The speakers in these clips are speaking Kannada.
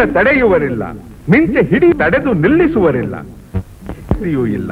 ಇಲ್ಲ ತಡೆಯುವರಿಲ್ಲ ಮಿಂಚೆ ಹಿಡಿ ತಡೆದು ನಿಲ್ಲಿಸುವರಿಲ್ಲ ಸ್ತ್ರೀಯೂ ಇಲ್ಲ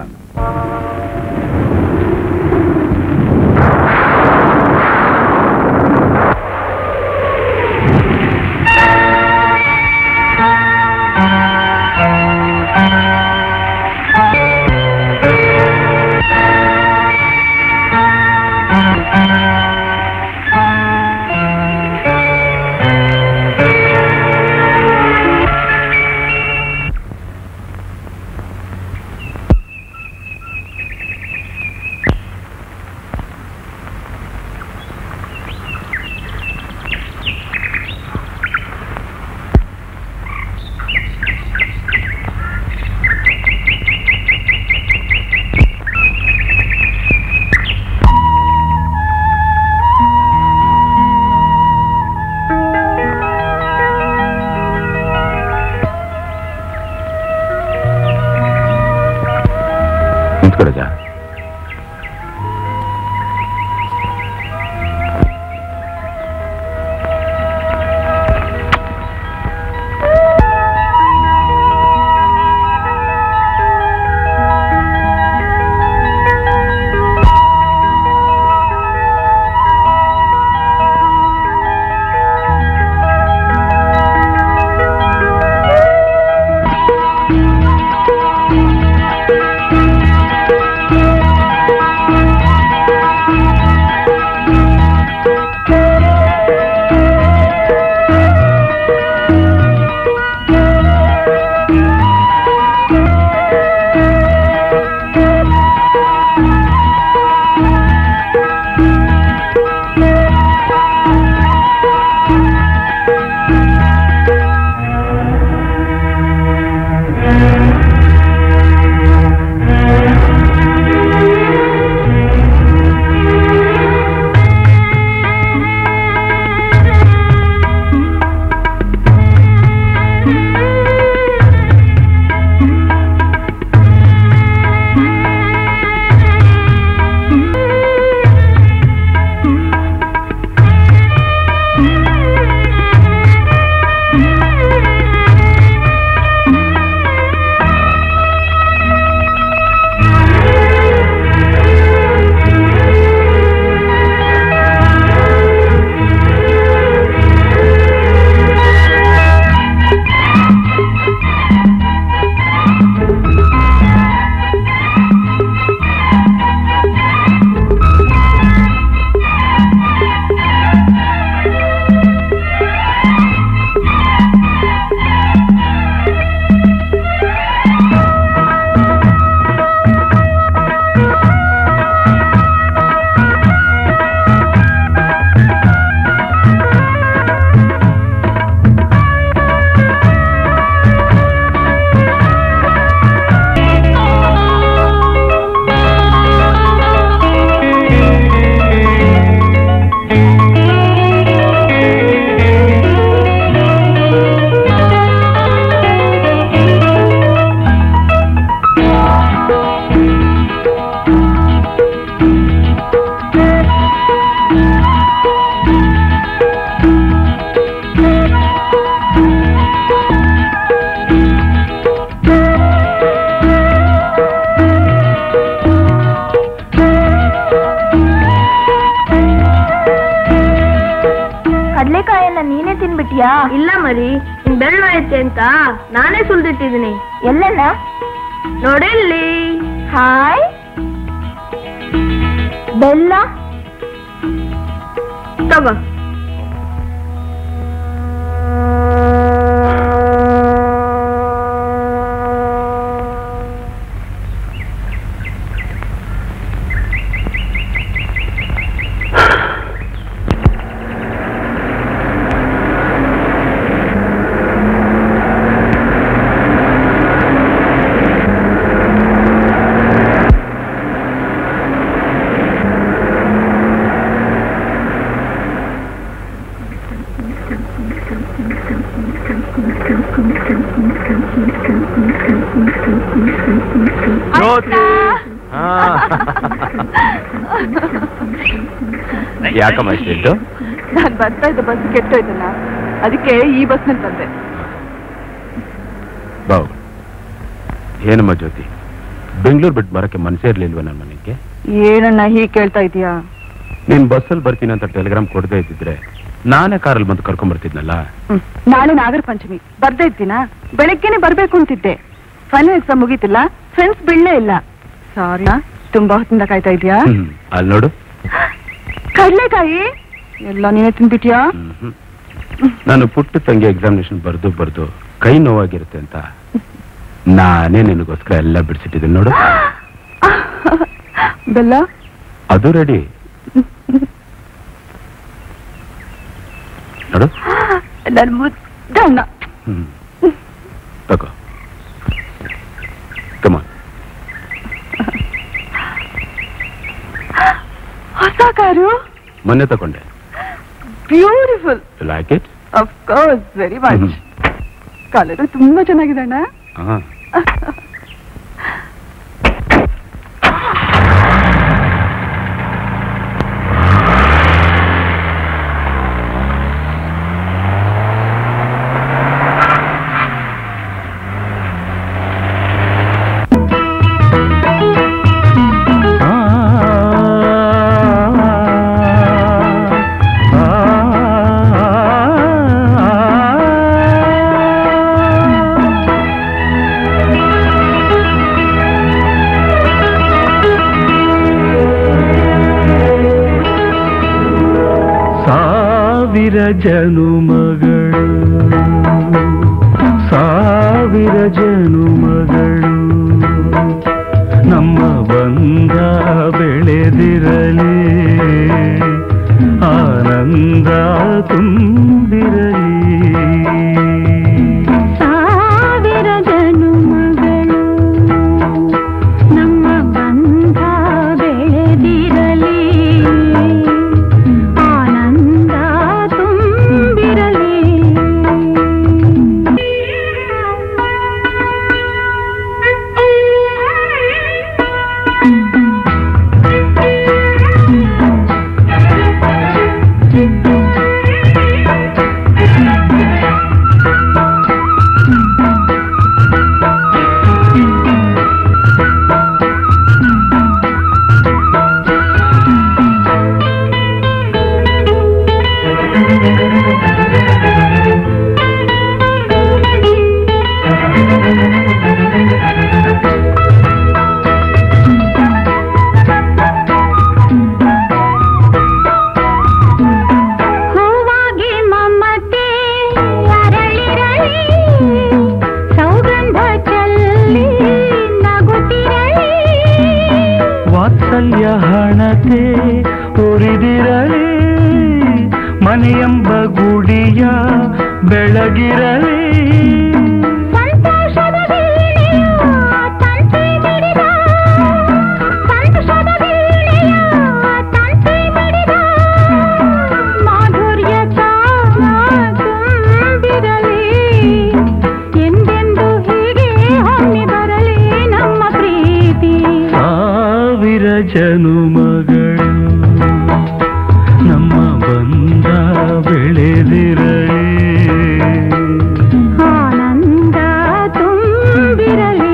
ನಿಂತ್ಕೊ ರಜಾ ಕಡ್ಲೆಕಾಯನ್ನ ನೀನೇ ತಿನ್ಬಿಟ್ಯಾ ಇಲ್ಲ ಮರಿ ಬೆಳ್ಳ ಐತೆ ಅಂತ ನಾನೇ ಸುಲ್ದಿಟ್ಟಿದ್ದೀನಿ ಎಲ್ಲಣ್ಣ ನೋಡಿಲ್ಲಿ ಹಾಯ್ ಬೆಲ್ಲ ತಗೋ ಜ್ಯೋತಿ ಹಾ. ಯಾಕಮ್ಮ ಇಷ್ಟಿದ್ದು ನಾನ್ ಬರ್ತಾ ಇದ್ದ ಬಸ್ ಕೆಟ್ಟೋಯ್ತಲ್ಲ ಅದಕ್ಕೆ ಈ ಬಸ್ನಲ್ಲಿ ಬಂದೆ ಏನಮ್ಮ ಜ್ಯೋತಿ ಬೆಂಗಳೂರು ಬಿಟ್ಟು ಬರಕ್ಕೆ ಮನಸ್ಸೇ ಇರ್ಲಿಲ್ವ ನನ್ನ ಮನೆಗೆ ಏನಣ್ಣ ಹೀಗ್ ಕೇಳ್ತಾ ಇದೀಯಾ ನೀನ್ ಬಸ್ಸಲ್ಲಿ ಬರ್ತೀನಿ ಅಂತ ಟೆಲಿಗ್ರಾಮ್ ಕೊಡದೇ ಇದ್ದಿದ್ರೆ ನಾನೇ ಕಾರಲ್ಲಿ ಬಂದು ಕರ್ಕೊಂಡ್ ಬರ್ತಿದ್ನಲ್ಲ ಹ್ಮ್. ನಾಳೆ ನಾಗರ ಪಂಚಮಿ ಬರ್ದೇ ಇದ್ದೀನಾ ಬೆಳಗ್ಗೆನೆ ಬರ್ಬೇಕು ಅಂತಿದ್ದೆ ಫೈನಲ್ ಎಕ್ಸಾಮ್ ಮುಗೀತಿಲ್ಲ ಫ್ರೆಂಡ್ಸ್ ಬಿಡ್ಲೇ ಇಲ್ಲ ಸಾರಿ ತುಂಬಾ ಹೊತ್ತಿಂದ ಕಾಯ್ತಾ ಇದೀಯಾ ಹ್ಮ್. ಅಲ್ಲಿ ನೋಡು ಕಡ್ಲೆಕಾಯಿ ಎಲ್ಲ ನೀನೇ ತಿನ್ಬಿಟ್ಯಾ ಹ್ಮ್, ಹ್ಮ್. ನಾನು ಪುಟ್ಟ ತಂಗಿ ಎಕ್ಸಾಮಿನೇಷನ್ ಬರ್ದು ಬರ್ದು ಕೈ ನೋವಾಗಿರುತ್ತೆ ಅಂತ ನಾನೇ ನಿನಗೋಸ್ಕರ ಎಲ್ಲ ಬಿಡಿಸಿಟ್ಟಿದ್ದೀನಿ ನೋಡು ಬೆಲ್ಲ ಅದು ರೆಡಿ ನೋಡು ನನ್ ಮುದ್ದಣ್ಣ ಹ್ಮ್ ತಗೋ ಕಮಾನ್ ಹೊಸ ಕಾರು ಮೊನ್ನೆ ತಗೊಂಡೆ beautiful like it of course very much hmm. Colour ತುಂಬಾ ಚೆನ್ನಾಗಿದೆ ಅಣ್ಣ ಹಾ ಸಾವಿರ ಜನುಮಗಳು ಸಾವಿರ ಜನುಮಗಳು ನಮ್ಮ ಬಂಧ ಬೆಳೆದಿರಲಿ ಆನಂದ ತುಂಬಿರಲಿ ಸಾವಿರ ಜನುಮಗಳು ನಮ್ಮ ಬಂಧ ಬೆಳೆದಿರಲಿ ಆನಂದ ತುಂಬಿರಲಿ ಹೂವಾಗಿ ಮಮತೆ ಅರಳಿರಲಿ ಸೌಗಂಧ ಚೆಲ್ಲಿ ನಗುತ್ತಿರಲಿ ವಾತ್ಸಲ್ಯ ಹಣತೆ ಉರಿದಿರಲಿ ಮನೆಯೆಂಬ ಗುಡಿಯ ಬೆಳಗಿರಲಿ ಸಂತೋಷದ ವೇಳೆಯ ತಂತಿ ಮಿಡಿದ ಸಂತೋಷದ ವೇಳೆಯ ತಂತಿ ಮಿಡಿದ ಮಾಧುರ್ಯ ತುಂಬಿರಲಿ ಎಂದೆಂದು ಹೀಗೆ ಹೊಮ್ಮಿ ಬರಲಿ ನಮ್ಮ ಪ್ರೀತಿ ಸಾವಿರ ಜನುಮಗಳು ನಮ್ಮ ಬಂಧ ಬೆಳೆದಿರಲಿ ಆನಂದ ತುಂಬಿರಲಿ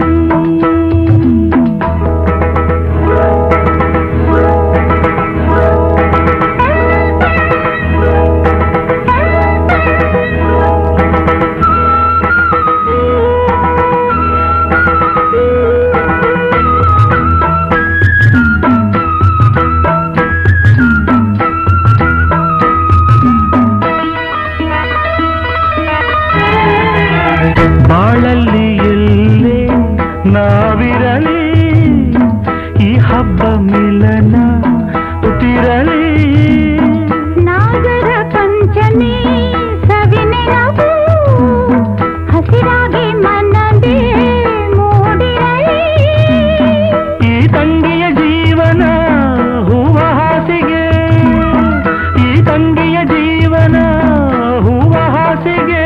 ಬಾಳಲ್ಲಿ ಎಲ್ಲೇ ನಾವಿರಲಿ ಈ ಹಬ್ಬ ಮಿಲನ ಉತ್ತಿರಲಿ ನಾಗರ ಪಂಚಮಿ ಸವಿನೆನವು ಹಸಿರಾಗಿ ಮನದೇ ಮೂಡಿರಲಿ ಈ ತಂಗಿಯ ಜೀವನ ಹೂವ ಹಾಸಿಗೆ ಈ ತಂಗಿಯ ಜೀವನ ಹೂವ ಹಾಸಿಗೆ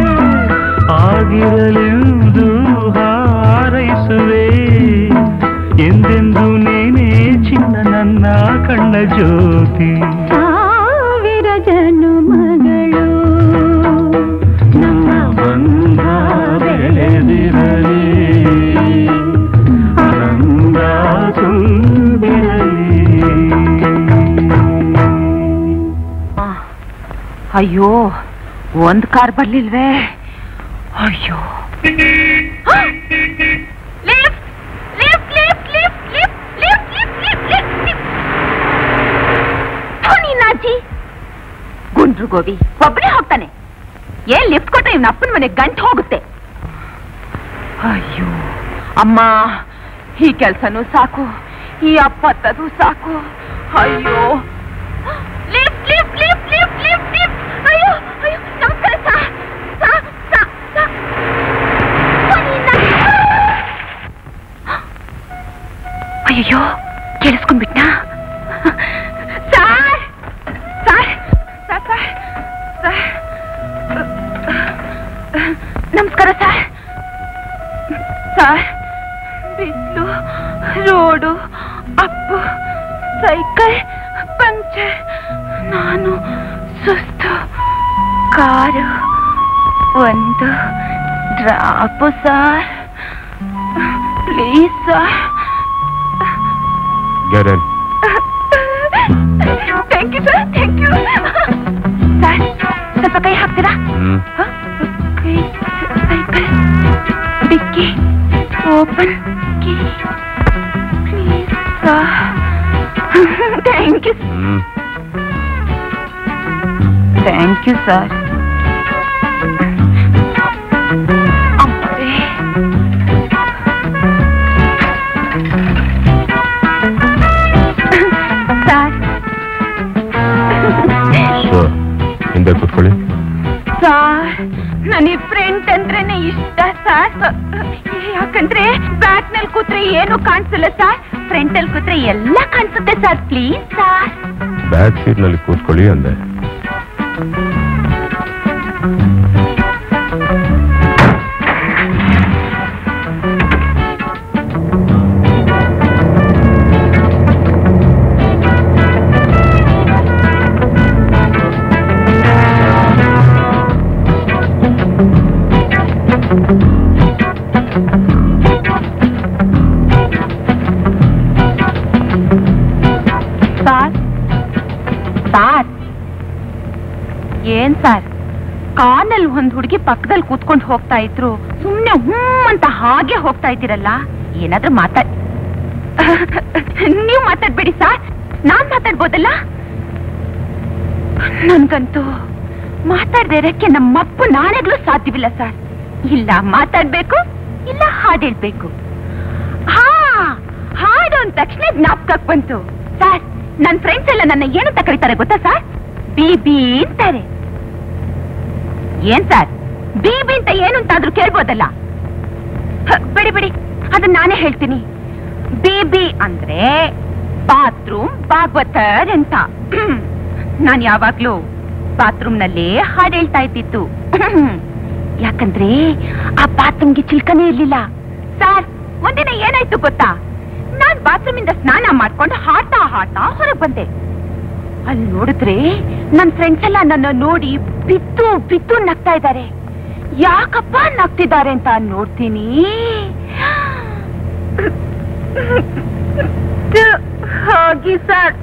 ಆಗಿರಲೆಂದು ಹಾರೈಸುವೆ ಎಂದೆಂದು ನೀನೇ ಚಿನ್ನ ನನ್ನ ಕಣ್ಣ ಜ್ಯೋತಿ ಸಾವಿರ ಜನುಮಗಳು ನಮ್ಮ ಬಂಧ ಬೆಳೆದಿರಲಿ ಅಯ್ಯೋ ಒಂದ್ ಕಾರ್ ಬರ್ಲಿಲ್ವೇ ಅಯ್ಯೋ ಗುಂಡ್ರು ಗೋಬಿ ಒಬ್ಬನೇ ಹೋಗ್ತಾನೆ ಏನ್ ಲಿಫ್ಟ್ ಕೊಟ್ರೆ ಇವ್ನ ಅಪ್ಪನ ಮನೆ ಗಂಟು ಹೋಗುತ್ತೆ ಅಯ್ಯೋ ಅಮ್ಮ ಈ ಕೆಲ್ಸನೂ ಸಾಕು ಈ ಅಪ್ಪತ್ತದು ಸಾಕು ಅಯ್ಯೋ lift lift lift lift lift lift ಅಯ್ಯೋ ಅಯ್ಯೋ ನಮಸ್ಕಾರ ಸಾ ಸಾ ಸಾ ಸಾ ಅಯ್ಯೋ ಕೇಳಿಸ್ಕೊಂಡ್ಬಿಟ್ನಾ sir sir sir sir sir ನಮಸ್ಕಾರ ಸರ್ ಸರ್ ಬಿಸಿಲು ರೋಡು ಅಪ್ಪು ಸೈಕಲ್ ಪಂಚರ್ ನಾನು ಸುಸ್ತು ಕಾರು ಒಂದು ಡ್ರಾಪು ಸರ್ ಪ್ಲೀಸ್ ಸರ್ ಗ್ಯಾರನ್ thank you sir thank you sir ಸ್ವಲ್ಪ ಕೈ ಹಾಕ್ತೀರಾ ಹ್ಮ್ ಹ? ಕೈ cycle dickey open key please thank you hmm thank you sir ಅಮ್ಮರೇ ಸರ್ ಸೊ ಹಿಂದೆ ಕೂತ್ಕೊಳ್ಳಿ ಸಾರ್ ನನಗೆ ಫ್ರೆಂಡ್ ಅಂದ್ರೇನೆ ಇಷ್ಟ ಸರ್ ಯಾಕಂದ್ರೆ ಬ್ಯಾಕ್ ನಲ್ಲಿ ಕೂತ್ರೆ ಏನು ಕಾಣಿಸಲ್ಲ ಸರ್ ಫ್ರಂಟ್ ಅಲ್ಲಿ ಕೂತ್ರೆ ಎಲ್ಲ ಕಾಣಿಸುತ್ತೆ sir please sir back seat ನಲ್ಲಿ ಕೂತ್ಕೊಳ್ಳಿ ಅಂದೆ ಸಾರ್ ಸಾರ್ ಏನ್ ಸರ್ ಕಾರ್ನಲ್ಲಿ ಒಂದ್ ಹುಡುಗಿ ಪಕ್ಕದಲ್ಲಿ ಕೂತ್ಕೊಂಡು ಹೋಗ್ತಾ ಇದ್ರು ಸುಮ್ನೆ ಹ್ಮ್ ಅಂತ ಹಾಗೆ ಹೋಗ್ತಾ ಇದ್ದೀರಲ್ಲ ಏನಾದ್ರೂ ಮಾತಾಡ್ ನೀವು ಮಾತಾಡ್ಬೇಡಿ ಸರ್ ನಾನ್ ಮಾತಾಡ್ಬೋದಲ್ಲ ನನ್ಗಂತೂ ಮಾತಾಡ್ದೇ ಇರಕ್ಕೆ ನಮ್ಮಪ್ಪ ನಾಳೆಗ್ಲೂ ಸಾಧ್ಯವಿಲ್ಲ ಸರ್ ಇಲ್ಲ ಮಾತಾಡ್ಬೇಕು ಇಲ್ಲ ಹಾಡ್ ಹೇಳ್ಬೇಕು ಹಾ ಹಾಡು ಅಂದ ತಕ್ಷಣ ಜ್ಞಾಪಕಕ್ಕೆ ಬಂತು ಸರ್ ನನ್ನ ಫ್ರೆಂಡ್ಸ್ ಎಲ್ಲ ನನ್ನ ಏನಂತ ಕರೀತಾರೆ ಗೊತ್ತಾ ಸರ್ ಬಿಬಿ ಅಂತಾರೆ ಏನ್ ಸರ್ ಬಿಬಿ ಅಂತ ಏನು ಅಂತಾದ್ರೂ ಕೇಳ್ಬೋದಲ್ಲ ಹ, ಬಿಡಿ ಬಿಡಿ ಅದನ್ನ ನಾನೇ ಹೇಳ್ತೀನಿ ಬಿಬಿ ಅಂದ್ರೆ ಬಾತ್ರೂಮ್ ಭಾಗವತರ್ ಅಂತ ನಾನ್ ಯಾವಾಗ್ಲೂ ಬಾತ್ರೂಮ್ ನಲ್ಲೇ ಹಾಡು ಹೇಳ್ತಾ ಇದ್ದಿತ್ತು ಯಾಕಂದ್ರೆ ಆ ಬಾತ್ರೂಮ್ಗೆ ಚಿಲ್ಕನೇ ಇರ್ಲಿಲ್ಲ ಸರ್ ಒಂದಿನ ಏನಾಯ್ತು ಗೊತ್ತಾ ನಾನ್ ಬಾತ್ರೂಮ್ ಇಂದ ಸ್ನಾನ ಮಾಡ್ಕೊಂಡು ಹಾಡ್ತಾ ಹಾಡ್ತಾ ಹೊರಗ್ ಬಂದೆ ಅಲ್ಲಿ ನೋಡಿದ್ರೆ ನನ್ ಫ್ರೆಂಡ್ಸ್ ಎಲ್ಲ ನನ್ನ ನೋಡಿ ಬಿತ್ತು ಬಿತ್ತು ನಗ್ತಾ ಇದ್ದಾರೆ ಯಾಕಪ್ಪ ನಗ್ತಿದ್ದಾರೆ ಅಂತ ನೋಡ್ತೀನಿ ಹೋಗಿ ಸರ್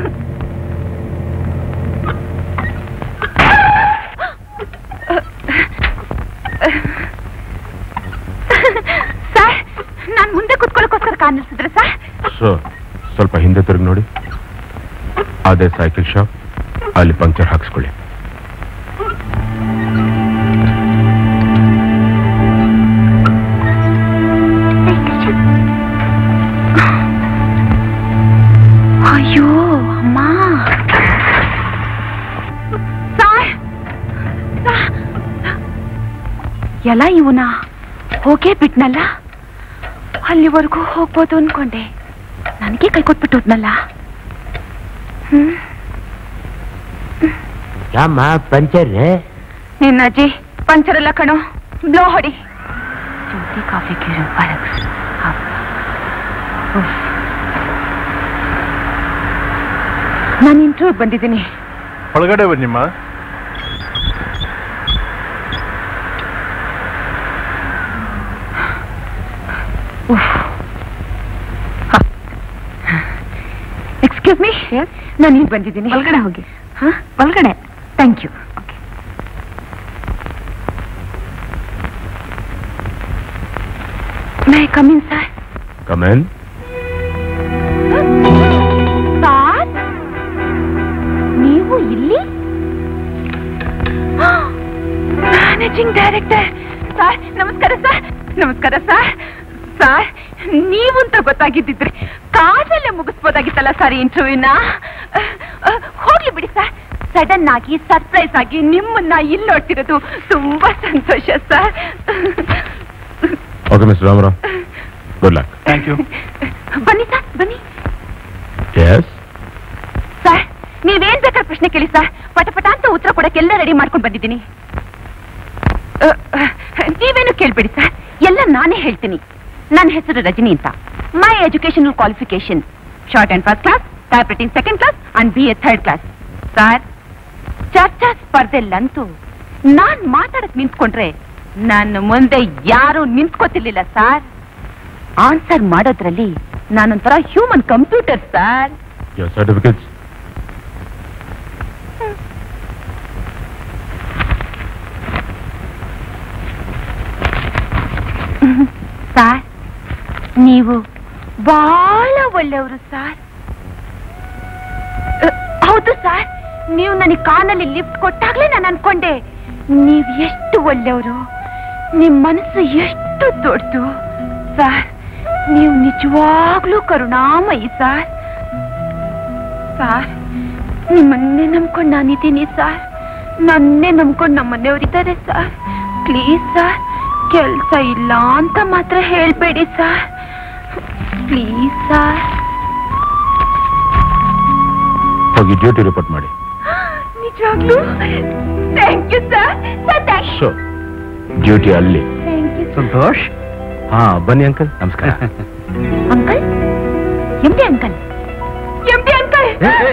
ಸರ್ ನಾನ್ ಮುಂದೆ ಕುತ್ಕೊಳ್ಳೋಕೋಸ್ಕರ ಕಾಣಿಸಿದ್ರೆ ಸರ್ ಸೊ ಸ್ವಲ್ಪ ಹಿಂದೆ ತಿರುಗಿ ನೋಡಿ ಅದೇ ಸೈಕಲ್ ಶಾಪ್ ಅಲ್ಲಿ ಪಂಕ್ಚರ್ ಹಾಕ್ಸ್ಕೊಳ್ಳಿ ಅಯ್ಯೋ ಅಮ್ಮ ಸಾರ್ ಸಾರ್. ಎಲ್ಲ ಇವನ ಹೋಗೇ ಬಿಟ್ನಲ್ಲ ಅಲ್ಲಿವರೆಗೂ ಹೋಗ್ಬೋದು ಅನ್ಕೊಂಡೆ ನನಗೆ ಕೈ ಕೊಟ್ಬಿಟ್ಟುದ್ನಲ್ಲ ಹ್ಮ್ ಯಾಮ ಪಂಚರ್ ನಿನ್ನ ಅಜ್ಜಿ ಪಂಚರ್ ಎಲ್ಲ ಕಣೋ ಬ್ಲೋ ಹೊಡಿ ಜ್ಯೋತಿ ಕಾಫಿ ಕೇಳು ನಾನು ಇಂಟರ್ವ್ಯೂ ಬಂದಿದ್ದೀನಿ ಒಳಗಡೆ ಬನ್ನಿಮ್ಮ ಎಕ್ಸ್ಕ್ಯೂಸ್ ಮೀ ನಾನು ಈಗ ಬಂದಿದ್ದೀನಿ ಒಳಗಡೆ ಹೋಗಿ ಒಳಗಡೆ thank you okay may come in sir come in sir ನೀವು ಇಲ್ಲಿ ಮ್ಯಾನೇಜಿಂಗ್ ಡೈರೆಕ್ಟರ್ ಸರ್ ನಮಸ್ಕಾರ ಸರ್ ನಮಸ್ಕಾರ ಸರ್ ಸರ್ ನೀವು ಅಂತ ಗೊತ್ತಾಗಿದ್ದಿದ್ರೆ ಕಾಡಲ್ಲೇ ಮುಗಿಸ್ಬೋದಾಗಿತ್ತಲ್ಲ ಸರ್ ಇಂಟರ್ವ್ಯೂನ ಹೋಗ್ಲಿ ಬಿಡಿ ಸರ್ ಸಡನ್ ಆಗಿ ಸರ್ಪ್ರೈಸ್ ಆಗಿ ನಿಮ್ಮನ್ನ ಇಲ್ಲಿ ನೋಡ್ತಿರೋದು ತುಂಬಾ ಸಂತೋಷ sir okay mister Ramarao good luck thank you ಬನ್ನಿ ಸರ್ ಬನ್ನಿ ಎಸ್ ಸರ್ ನೀವೇನ್ ಬೇಕಾದ್ರೆ ಪ್ರಶ್ನೆ ಕೇಳಿ ಸರ್ ಪಟ ಪಟ ಅಂತ ಉತ್ತರ ಕೊಡಕ್ಕೆ ಎಲ್ಲ ರೆಡಿ ಮಾಡ್ಕೊಂಡು ಬಂದಿದ್ದೀನಿ ಅ, ಅ, ನೀವೇನು ಕೇಳ್ಬೇಡಿ ಸರ್ ಎಲ್ಲ ನಾನೇ ಹೇಳ್ತೀನಿ ನನ್ನ ಹೆಸರು ರಜನಿ ಅಂತ my educational qualification short and first class type writing second class and B A third class sir ಚರ್ಚಾ ಸ್ಪರ್ಧೆಲ್ಲಂತೂ ನಾನ್ ಮಾತಾಡಕ್ ನಿಂತ್ಕೊಂಡ್ರೆ ನನ್ನ ಮುಂದೆ ಯಾರು ನಿಂತ್ಕೋತಿರ್ಲಿಲ್ಲ ಸರ್ ಆನ್ಸರ್ ಮಾಡೋದ್ರಲ್ಲಿ ನಾನೊಂಥರ human computer sir your certificates sir ನೀವು ಬಹಳ ಒಳ್ಳೆಯವರು ಸಾರ್ ಅ, ಹೌದು ಸಾರ್ ನೀವು ನನಗೆ ಕಾನಲ್ಲಿ ಲಿಫ್ಟ್ ಕೊಟ್ಟಾಗ್ಲೇ ನಾನು ಅನ್ಕೊಂಡೆ ನೀವು ಎಷ್ಟು ಒಳ್ಳೆಯವರು ನಿಮ್ ಮನಸ್ಸು ಎಷ್ಟು ದೊಡ್ಡದು ಸಾರ್ ನೀವು ನಿಜವಾಗ್ಲೂ ಕರುಣಾಮಯಿ ಸಾರ್ ಸಾರ್ ನಿಮ್ಮನ್ನೇ ನಂಬ್ಕೊಂಡು ನಾನಿದ್ದೀನಿ ಸಾರ್ ನನ್ನೇ ನಂಬ್ಕೊಂಡು ನಮ್ಮ ಮನೆಯವರಿದ್ದಾರೆ ಸರ್ ಪ್ಲೀಸ್ ಸರ್ ಕೆಲ್ಸ ಇಲ್ಲ ಅಂತ ಮಾತ್ರ ಹೇಳ್ಬೇಡಿ ಸರ್ ಪ್ಲೀಸ್ ಸರ್ ಹೋಗಿ ಡ್ಯೂಟಿ ರಿಪೋರ್ಟ್ ಮಾಡಿ ನಿಜವಾಗ್ಲೂ thank you sir sir thank so duty ಅಲ್ಲಿ ಥ್ಯಾಂಕ್ ಯು ಸಂತೋಷ್ ಹಾ ಬನ್ನಿ ಅಂಕಲ್ ನಮಸ್ಕಾರ uncle M D uncle M D uncle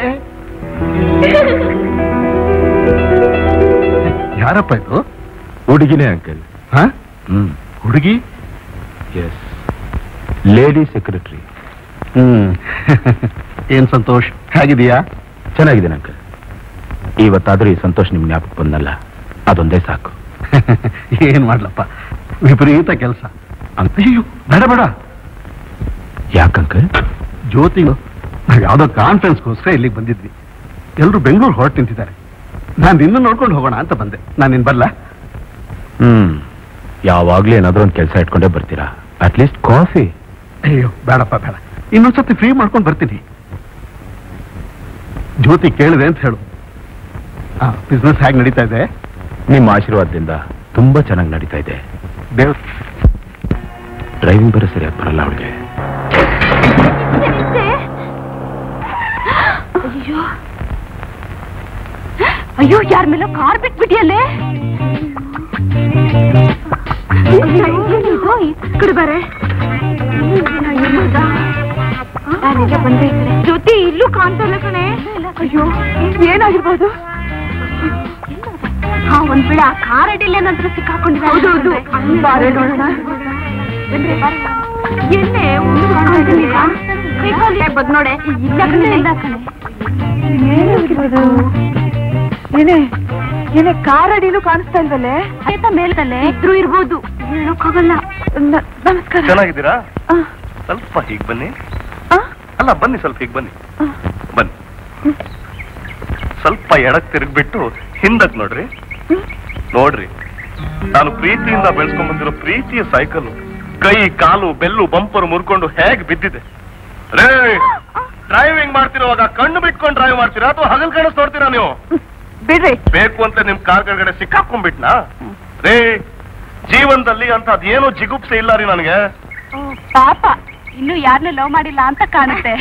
ಯಾರಪ್ಪ ಇದು ಹುಡುಗಿನೇ ಅಂಕಲ್ ಹಾ ಹ್ಮ್ ಹುಡುಗಿ ಎಸ್ ಲೇಡಿ ಸೆಕ್ರೆಟರಿ ಹ್ಮ್ ಏನ್ ಸಂತೋಷ್ ಹೇಗಿದೀಯಾ ಚೆನ್ನಾಗಿದ್ದೇನೆ ಅಂಕಲ್ ಇವತ್ತಾದ್ರೂ ಈ ಸಂತೋಷ್ ನಿಮ್ ಜ್ಞಾಪಕ ಬಂದಲ್ಲ ಅದೊಂದೇ ಸಾಕು ಏನ್ ಮಾಡ್ಲಪ್ಪ ವಿಪರೀತ ಕೆಲಸ ಅಂಕಲ್ ಅಯ್ಯೋ ಬೇಡ ಬೇಡ ಯಾಕಂಕಲ್ ಜ್ಯೋತಿ ನಾವ್ ಯಾವ್ದೋ ಕಾನ್ಫರೆನ್ಸ್ಗೋಸ್ಕರ ಇಲ್ಲಿಗೆ ಬಂದಿದ್ವಿ ಎಲ್ರು ಬೆಂಗಳೂರು ಹೊರಟು ನಿಂತಿದ್ದಾರೆ ನಾನು ನಿನ್ನ ನೋಡ್ಕೊಂಡು ಹೋಗೋಣ ಅಂತ ಬಂದೆ ನಾನು ನಿನ್ ಬರ್ಲಾ ಹ್ಮ್ ಯಾವಾಗ್ಲೂ ಏನಾದ್ರೂ ಒಂದು ಕೆಲಸ ಇಟ್ಕೊಂಡೇ ಬರ್ತೀರಾ ಅಟ್ಲೀಸ್ಟ್ ಕಾಫಿ ಅಯ್ಯೋ ಬೇಡಪ್ಪ ಬೇಡ ಇನ್ನೊಂದ್ಸತಿ ಫ್ರೀ ಮಾಡ್ಕೊಂಡು ಬರ್ತೀನಿ ಜ್ಯೋತಿ ಕೇಳಿದೆ ಅಂತ ಹೇಳು ಹಾ ಬಿಸ್ನೆಸ್ ಹೇಗೆ ನಡೀತಾ ಇದೆ ನಿಮ್ಮ ಆಶೀರ್ವಾದದಿಂದ ತುಂಬಾ ಚೆನ್ನಾಗಿ ನಡೀತಾ ಇದೆ ದೇವ್ ಡ್ರೈವಿಂಗ್ ಬೇರೆ ಸರಿಯಾಗಿ ಬರಲ್ಲ ಅವಳಿಗೆ ಅಯ್ಯೋ ಅಯ್ಯೋ ಯಾರ ಮೇಲೋ ಕಾರ್ ಬಿಟ್ಬಿಟ್ಟಿಯಲ್ಲೇ ಕಡೆ ಬಾರೆ ಜೊತೆ ಇಲ್ಲೂ ಕಾಣ್ತಲ್ಲ ಕಣೆ ಅಯ್ಯೋ ಏನಾಗಿರ್ಬೋದು ಹಾ ಒಂದ್ ವೇಳೆ ಆ ಕಾರ್ ಅಡಿಲ್ಲ ನಂತರ ಸಿಕ್ಕಾಕೊಂಡಿದೆ ಹೌದೌದು ಬಾರೆ ನೋಡೋಣ ಎಲ್ಲೇ ಬದ್ ನೋಡೆ ಇಲ್ಲ ಕಣೆ ಇಲ್ಲ ಕಣೆ ಏನಾಗಿರ್ಬೋದು ಏನೇ ಏನೇ ಕಾರ್ ಅಡಿಲೂ ಕಾಣಿಸ್ತಾ ಇಲ್ವಲ್ಲೇ ಆಯ್ತಾ ಮೇಲ್ದಲ್ಲೇ ಇದ್ರು ಇರ್ಬೋದು ಹೇಳೋಕ್ಕಾಗಲ್ಲ ನ- ನಮಸ್ಕಾರ ಚೆನ್ನಾಗಿದ್ದೀರಾ ಆ, ಸ್ವಲ್ಪ ಹೀಗ್ ಬನ್ನಿ ಆ, ಅಲ್ಲ ಬನ್ನಿ ಸ್ವಲ್ಪ ಹೀಗ್ ಬನ್ನಿ ಆ. ಬನ್ನಿ ಸ್ವಲ್ಪ ಎಡಕ್ ತಿರುಗ್ಬಿಟ್ಟು ಹಿಂದಕ್ ನೋಡ್ರಿ ನೋಡ್ರಿ ನಾನು ಪ್ರೀತಿಯಿಂದ ಬೆಳೆಸ್ಕೊಂಡ್ ಬಂದಿರೋ ಪ್ರೀತಿಯ ಸೈಕಲ್ ಕೈ ಕಾಲು ಬೆಲ್ಲು ಬಂಪರ್ ಮುರ್ಕೊಂಡು ಹೇಗ್ ಬಿದ್ದಿದೆ ರೇ ಡ್ರೈವಿಂಗ್ ಮಾಡ್ತಿರುವಾಗ ಕಣ್ಣು ಬಿಟ್ಕೊಂಡು ಡ್ರೈವ್ ಮಾಡ್ತೀರಾ ಅಥವಾ ಹಗಲ್ ಕನಸು ನೋಡ್ತೀರಾ ನೀವು ಬಿಡ್ರಿ ಬೇಕು ಅಂತ ನಿಮ್ ಕಾರ್ ಕೆಳಗಡೆ ಸಿಕ್ಕಾಕೊಂಡ್ಬಿಟ್ನಾ ರೇ ಜೀವನದಲ್ಲಿ ಅಂತ ಅದೇನು ಜಿಗುಪ್ಸೆ ಇಲ್ಲ ರೀ ನನಗೆ ಪಾಪ ಇನ್ನು ಯಾರನ್ನೂ ಲವ್ ಮಾಡಿಲ್ಲ ಅಂತ ಕಾಣುತ್ತೆ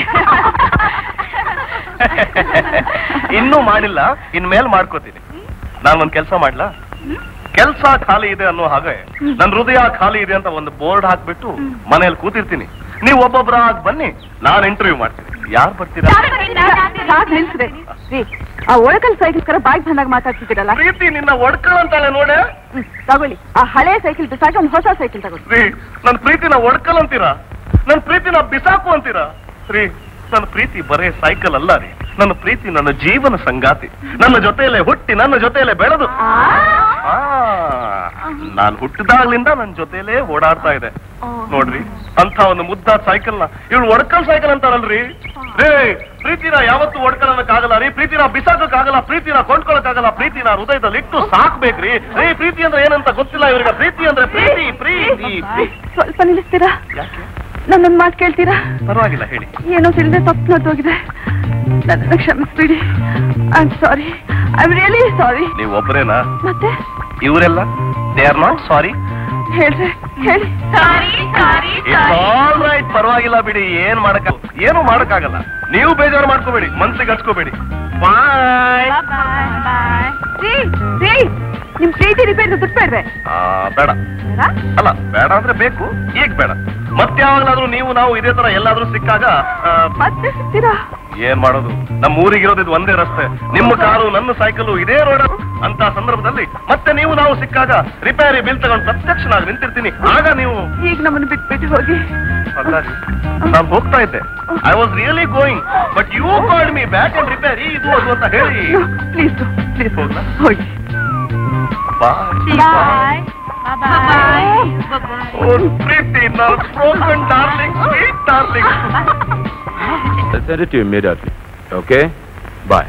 ಇನ್ನೂ ಮಾಡಿಲ್ಲ ಇನ್ಮೇಲ್ ಮಾಡ್ಕೋತೀನಿ ನಾನು ಒಂದ್ ಕೆಲಸ ಮಾಡ್ಲಾ ಕೆಲ್ಸ ಖಾಲಿ ಇದೆ ಅನ್ನೋ ಹಾಗೆ ನನ್ ಹೃದಯ ಖಾಲಿ ಇದೆ ಅಂತ ಒಂದು ಬೋರ್ಡ್ ಹಾಕ್ಬಿಟ್ಟು ಮನೇಲಿ ಕೂತಿರ್ತೀನಿ ನೀವು ಒಬ್ಬೊಬ್ಬರಾಗಿ ಬನ್ನಿ ನಾನು ಇಂಟರ್ವ್ಯೂ ಮಾಡ್ತೀನಿ ಯಾರು ಬರ್ತೀರಾ ಸಾಕ್ ನಿಲ್ಸ್ರಿ. ರೀ, ಆ ಒಳಕಲ್ ಸೈಕಲ್ ಬಾಯ್ಗೆ ಬಂದಾಗ ಮಾತಾಡ್ತಿದ್ದೀರಲ್ಲ ಪ್ರೀತಿ ನಿನ್ನ ಒಡ್ಕಳಂತಾಳೆ ನೋಡೆ ಹ್ಮ್, ತಗೊಳ್ಳಿ ಆ ಹಳೆ ಸೈಕಲ್ ಬಿಸಾಕಿ ಒಂದು ಹೊಸ ಸೈಕಲ್ ತಗೊಳ್ಳಿ ರೀ ನನ್ ಪ್ರೀತಿನ ಒಡ್ಕಲ್ ಅಂತೀರಾ ನನ್ ಪ್ರೀತಿನ ಬಿಸಾಕು ಅಂತೀರಾ ರೀ ನನ್ನ ಪ್ರೀತಿ ಬರೇ ಸೈಕಲ್ ಅಲ್ಲ ರೀ ನನ್ನ ಪ್ರೀತಿ ನನ್ನ ಜೀವನ ಸಂಗಾತಿ ನನ್ನ ಜೊತೆಯಲ್ಲೇ ಹುಟ್ಟಿ ನನ್ನ ಜೊತೆಯಲ್ಲೇ ಬೆಳೆದು ಆ ನಾನ್ ಹುಟ್ಟಿದಾಗ್ಲಿಂದ ನನ್ ಜೊತೆಲೇ ಓಡಾಡ್ತಾ ಇದೆ ನೋಡ್ರಿ ಅಂತ ಒಂದು ಮುದ್ದಾದ ಸೈಕಲ್ ನ ಇವಳು ಒಡ್ಕಲ್ ಸೈಕಲ್ ಅಂತಾರಲ್ರಿ ರೇ ಪ್ರೀತಿನ ಯಾವತ್ತೂ ಒಡ್ಕಳಕ್ಕಾಗಲ್ಲ ರೀ ಪ್ರೀತಿನ ಬಿಸಾಕಕ್ಕಾಗಲ್ಲ ಪ್ರೀತಿನ ಕೊಂಡ್ಕೊಳಕ್ಕಾಗಲ್ಲ ಪ್ರೀತಿನ ಹೃದಯದಲ್ಲಿ ಇಟ್ಟು ಸಾಕ್ಬೇಕ್ರಿ ರೀ ಪ್ರೀತಿ ಅಂದ್ರೆ ಏನಂತ ಗೊತ್ತಿಲ್ಲ ಇವ್ರಿಗೆ ಪ್ರೀತಿ ಅಂದ್ರೆ ಪ್ರೀತಿ ಪ್ರೀತಿ ಸ್ವಲ್ಪ ನಿಲ್ಲಿಸ್ತೀರಾ ಯಾಕೆ ನನ್ನೊಂದ್ ಮಾತು ಕೇಳ್ತೀರಾ ಪರವಾಗಿಲ್ಲ ಹೇಳಿ ಏನೋ ತಿಳಿದೆ ತಪ್ಪು ನಡೆದೋಗಿದೆ ನನ್ನನ್ನು ಕ್ಷಮಿಸ್ಬಿಡಿ I am sorry I am really sorry ನೀವು ಒಬ್ಬರೇನಾ ಮತ್ತೆ ಇವರೆಲ್ಲ ದೇ ಆರ್ ನಾಟ್ ಸಾರಿ ಹೇಳ್ರಿ ಹೇಳಿ ಆಲ್ ರೈಟ್ ಪರವಾಗಿಲ್ಲ ಬಿಡಿ ಏನ್ ಮಾಡಕ್ ಏನು ಮಾಡಕ್ಕಾಗಲ್ಲ ನೀವು ಬೇಜಾರು ಮಾಡ್ಕೋಬೇಡಿ ಮನ್ಸಿಗೆ ಹಚ್ಕೋಬೇಡಿ ಬಾಯ್ ರೀ ರೀ ನಿಮ್ ಪ್ರೀತಿ ರಿಪೇರ್ ಬಿಟ್ಬೇಡ್ರೆ ಬೇಡ ಅಲ್ಲ ಬೇಡ ಅಂದ್ರೆ ಬೇಕು ಈಗ ಬೇಡ ಮತ್ತೆ ಯಾವಾಗ್ಲಾದ್ರೂ ನೀವು ನಾವು ಇದೇ ತರ ಎಲ್ಲಾದ್ರೂ ಸಿಕ್ಕಾಗ ಆ, ಮತ್ತೆ ಸಿಗ್ತೀರಾ ಏನ್ ಮಾಡೋದು ನಮ್ಮ ಊರಿಗಿರೋದು ಇದು ಒಂದೇ ರಸ್ತೆ ನಿಮ್ಮ ಕಾರು ನನ್ನ ಸೈಕಲ್ ಇದೇ ರೋಡ್ ಅಂತ ಸಂದರ್ಭದಲ್ಲಿ ಮತ್ತೆ ನೀವು ನಾವು ಸಿಕ್ಕಾಗ ರಿಪೇರಿ ಬಿಲ್ ತಗೊಂಡು ಪ್ರತ್ಯಕ್ಷನಾಗಿ ನಿಂತಿರ್ತೀನಿ ಆಗ ನೀವು ಈಗ ನಮ್ಮನ್ನು ಬಿಟ್ಬಿಟ್ಟು ಹೋಗಿ ಅಲ್ಲಾರಿ, ನಾನ್ ಹೋಗ್ತಾ ಇದ್ದೆ I was really going but you called me back and repair ಇದು ಅದು ಅಂತ ಹೇಳಿ ಪ್ಲೀಸ್ ಪ್ಲೀಸ್ ಹೋಗ್ಲಾ? ಹೋಗಿ ಬಾಯ್ ಓ ಪ್ರೀತಿ ನಾವು broken darling sweet darling I'll send it to you immediately. Okay? Bye.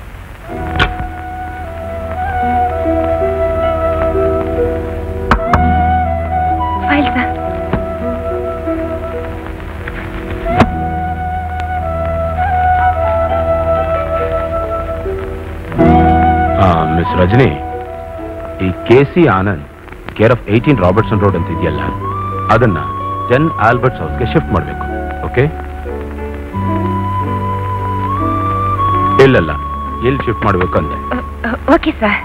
File sir miss Rajani ಈ K C Anand care of eighteen Robertson road ಅಂತ ಇದೆಯಲ್ಲ ಅದನ್ನ ಟೆನ್ ಆಲ್ಬರ್ಟ್ಸ್ ಹೌಸ್ಗೆ ಶಿಫ್ಟ್ ಮಾಡಬೇಕು ಓಕೆ ಇಲ್ಲಲ್ಲ ಎಲ್ಲಿ ಶಿಫ್ಟ್ ಮಾಡಬೇಕು ಅಂದೆ ಓಕೆ ಸರ್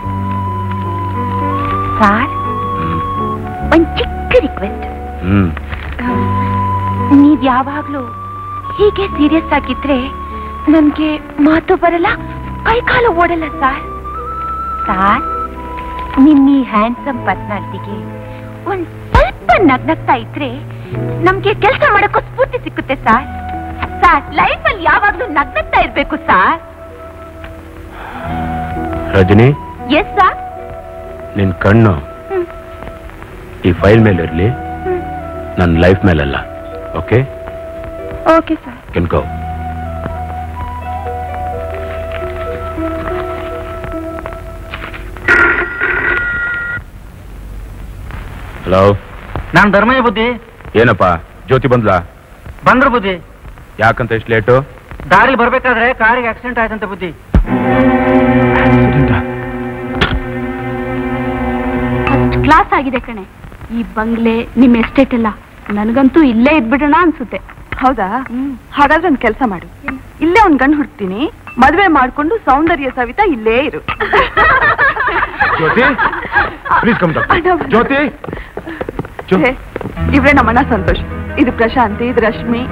ಸರ್ ಹ್ಮ್. ಒಂದ್ ಚಿಕ್ಕ ರಿಕ್ವೆಸ್ಟ್ ಹ್ಮ್ ನೀವ್ ಯಾವಾಗ್ಲೂ ಹೀಗೆ ಸೀರಿಯಸ್ ಆಗಿದ್ರೆ ನನ್ಗೆ ಮಾತು ಬರಲ್ಲ ಕೈ ಕಾಲು ಓಡಲ್ಲ ಸರ್ ಸರ್ ನಿಮ್ ಈ ಹ್ಯಾಂಡ್ಸಮ್ ಪರ್ಸನಾಲಿಟಿಗೆ ಒಂದ್ ಸ್ವಲ್ಪ ನಗ್ನಗ್ತಾ ಇದ್ರೆ ನಮ್ಗೆ ಕೆಲಸ ಮಾಡಕ್ಕೂ ಸ್ಫೂರ್ತಿ ಸಿಕ್ಕುತ್ತೆ ಸರ್ ಸರ್ ಲೈಫ್ ಅಲ್ಲಿ ಯಾವಾಗ್ಲೂ ನಗ್ನಗ್ತಾ ಇರ್ಬೇಕು ಸರ್ ರಜನಿ ಎಸ್ ಸರ್ ನಿನ್ ಕಣ್ಣು ಹ್ಮ್. ಈ ಫೈಲ್ ಮೇಲೆ ಇರಲಿ ನನ್ನ ಲೈಫ್ ಮೇಲಲ್ಲ okay okay sir can go hello ನಾನ್ ಧರ್ಮಯ್ಯ ಬುದ್ಧಿ ಏನಪ್ಪ ಜ್ಯೋತಿ ಬಂದ್ಲಾ ಬಂದ್ರ ಬುದ್ಧಿ ಯಾಕಂತ ಇಷ್ಟು ಲೇಟು ದಾರಿ ಬರ್ಬೇಕಾದ್ರೆ ಕಾರಿಗೆ ಆಕ್ಸಿಡೆಂಟ್ ಆಯ್ತಂತೆ ಬುದ್ಧಿ ಫಸ್ಟ್ ಕ್ಲಾಸ್ ಆಗಿದೆ ಕಣೆ ಈ ಬಂಗ್ಲೆ ನಿಮ್ ಎಸ್ಟೇಟ್ ಎಲ್ಲ ನನಗಂತೂ ಇಲ್ಲೇ ಇದ್ಬಿಡೋಣ ಅನ್ಸುತ್ತೆ ಹೌದಾ ಹಾಗಾದ್ರೆ ಒಂದ್ ಕೆಲಸ ಮಾಡು ಇಲ್ಲೇ ಒಂದ್ ಗಂಡು ಹುಡ್ತೀನಿ ಮದ್ವೆ ಮಾಡ್ಕೊಂಡು ಸೌಂದರ್ಯ ಸವಿತ ಇಲ್ಲೇ ಇರು ಜ್ಯೋತಿ ಪ್ಲೀಸ್ ಕಮ್ ಜ್ಯೋತಿ ಜ್ಯೋ- ಹೇ, ಇವ್ರೇ ನಮ್ಮಣ್ಣ ಸಂತೋಷ್ ಇದು ಪ್ರಶಾಂತಿ ಇದು ರಶ್ಮಿ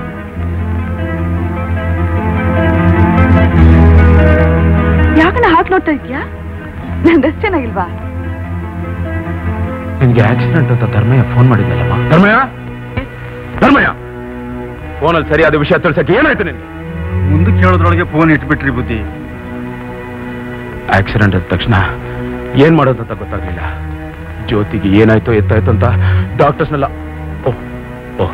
ಯಾಕಣ್ಣ ಹಾಕ್ ನೋಡ್ತಾ ಇದ್ಯಾ ನನ್ ಡ್ರೆಸ್ ಚೆನ್ನಾಗಿಲ್ವಾ ನಿನ್ಗೆ ಆಕ್ಸಿಡೆಂಟ್ ಅಂತ ಧರ್ಮಯ್ಯ ಫೋನ್ ಮಾಡಿದ್ನಲ್ಲಮ್ಮ ಧರ್ಮಯ್ಯ ಧರ್ಮಯ್ಯ ಫೋನಲ್ಲಿ ಸರಿಯಾದ ವಿಷಯ ತಿಳ್ಸಕ್ಕೆ ಏನಾಯ್ತು ನಿನ್ಗೆ ಮುಂದಕ್ಕೆ ಹೇಳೋದ್ರೊಳಗೆ ಫೋನ್ ಇಟ್ಬಿಟ್ರಿ ಬುದ್ಧಿ ಆಕ್ಸಿಡೆಂಟ್ ಆದ ತಕ್ಷಣ ಏನ್ ಮಾಡೋದು ಅಂತ ಗೊತ್ತಾಗ್ಲಿಲ್ಲ ಜ್ಯೋತಿಗೆ ಏನಾಯ್ತೋ ಎತ್ತಾಯ್ತು ಅಂತ ಡಾಕ್ಟರ್ಸ್ನೆಲ್ಲ oh oh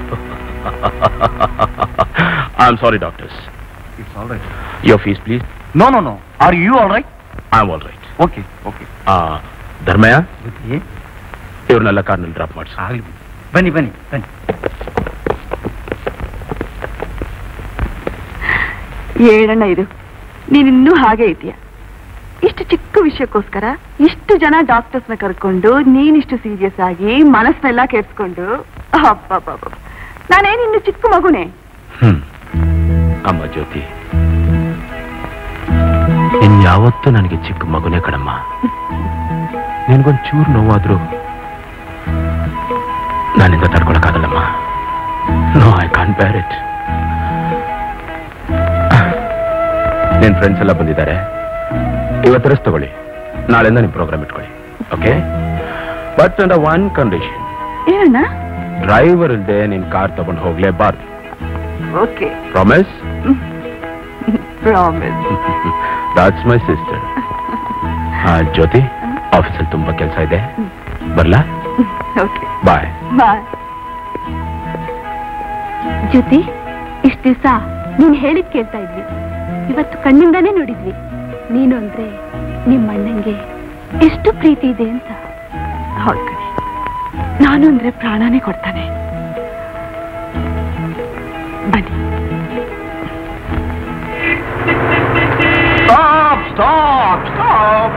I am sorry doctors it's all right your fees please no no no are you all right I am all right okay okay Dharmaiah ಬುದ್ಧಿ ಇವ್ರನ್ನೆಲ್ಲ ಕಾರ್ನಲ್ಲಿ ಡ್ರಾಪ್ ಮಾಡಿಸಿ ಆಗ್ಲಿ ಬುದ್ಧಿ. ಬನ್ನಿ ಬನ್ನಿ ಬನ್ನಿ ಏಳಣ್ಣ ಇದು ನೀನಿನ್ನೂ ಹಾಗೆ ಇದೆಯಾ ಇಷ್ಟು ಚಿಕ್ಕ ವಿಷಯಕ್ಕೋಸ್ಕರ ಇಷ್ಟು ಜನ ಡಾಕ್ಟರ್ಸ್ನ ಕರ್ಕೊಂಡು ನೀನಿಷ್ಟು ಸೀರಿಯಸ್ ಆಗಿ ಮನಸ್ಸನ್ನೆಲ್ಲ ಕೆಡ್ಸ್ಕೊಂಡು ಅಬ್ಬಬ್ಬಬ್ಬ ನಾನೇನಿನ್ನು ಚಿಕ್ಕ ಮಗುನೇ ಹ್ಮ್ ಅಮ್ಮ ಜ್ಯೋತಿ ಇನ್ ಯಾವತ್ತೂ ನನಗೆ ಚಿಕ್ಕ ಮಗುನೇ ಕಣಮ್ಮ ನಿನ್ಗೊಂದ್ ಚೂರು ನೋವಾದ್ರೂ ನಾನಿಂದ ತಡ್ಕೊಳಕ್ಕಾಗಲ್ಲಮ್ಮ ನೋ ಐ ಕಾನ್ ಬೇರ್ ಇಟ್ ನಿನ್ ಫ್ರೆಂಡ್ಸ್ ಎಲ್ಲ ಬಂದಿದ್ದಾರೆ ಇವತ್ತು ರೆಸ್ಟ್ ತಗೊಳ್ಳಿ ನಾಳೆಯಿಂದ ನಿಮ್ ಪ್ರೋಗ್ರಾಮ್ ಇಟ್ಕೊಳ್ಳಿ okay but under one condition ಏನಣ್ಣ ಡ್ರೈವರ್ ಇಲ್ದೆ ನಿನ್ ಕಾರ್ ತಗೊಂಡು ಹೋಗ್ಲೇಬಾರ್ದು okay promise promise that's my sister Jyothi ಆಫೀಸಲ್ಲಿ ತುಂಬಾ ಕೆಲಸ ಇದೆ ಬರ್ಲಾ ಓಕೆ ಬಾಯ್ ಬಾಯ್ ಜ್ಯೋತಿ ಇಷ್ಟ ದಿವಸ ನೀನ್ ಹೇಳಿದ್ ಕೇಳ್ತಾ ಇದ್ವಿ ಇವತ್ತು ಕಣ್ಣಿಂದಾನೇ ನೋಡಿದ್ವಿ ನೀನು ಅಂದ್ರೆ ನಿಮ್ಮ ಅಣ್ಣಂಗೆ ಎಷ್ಟು ಪ್ರೀತಿ ಇದೆ ಅಂತ ಹೌದು ಕಣೆ ನಾನು ಅಂದ್ರೆ ಪ್ರಾಣನೇ ಕೊಡ್ತಾನೆ ಬನ್ನಿ ಸ್ಟಾಪ್ ಸ್ಟಾಪ್ ಸ್ಟಾಪ್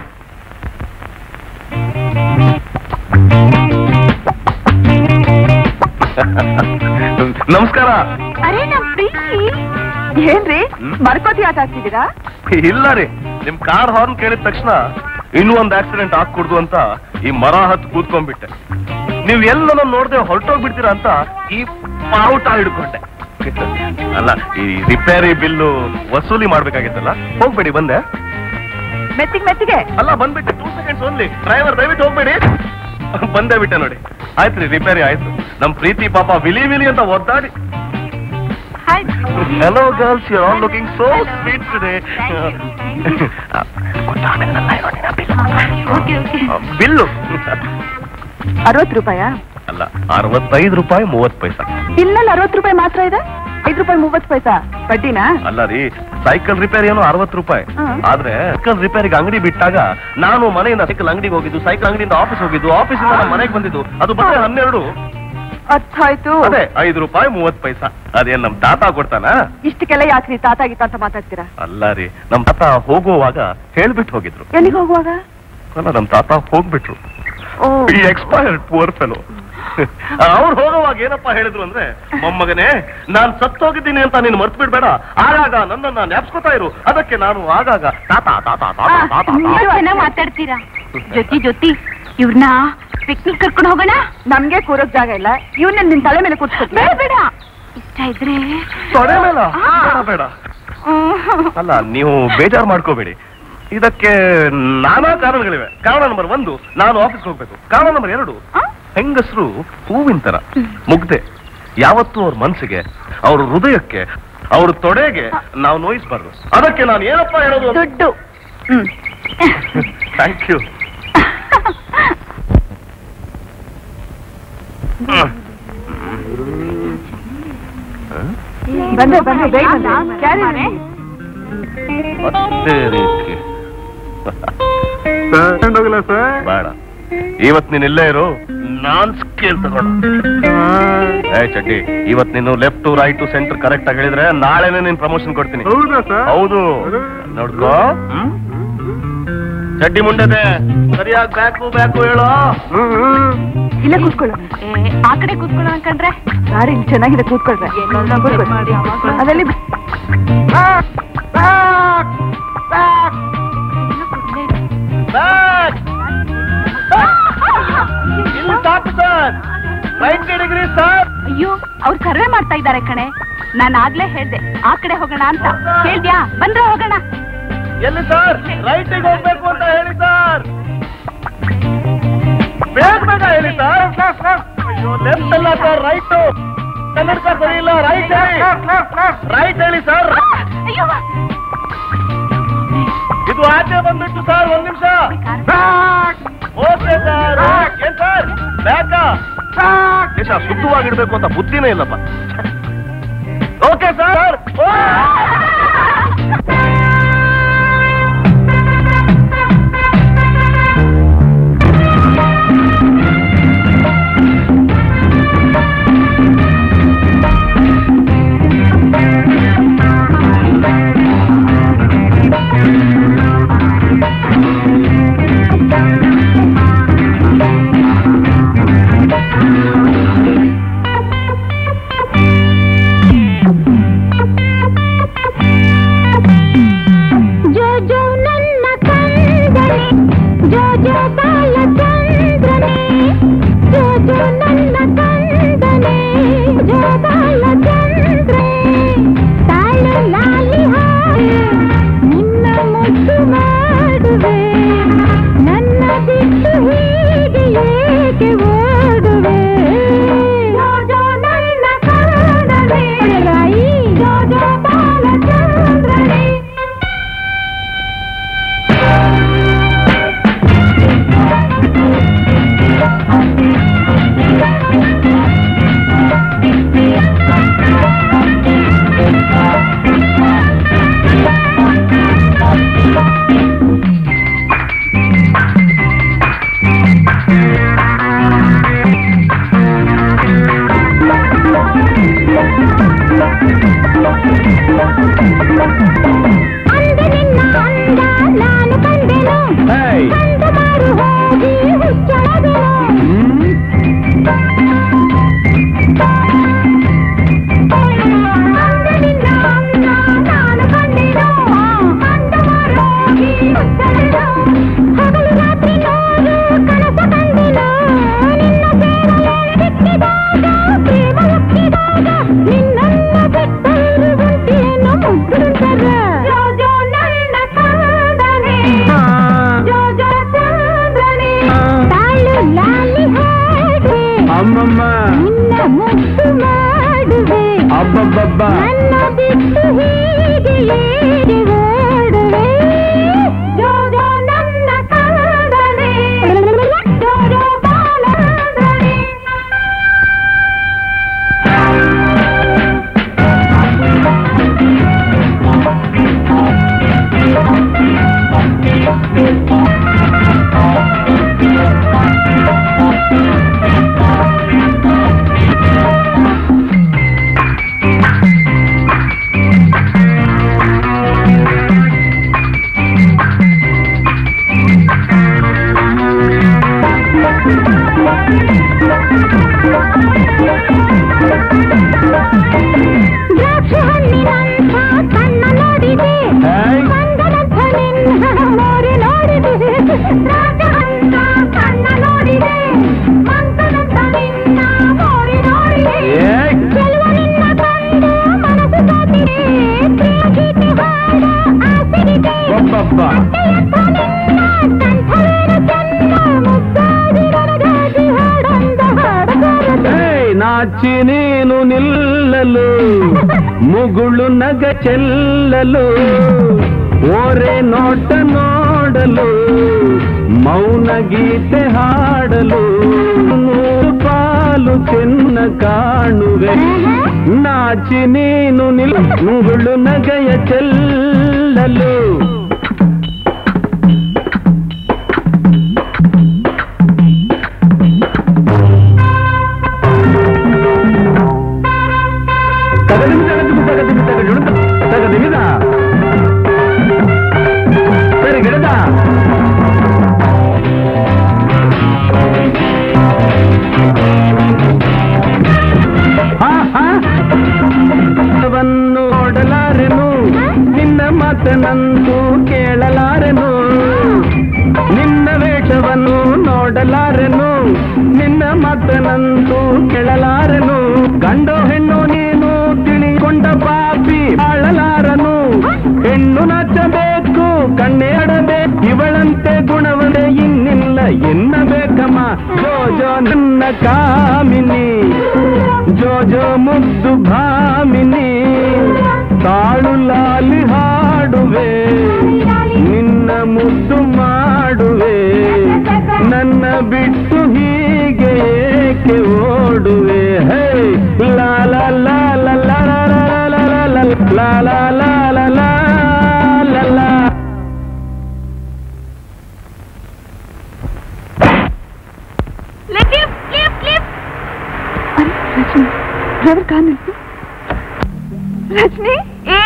ನಮಸ್ಕಾರ ಅರೇ ನಮ್ ಪ್ರೀತಿ ಏನ್ರಿ ಹ್ಮ್? ಮರ್ಕೋತಿ ಆಟ ಆಡ್ತಿದ್ದೀರಾ ಇಲ್ಲ ರೀ ನಿಮ್ ಕಾರ್ ಹಾರ್ನ್ ಕೇಳಿದ ತಕ್ಷಣ ಇನ್ನೂ ಒಂದ್ ಆಕ್ಸಿಡೆಂಟ್ ಆಗ್ಕೂಡ್ದು ಅಂತ ಈ ಮರ ಹತ್ತು ಕೂತ್ಕೊಂಡ್ಬಿಟ್ಟೆ ನೀವ್ ಎಲ್ಲ ನೋಡ್ದೆ ಹೊರಟೋಗ್ಬಿಡ್ತೀರಾ ಅಂತ ಈ ಪಾವುಟ ಹಿಡ್ಕೊಂಡೆ ಅಲ್ಲ ಈ ರಿಪೇರಿ ಬಿಲ್ಲು ವಸೂಲಿ ಮಾಡ್ಬೇಕಾಗಿತ್ತಲ್ಲ ಹೋಗ್ಬೇಡಿ ಬಂದೆ ಮೆತ್ತಿಗೆ ಮೆತ್ತಿಗೆ ಅಲ್ಲ ಬಂದ್ಬಿಟ್ಟೆ ಟೂ ಸೆಕೆಂಡ್ಸ್ ಓನ್ಲಿ ಡ್ರೈವರ್ ದಯವಿಟ್ಟು ಹೋಗ್ಬೇಡಿ ಬಂದೇ ಬಿಟ್ಟೆ ನೋಡಿ ಆಯ್ತು ರೀ ರಿಪೇರಿ ಆಯ್ತು ನಮ್ ಪ್ರೀತಿ ಪಾಪ ವಿಲಿ ವಿಲಿ ಅಂತ ಒದ್ದಾಡಿ hi hello girls you all looking so sweet today okay okay bill ಅರವತ್ತು ರೂಪಾಯಾ ಅಲ್ಲ ಅರವತ್ತೈದು ರೂಪಾಯಿ ಮೂವತ್ತು ಪೈಸಾ ಬಿಲ್ಲಲ್ಲಿ ಅರವತ್ತು ರೂಪಾಯಿ ಮಾತ್ರ ಇದೆ ಐದು ರೂಪಾಯಿ ಮೂವತ್ತು ಪೈಸಾ ಬಡ್ಡಿನಾ ಅಲ್ಲ ರೀ ಸೈಕಲ್ ರಿಪೇರಿ ಏನೋ ಅರವತ್ತು ರೂಪಾಯಿ ಹ್ಮ್. ಆದ್ರೆ ಸೈಕಲ್ ರಿಪೇರಿಗೆ ಅಂಗಡಿ ಬಿಟ್ಟಾಗ ನಾನು ಮನೆಯಿಂದ ಸೈಕಲ್ ಅಂಗಡಿಗೆ ಹೋಗಿದ್ದು ಸೈಕಲ್ ಅಂಗಡಿಯಿಂದ ಆಫೀಸ್ ಹೋಗಿದ್ದು ಆಫೀಸಿಂದ ನಮ್ಮ ಮನೆಗೆ ಬಂದಿದ್ದು ಅದು ಬರೀ ಹನ್ನೆರಡು ಅರ್ಥ ಆಯ್ತು ಅದೇ ಐದು ರೂಪಾಯಿ ಮೂವತ್ ಪೈಸಾ ಅದೇನ್ ನಮ್ ತಾತ ಕೊಡ್ತಾನ ಇಷ್ಟಕ್ಕೆಲ್ಲ ಯಾಕ್ರಿ ತಾತ ಗೀತ ಅಂತ ಮಾತಾಡ್ತೀರಾ ಅಲ್ಲ ರೀ ನಮ್ ತಾತ ಹೋಗುವಾಗ ಹೇಳ್ಬಿಟ್ಟು ಹೋಗಿದ್ರು ಎಲ್ಲಿಗೆ ಹೋಗುವಾಗ ಅಲ್ಲ ನಮ್ ತಾತ ಹೋಗ್ಬಿಟ್ರು ಓ ಈ ಎಕ್ಸ್ಪೈರ್ಡ್ ಪುವರ್ ಫೆಲೋ ಅವ್ರು ಹೋಗುವಾಗ ಏನಪ್ಪಾ ಹೇಳಿದ್ರು ಅಂದ್ರೆ ಮೊಮ್ಮಗನೇ ನಾನ್ ಸತ್ತೋಗಿದ್ದೀನಿ ಅಂತ ನೀನು ಮರ್ತು ಬಿಡ್ಬೇಡ ಆಗಾಗ ನನ್ನನ್ನ ಜ್ಞಾಪಿಸ್ಕೊತಾ ಇರು ಅದಕ್ಕೆ ನಾನು ಆಗಾಗ ತಾತ ತಾತ ತಾತ ತಾತ ತಾತ ಮಾತಾಡ್ತೀರಾ ಜೊತಿ ಜೊತಿ ಇವ್ರನ್ನ ಪಿಕ್ನಿಕ್ ಕರ್ಕೊಂಡು ಹೋಗೋಣ ನಮ್ಗೆ ಕೂರೋಕ್ ಜಾಗ ಇಲ್ಲ ಇವನ್ನ ನಿನ್ ತಲೆ ಮೇಲೆ ಕೂತ್ಕೊತೀನಿ ಬೇಡ ಬೇಡ ಇಷ್ಟ ಇದ್ರೆ ತೊಡೆ ಮೇಲ ಬೇಡ ಬೇಡ ಅಲ್ಲ ನೀವು ಬೇಜಾರು ಮಾಡ್ಕೋಬೇಡಿ ಇದಕ್ಕೆ ನಾನಾ ಕಾರಣಗಳಿವೆ ಕಾರಣ ನಂಬರ್ ಒಂದು ನಾನು ಆಫೀಸ್ಗೆ ಹೋಗ್ಬೇಕು ಕಾರಣ ನಂಬರ್ ಎರಡು ಹೆಂಗಸರು ಹೂವಿನ ತರ ಮುಗ್ದೆ ಯಾವತ್ತೂ ಅವ್ರ ಮನ್ಸಿಗೆ ಅವ್ರ ಹೃದಯಕ್ಕೆ ಅವ್ರ ತೊಡೆಗೆ ನಾವು ನೋಯಿಸ್ಬಾರ್ದು ಅದಕ್ಕೆ ನಾನು ಏನಪ್ಪಾ ಹೇಳೋದು ದುಡ್ಡು ಹ್ಮ್ ಥ್ಯಾಂಕ್ ಯು ಬಂದೆ ಬಂದೆ ಬೇಗ ಬಂದೆ ಕ್ಯಾರಿ ಮಾಡಿ. ಅದೇ ರೀತಿ ಬೇಡ ಇವತ್ ನೀನ್ ಇಲ್ಲೇ ಇರು ನಾನ್ ಸ್ಕೇಲ್ ತಗೊಂಡ ಏ ಚಡ್ಡಿ ಇವತ್ ನೀನು ಲೆಫ್ಟ್ ರೈಟ್ ಸೆಂಟರ್ ಕರೆಕ್ಟ್ ಆಗಿ ಹೇಳಿದ್ರೆ ನಾಳೆನೆ ನೀನ್ ಪ್ರಮೋಷನ್ ಕೊಡ್ತೀನಿ ಹೌದು ನೋಡ್ಕೋ ಹ್ಮ್? ಚಡ್ಡಿ ಮುಂಡೆದೆ ಸರಿಯಾಗಿ ಬ್ಯಾಕು ಬ್ಯಾಕು ಹೇಳೋ ಇಲ್ಲೇ ಕೂತ್ಕೊಳ್ಳೋ ಆ ಕಡೆ ಕೂತ್ಕೊಳ್ಳೋ ಅನ್ಕಂಡ್ರೆ ಸಾರಿ ಇಲ್ಲಿ ಚೆನ್ನಾಗಿದೆ ಕೂತ್ಕೊಳ್ರೆ ಕೂತ್ಕೊಳ್ಳಿ. ಅದರಲ್ಲಿ ಬ್ಯಾಕ್ ಇಲ್ಲಿ ಸಾಕು ಸರ್ ರೈಟ್ ಡಿಗ್ರಿ ಸರ್ ಅಯ್ಯೋ ಅವ್ರು ಸರ್ವೆ ಮಾಡ್ತಾ ಇದ್ದಾರೆ ಕಣೆ ನಾನು ಆಗ್ಲೇ ಹೇಳ್ದೆ ಆ ಕಡೆ ಹೋಗೋಣ ಅಂತ ಹೇಳ್ದ್ಯಾ ಬಂದ್ರೆ ಹೋಗೋಣ ಎಲ್ಲಿ ಸರ್ ರೈಟಿಗೆ ಹೋಗ್ಬೇಕು ಅಂತ ಹೇಳಿ ಸರ್ ಬೇಗ ಬೇಗ ಹೇಳಿ ಸರ್ ಅಯ್ಯೋ ಲೆಫ್ಟ್ ಅಲ್ಲ ಸರ್ ರೈಟ್ ಕನ್ನಡಕ ಸರಿ ಇಲ್ಲ ರೈಟ್ ಹೇಳಿ ರೈಟ್ ಹೇಳಿ ಸರ್ ಅಯ್ಯೋ ಇದು ಆಚೆ ಬಂದ್ಬಿಟ್ಟು ಸರ್ ಒಂದ್ ನಿಮಿಷ ಓಕೆ ಸರ್ ಏನ್ ಸರ್ ಬ್ಯಾಕ ದೇಶ ಶುದ್ಧವಾಗಿಡ್ಬೇಕು ಅಂತ ಬುದ್ಧಿನೇ ಇಲ್ಲಪ್ಪ ಓಕೆ ಸರ್ ಜೋ ಜೋ ನನ್ನ ಕಂದನೆ ಜೋ ಜೋ ಬಾಲಚಂದ್ರನೇ ಜೋ ಜೋ ನನ್ನ ಕಂದನೆ ಜೋ ಬಾಲಚಂದ್ರೇ ತಾಳು ಲಾಲಿ ಹಾಡು ನಿನ್ನ ಮುದ್ದು ಮಾಡುವೆ ನನ್ನ ಬಿಟ್ಟು ಹೀಗೆ ಏಕೆ ಓಡುವೆ ಜೋ ಜೋ ನನ್ನ ಕಂದನೆ ರಾಯಿ ಜೋ ಜೋ ಬಾಲಚಂದ್ರನೇ ನಿನ್ನ ಮುದ್ದು ಮಾಡುವೆ ಅಬ್ಬಬ್ಬಬ್ಬ ನನ್ನ ಬಿಟ್ಟು ಹೀಗೆ ಏರಿ ಓಡುವೆ ಜೋಜೋ ನನ್ನ ಕಾದನೆ ಜೋಜೋ ಬಾಲಂದನೆ ದ್ರಾಕ್ಷಿ ಹಣ್ಣಿನಂಥ ಕಣ್ಣ ನೋಡಿದೆ ಮಂಗನಂಥ ನಿನ್ನ ಮೋರೆ ನೋಡಿದೆ ದ್ರಾಕ್ಷಿ ಹಣ್ಣ ಕಣ್ಣ ನೋಡಿದೆ ಮಂಗನಂಥ ನಿನ್ನ ಮೋರೆ ನೋಡಿದೆ ಚೆಲುವ ನಿನ್ನ ಕಂಡು ಮನಸ್ಸು ಸೋತಿದೆ ಪ್ರಿಯ ಗೀತೆ ಹಾಡ ಆಸೆಗಿದೆ ಅತ್ತೆಯಂಥ ನಿನ್ನ ಕಂಠವೇನು ಚೆನ್ನ ಮುದ್ದಾಗಿ ನನಗಾಗಿ ಹಾಡಂದ ಹಾಡಗಾರದೆ ಏಯ್, ನಾಚಿ ನೀನು ನಿಲ್ಲಲು ಮುಗುಳು ನಗ ಚೆಲ್ಲಲು ಓರೆ ನೋಟ ನೋಡಲು ಮೌನ ಗೀತೆ ಹಾಡಲು ನೂರು ಪಾಲು ಚೆನ್ನ ಕಾಣುವೆ ನಾಚಿ ನೀನು ನಿಲ್ ಮುಗುಳು ನಗೆಯ ಚೆಲ್ಲಲು ತಗದಿಮಿ ತಗದಿಮಿ ತಗದಿಮಿ ತಗದಿಮಿ ತಗದಿಮಿದ ಸರಿ ಗಿಡದ ವನ್ನು ನೋಡಲಾರೆನು ನಿನ್ನ ಮಾತನಂತೂ ಕೇಳಲಾರೆನು ನಿನ್ನ ವೇಷವನ್ನು ನೋಡಲಾರೆನು ನಿನ್ನ ಮಾತನಂತೂ ಕೇಳಲಾರೆನು ಗಂಡು ಹೆಣ್ಣು ನೀನು ತಿಳಿಕೊಂಡ ಪಾಪಿ ಆಳಲಾರನು ಹೆಣ್ಣು ನಾಚಬೇಕು ಕಣ್ಣೇಡದೆ ಇವಳಂತೆ ಗುಣವದೆ ಇನ್ನಿಲ್ಲ ಎನ್ನಬೇಕಮ್ಮ ಜೋ ಜೋ ನನ್ನ ಕಾಮಿನಿ ಜೋ ಜೋ ಮುದ್ದು ಭಾಮಿನಿ ತಾಳು ಲಾಲಿ ಹಾಡುವೆ ನಿನ್ನ ಮುದ್ದು ಮಾಡುವೆ ನನ್ನ ಬಿಟ್ಟು ಹೀಗೆ ಏಕೆ ಓಡುವೆ ಹೇ ಲಾ ಲಾ ಲಾ ಲಾ ಲಾ ಲಾ ಲಾ ಲಾ ಲಾ ಲಾ ಲಾ ಲಾ ಲಾ ಲಾ ಲಾ ಲಾ ಡ್ರೈವರ್ ಕಾರ್ ನಿಲ್ಸು ರಜನಿ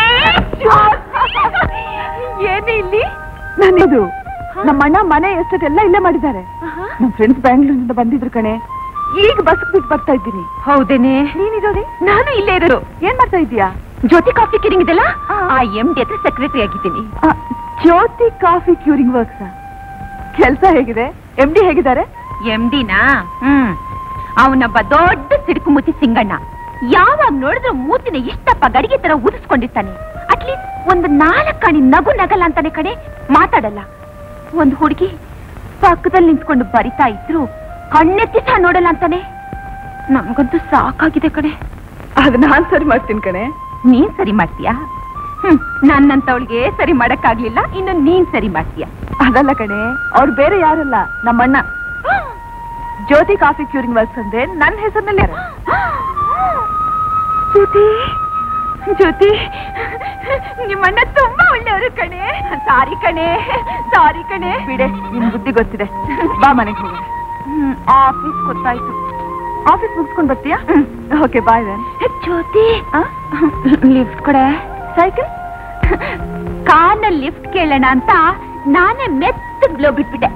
ಏನು ಇಲ್ಲಿ ನಾನಿದು ನಮ್ಮ ಅಣ್ಣ ಮನೆ ಎಸ್ಟೇಟ್ ಎಲ್ಲ ಇಲ್ಲೇ ಮಾಡಿದ್ದಾರೆ ನಮ್ಮ ಫ್ರೆಂಡ್ಸ್ ಬ್ಯಾಂಗ್ಳೂರಿಂದ ಬಂದಿದ್ರು ಕಣೆ ಈಗ ಬಸ್ ಬಿಟ್ಟು ಬರ್ತಾ ಇದ್ದೀನಿ ಹೌದೇನೆ ನೀನಿರೋದಿ ನಾನು ಇಲ್ಲೇ ಇರೋದು ಏನ್ ಮಾಡ್ತಾ ಇದೀಯಾ ಜ್ಯೋತಿ ಕಾಫಿ ಕಿರಿಂಗ್ ಇದೆಲ್ಲ ಆ ಎಂ ಡಿ ಹತ್ರ ಸೆಕ್ರೆಟರಿ ಆಗಿದ್ದೀನಿ ಆ, ಜ್ಯೋತಿ ಕಾಫಿ ಕ್ಯೂರಿಂಗ್ ವರ್ಕ್ಸ್ ಕೆಲಸ ಹೇಗಿದೆ ಎಂ ಡಿ ಹೇಗಿದ್ದಾರೆ ಎಂ ಡಿನಾ ಹ್ಮ್ ಅವನೊಬ್ಬ ದೊಡ್ಡ ಸಿಡುಕು ಮುತ್ತಿ ಸಿಂಗಣ್ಣ ಯಾವಾಗ ನೋಡಿದ್ರು ಮೂತಿನ ಇಷ್ಟಪ್ಪ ಗಡಿಗೆ ತರ ಊದಿಸ್ಕೊಂಡಿರ್ತಾನೆ ಅಟ್ಲೀಸ್ಟ್ ಒಂದು ನಾಲ್ಕು ಕಣಿ ನಗು ನಗಲ್ಲ ಅಂತಾನೆ ಕಡೆ ಮಾತಾಡಲ್ಲ ಒಂದು ಹುಡುಗಿ ಪಕ್ಕದಲ್ಲಿ ನಿಂತ್ಕೊಂಡು ಬರಿತಾ ಇದ್ರು ಕಣ್ಣೆತ್ತಿ ಸಹ ನೋಡಲ್ಲ ಅಂತಾನೆ ನಮ್ಗಂತೂ ಸಾಕಾಗಿದೆ ಕಡೆ ಅದು ನಾನ್ ಸರಿ ಮಾಡ್ತೀನಿ ಕಣೆ ನೀನ್ ಸರಿ ಮಾಡ್ತೀಯಾ ಹ್ಮ್ ನನ್ನಂತವಳಿಗೆ ಸರಿ ಮಾಡಕ್ಕಾಗ್ಲಿಲ್ಲ ಇನ್ನು ನೀನ್ ಸರಿ ಮಾಡ್ತೀಯಾ ಅದಲ್ಲ ಕಣೆ ಅವ್ರು ಬೇರೆ ಯಾರಲ್ಲ ನಮ್ಮಣ್ಣ ಜ್ಯೋತಿ ಕಾಫಿ ಕ್ಯೂರಿಂಗ್ ವರ್ಕ್ಸ್ ಅಂದ್ರೆ ನನ್ನ ಹೆಸರಿನಲ್ಲಿ ಜ್ಯೋತಿ ಜ್ಯೋತಿ ನಿಮ್ಮಣ್ಣ ತುಂಬಾ ಒಳ್ಳೆಯವರು ಕಣೆ ಸಾರಿ ಕಣೆ ಸಾರಿ ಕಣೆ ಬಿಡೆ ನಿನ್ ಬುದ್ಧಿ ಗೊತ್ತಿದೆ ಬಾ ಮನೆಗೆ ಹೋಗೋಣ ಆಫೀಸ್ ಗೊತ್ತಾಯ್ತು ಆಫೀಸ್ ಮುಗಿಸ್ಕೊಂಡ್ ಬರ್ತೀಯಾ ಓಕೆ ಬಾಯ್ ವೆನ್ ಜ್ಯೋತಿ ಲಿಫ್ಟ್ ಕೊಡೆ ಸೈಕಲ್ ಕಾರ್ನಲ್ಲಿ ಲಿಫ್ಟ್ ಕೇಳೋಣ ಅಂತ ನಾನೇ ಮೆತ್ತ ಗ್ಲೋ ಬಿಟ್ಬಿಟ್ಟೆ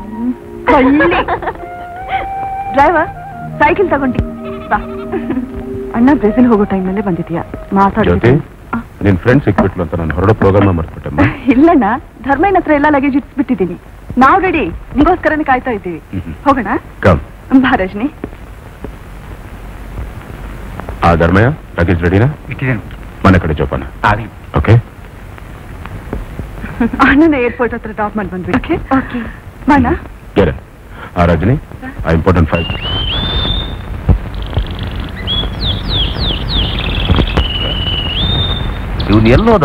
ಡ್ರೈವರ್ ಸೈಕಲ್ ತಗೊಂಡಿ ಬಾ ಅಣ್ಣ ಬ್ರೆಜಿಲ್ ಹೋಗೋ ಟೈಮಲ್ಲೇ ಬಂದಿದ್ಯಾ ಜ್ಯೋತಿ ಮಾತಾಡಿ ನಿನ್ ಫ್ರೆಂಡ್ ಸಿಕ್ಬಿಟ್ಲು ಅಂತ ನಾನು ಹೊರಡೋ ಪ್ರೋಗ್ರಾಮ್ ಮರ್ತ್ಬಿಟ್ಟಮ್ಮ ಇಲ್ಲಣ್ಣ ಧರ್ಮಯ್ಯನ ಹತ್ರ ಎಲ್ಲ ಲಗೇಜ್ ಇಟ್ಬಿಟ್ಟಿದ್ದೀನಿ ನಾವ್ ರೆಡಿ ನಿಗೋಸ್ಕರನೇ ಕಾಯ್ತಾ ಇದ್ದೀವಿ ಹ್ಮ್. ಹೋಗೋಣ ಕಮ್ ಬಾ ರಜನಿ ಆ ಧರ್ಮಯ್ಯ ಲಗೇಜ್ ರೆಡಿನಾ ಇಟ್ಟಿದ್ದೇನೆ ಮನೆ ಕಡೆ ಜೋಪಾನ ಆಗಲಿ ಓಕೆ ಅಣ್ಣನ ಏರ್ಪೋರ್ಟ್ ಹತ್ರ ಡ್ರಾಪ್ ಮಾಡಿ ಬಂದ್ವಿ ಓಕೆ ಓಕೆ ಬಾಣ ಬೇರೆ ಆ ರಜನಿ ಆ ಇಂಪಾರ್ಟೆಂಟ್ ಫೈಲ್ ಇವನ್ ಎಲ್ಲೋದ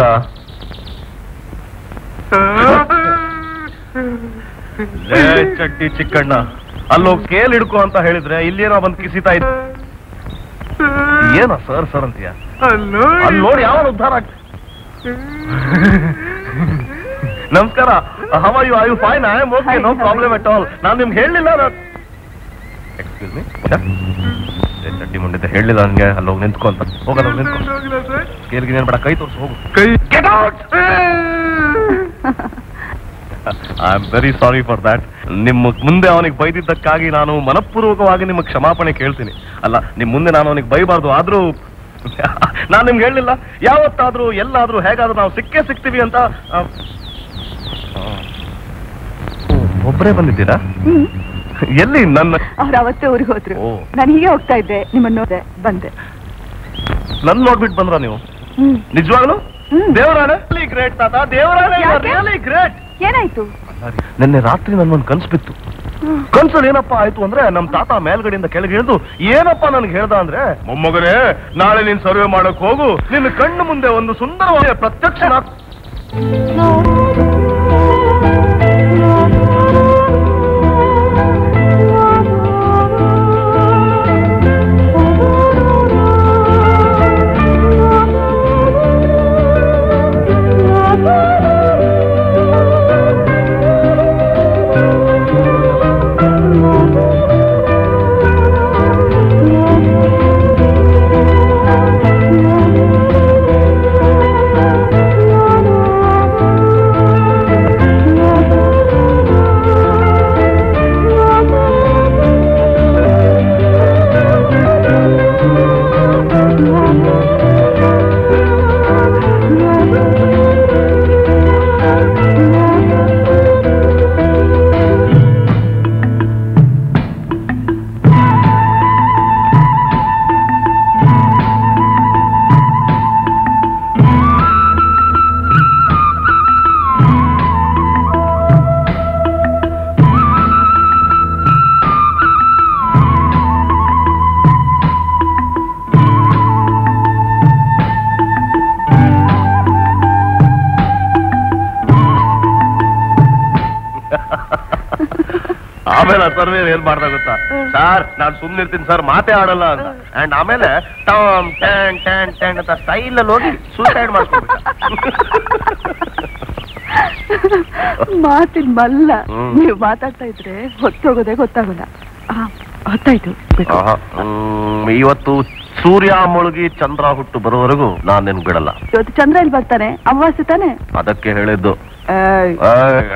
ಲೇ ಚಟ್ಟಿ ಚಿಕ್ಕಣ್ಣ ಅಲ್ಲೋಗ್ ಕೇಲ್ ಹಿಡ್ಕೊ ಅಂತ ಹೇಳಿದ್ರೆ ಇಲ್ಲೇನೋ ಬಂದ್ ಕಿಸಿತಾ ಇದ್ದ ಏನೋ ಸರ್ ಸರ್ ಅಂತೀಯ ಅಲ್ಲಿ ನೋಡಿ ಯಾವ ಉದ್ಧಾರ ಆಗ್ ನಮಸ್ಕಾರ how are you I you fine I am okay no problem at all ನಾನು ನಿಮ್ಗೆ ಹೇಳಲಿಲ್ಲ ಎಕ್ಸ್ಕ್ಯೂಸ್ ಮೀ ಚಟ್ಟಿ ಮುಂಡಿದ್ದೆ ಹೇಳಲಿಲ್ಲ ನನಗೆ ಅಲ್ಲಿ ಹೋಗಿ ನಿಂತ್ಕೊ ಅಂತ ಹೋಗಲ್ಲ ನಿಂತ್ಕೊ ಸ್ಕೇಲ್ಗೆ ಏನ್ ಬೇಡ ಕೈ ತೋರಿಸು ಹೋಗು ಕೈ get out I am very sorry for that ನಿಮ್ಮ ಮುಂದೆ ಅವನಿಗೆ ಬೈದಿದ್ದಕ್ಕಾಗಿ ನಾನು ಮನಪೂರ್ವಕವಾಗಿ ನಿಮಗೆ ಕ್ಷಮಾಪಣೆ ಕೇಳ್ತೀನಿ ಅಲ್ಲ ನಿಮ್ ಮುಂದೆ ನಾನು ಅವನಿಗೆ ಬೈಬಾರ್ದು ಆದ್ರೂ ನಾನು ನಿಮ್ಗೆ ಹೇಳಲಿಲ್ಲ ಯಾವತ್ತಾದ್ರೂ ಎಲ್ಲಾದ್ರೂ ಹೇಗಾದ್ರೂ ನಾವು ಸಿಕ್ಕೇ ಸಿಗ್ತೀವಿ ಅಂತ ಆ, ಆ, ಒಬ್ರೇ ಬಂದಿದ್ದೀರಾ ಎಲ್ಲಿ ನನ್ನ ಅವ್ರು ಅವತ್ತೇ ಊರಿಗೆ ಹೋದ್ರು ಓ. ನಾನು ಹೀಗೆ ಹೋಗ್ತಾ ಇದ್ದೆ ನಿಮ್ಮನ್ನು ನೋಡಿದೆ ಬಂದೆ ನನ್ ನೋಡ್ಬಿಟ್ಟು ಬಂದ್ರ ನೀವು ಹ್ಮ್ ನಿಜವಾಗ್ಲು ಹ್ಮ್. ದೇವರಾಣೆ ಗ್ರೇಟ್ ತಾತ ದೇವರಾಣೆ ಯಾಕೆ? ರಿಯಲಿ ಗ್ರೇಟ್ ಏನಾಯ್ತು ನಿನ್ನೆ ರಾತ್ರಿ ನನ್ಗೊಂದು ಕನ್ಸು ಬಿತ್ತು ಕನ್ಸಲ್ಲಿ ಏನಪ್ಪ ಆಯ್ತು ಅಂದ್ರೆ ನಮ್ ತಾತ ಮೇಲ್ಗಡೆಯಿಂದ ಕೆಳಗೆ ಇಳಿದು ಏನಪ್ಪ ನನ್ಗೆ ಹೇಳ್ದ ಅಂದ್ರೆ ಮೊಮ್ಮಗನೇ ನಾಳೆ ನೀನ್ ಸರ್ವೆ ಮಾಡಕ್ ಹೋಗು ನಿನ್ನ ಕಣ್ಣು ಮುಂದೆ ಒಂದು ಸುಂದರವಾದ ಪ್ರತ್ಯಕ್ಷ ಆಮೇಲೆ ಸರ್ವೆ ಏನ್ ಮಾಡ್ದ ಗೊತ್ತಾ ಸರ್ ನಾನ್ ಸುಮ್ನೆ ಇರ್ತೀನಿ ಸರ್ ಮಾತೇ ಆಡಲ್ಲ ಅಂತ ಅಂಡ್ ಆಮೇಲೆ ಟಾಮ್ ಟ್ಯಾನ್ ಟ್ಯಾನ್ ಟ್ಯಾನ್ ಅಂತ ಸ್ಟೈಲ್ ಅಲ್ಲಿ ಹೋಗಿ ಸೂಸೈಡ್ ಮಾಡ್ಕೊಂಡ್ಬಿಟ್ಟ ಮಾತಿನ ಮಲ್ಲ ಹ್ಮ್. ನೀವು ಮಾತಾಡ್ತಾ ಇದ್ರೆ ಹೊತ್ತೋಗೋದೇ ಗೊತ್ತಾಗಲ್ಲ ಆ, ಹೊತ್ತಾಯ್ತು ಬಿಡು. ಆಹಾ, ಹ್ಮ್, ಇವತ್ತು ಸೂರ್ಯ ಮುಳುಗಿ ಚಂದ್ರ ಹುಟ್ಟು ಬರೋವರೆಗೂ ನಾನ್ ನಿನ್ ಬಿಡಲ್ಲ ಇವತ್ತು ಚಂದ್ರ ಇಲ್ಲಿ ಬರ್ತಾನೆ ಅಮಾವಾಸ್ಯೆ ತಾನೆ ಅದಕ್ಕೆ ಹೇಳಿದ್ದು ಏಯ್. ಆಯ್.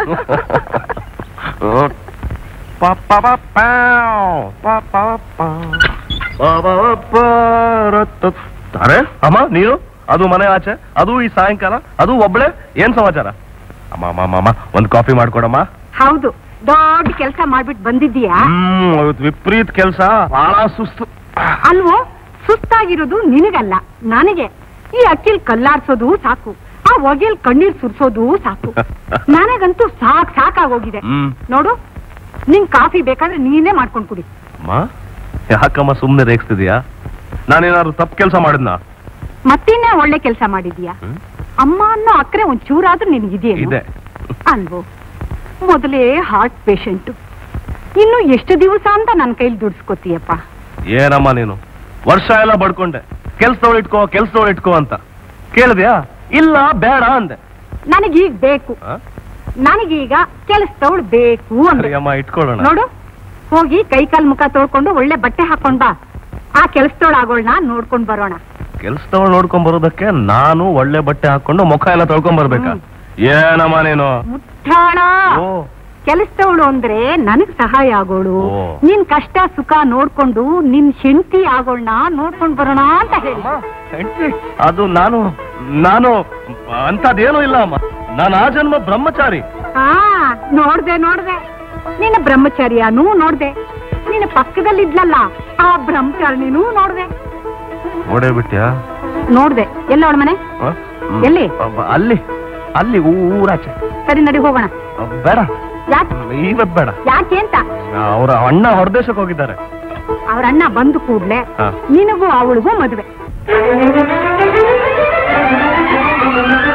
ಪ ಪ ಪ ಪಾವ್, ಪ ಪ ಪಾವ್. ಪ ಪ ಪ ರತ್ತ- ಅರೆ ಅಮ್ಮ ನೀನು ಅದು ಮನೆ ಆಚೆ ಅದು ಈ ಸಾಯಂಕಾಲ ಅದು ಒಬ್ಳೆ ಏನ್ ಸಮಾಚಾರ ಅಮ್ಮ ಅಮ್ಮ ಅಮ್ಮ, ಅಮ್ಮ ಒಂದ್ ಕಾಫಿ ಮಾಡ್ಕೊಡಮ್ಮ ಹೌದು ದೊಡ್ಡ ಕೆಲಸ ಮಾಡ್ಬಿಟ್ಟು ಬಂದಿದ್ದೀಯಾ ಹ್ಮ್ ಇವತ್ತು ವಿಪರೀತ ಕೆಲಸ ಬಹಳ ಸುಸ್ತು ಅಲ್ವೋ ಸುಸ್ತಾಗಿರೋದು ನಿನಗಲ್ಲ ನನಗೆ ಈ ಅಕ್ಕಿಲ್ ಕಲ್ಲಾಡ್ಸೋದು ಸಾಕು ಆ ಹೊಗೆಲ್ ಕಣ್ಣೀರ್ ಸುರ್ಸೋದು ಸಾಕು ನನಗಂತೂ ಸಾಕ್ ಸಾಕಾಗೋಗಿದೆ ಹ್ಮ್ ನೋಡು ನಿಂಗ್ ಕಾಫಿ ಬೇಕಾದ್ರೆ ನೀನೇ ಮಾಡ್ಕೊಂಡ್ ಕುಡಿ ಅಮ್ಮ ಯಾಕಮ್ಮ ಸುಮ್ನೆ ರೇಗಿಸ್ತಿದ್ಯಾ ನಾನೇನಾದ್ರು ತಪ್ಪು ಕೆಲಸ ಮಾಡಿದ್ನಾ ಮತ್ತಿನ್ನೇ ಒಳ್ಳೆ ಕೆಲಸ ಮಾಡಿದೀಯಾ ಹ್ಮ್? ಅಮ್ಮ ಅನ್ನೋ ಅಕ್ರೆ ಒಂಚೂರಾದ್ರೂ ನಿನಗಿದೆಯೇನು ಇದೆ ಅಲ್ವೋ ಮೊದಲೇ ಹಾರ್ಟ್ ಪೇಷಂಟ್ ಇನ್ನು ಎಷ್ಟು ದಿವಸ ಅಂತ ನನ್ನ ಕೈಲಿ ದುಡ್ಸ್ಕೊತೀಯಪ್ಪ ಏನಮ್ಮ ನೀನು ವರ್ಷ ಎಲ್ಲ ಬಡ್ಕೊಂಡೆ ಕೆಲ್ಸದವ್ಳು ಇಟ್ಕೋ ಕೆಲ್ಸದವ್ಳು ಇಟ್ಕೋ ಅಂತ ಕೇಳಿದ್ಯಾ ಇಲ್ಲ ಬೇಡ ಅಂದೆ ನನಗೀಗ ಬೇಕು ಆ? ನನಗೀಗ ಕೆಲಸದವಳು ಬೇಕು ಅಂದ್ರೆ ಸರಿ ಅಮ್ಮ ಇಟ್ಕೊಳ್ಳೋಣ ನೋಡು ಹೋಗಿ ಕೈ ಕಾಲ್ ಮುಖ ತೊಳ್ಕೊಂಡು ಒಳ್ಳೆ ಬಟ್ಟೆ ಹಾಕೊಂಡ್ ಬಾ ಆ ಕೆಲಸದವಳಾಗೋಳ್ನ ನೋಡ್ಕೊಂಡ್ ಬರೋಣ ಕೆಲ್ಸದವ್ಳು ನೋಡ್ಕೊಂಡ್ ಬರೋದಕ್ಕೆ ನಾನು ಒಳ್ಳೆ ಬಟ್ಟೆ ಹಾಕೊಂಡು ಮುಖ ಎಲ್ಲ ತೊಳ್ಕೊಂಡ್ ಬರ್ಬೇಕಾ ಏನಮ್ಮ ನೀನು ಮುಟ್ಟಾಳ ಓ ಕೆಲಸದವಳು ಅಂದ್ರೆ ನನಗ್ ಸಹಾಯ ಆಗೋಳು ಓ. ನಿನ್ ಕಷ್ಟ ಸುಖ ನೋಡ್ಕೊಂಡು ನಿನ್ ಹೆಂಡತಿ ಆಗೋಳ್ನ ನೋಡ್ಕೊಂಡ್ ಬರೋಣ ಅಂತ ಹೇಳಿ ಅಮ್ಮ, ಹೆಂಡ್ತಿ, ಅದು ನಾನು ನಾನು ಅಂತದೇನೂ ಇಲ್ಲ ಅಮ್ಮ ನಾನು ಆ ಜನ್ಮ ಬ್ರಹ್ಮಚಾರಿ ಹಾ ನೋಡ್ದೆ ನೋಡ್ದೆ ನಿನ್ನ ಬ್ರಹ್ಮಚರ್ಯನೂ ನೋಡ್ದೆ ನಿನ್ನ ಪಕ್ಕದಲ್ಲಿದ್ಲಲ್ಲ ಆ ಬ್ರಹ್ಮಚಾರಿಣಿನೂ ನೋಡ್ದೆ ಓಡೇ ಬಿಟ್ಯಾ ನೋಡ್ದೆ ಎಲ್ಲ ಅವಳ ಮನೆ ಆ? ಹ್ಮ್. ಎಲ್ಲಿ? ಅಬ್ಬ, ಅಲ್ಲಿ ಅಲ್ಲಿ ಊರಾಚೆ ಸರಿ ನಡಿ ಹೋಗೋಣ ಅಬ್ಬ, ಬೇಡ ಯಾಕೆ ಇವತ್ ಬೇಡ ಯಾಕೆ ಅಂತ ಅವರ ಅಣ್ಣ ಹೊರದೇಶಕ್ಕೆ ಹೋಗಿದ್ದಾರೆ ಅವ್ರ ಅಣ್ಣ ಬಂದು ಕೂಡ್ಲೆ ಹಾ. ನಿನಗೂ ಅವಳಿಗೂ ಮದುವೆ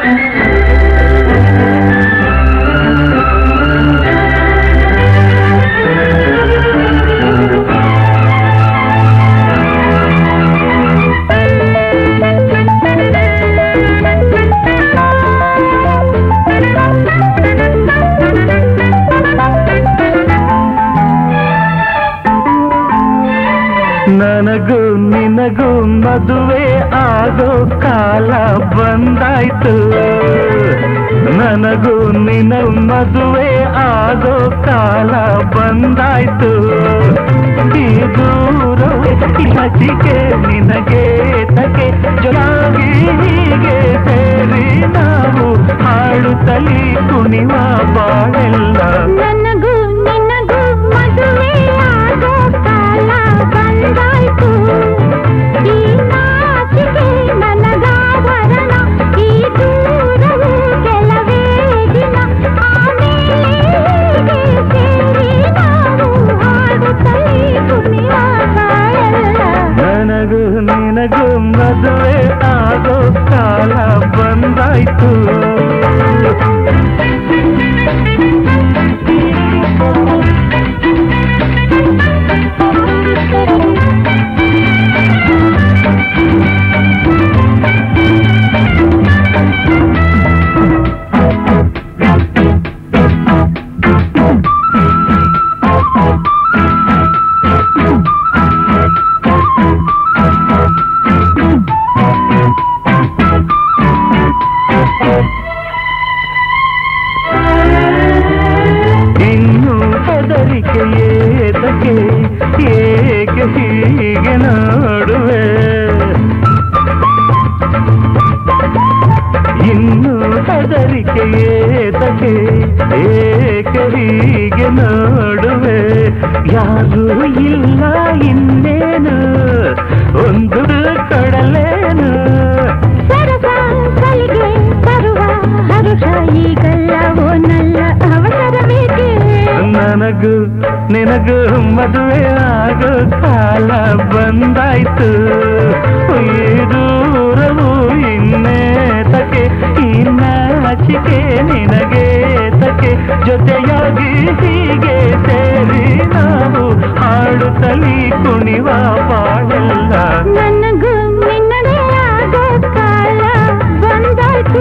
ನನಗೂ ನಿನಗೂ ಮದುವೆ ಆಗೋ ಕಾಲ ಬಂದಾಯ್ತು ನನಗೂ ನಿನ ಮದುವೆ ಆಗೋ ಕಾಲ ಬಂದಾಯ್ತು ಈ ದೂರವೇ ಹಸಿಗೆ ನಿನಗೆ ತಗೆ ಜೊಲಾಗಿ ಹೀಗೆ ಸೇರಿ ನಾವು ಹಾಡುತ್ತಲಿ ಕುಣಿವ ಬಾಳೆಲ್ಲ ನನಗೂ ನಿನಗೂ ಮದುವೆ ಆಗೋ ಕಾಲ ಬಂದಾಯ್ತು ಈ ನಾಚಿಕೆ ನನಗಾಭರಣ ಈ ದೂರವು ಕೆಲವೇ ದಿನ ಆಮೇಲೆ ಹೀಗೆ ಸೇರಿ ನಾವು ಹಾಡುತ್ತಲೇ ಕುಣಿವ ಬಾಳೆಲ್ಲ ನನಗೂ ನಿನಗೂ ಮದುವೆ ಆಗೋ ಕಾಲ ಬಂದಾಯ್ತು ಇನ್ನು ಹೆದರಿಕೆ ಏತಕ್ಕೆ ಏಕೆ ಹೀಗೆ ನೋಡುವೆ ಇನ್ನು ಹೆದರಿಕೆ ಏತಕ್ಕೆ ಏಕೆ ಹೀಗೆ ನೋಡುವೆ ಯಾರು ಇಲ್ಲ ಇನ್ನೇನು ಒಂದು ಕೊಡಲೇನು ಸರಸ ಸಲಿಗೆ ಬರುವ ಹರುಷ ಈಗಲ್ಲವೋ ನಲ್ಲ ಅವಸರವೇಕೆ ನನಗೂ ನಿನಗೂ ಮದುವೆ ಆಗೋ ಕಾಲ ಬಂದಾಯ್ತು ಈ ದೂರವು ಇನ್ನೇ ತಕೆ ಈ ನಾಚಿಕೆ ನಿನಗೆ ತಕೆ ಜೊತೆಯಾಗಿ ಹೀಗೆ ಸೇರಿ ನಾವು ಹಾಡುತ್ತಲಿ ಕುಣಿವ ಬಾಳೆಲ್ಲ ನನಗೂ ನಿನ್ನದೇ ಆಗೋ ಕಾಲ ಬಂದಾಯ್ತು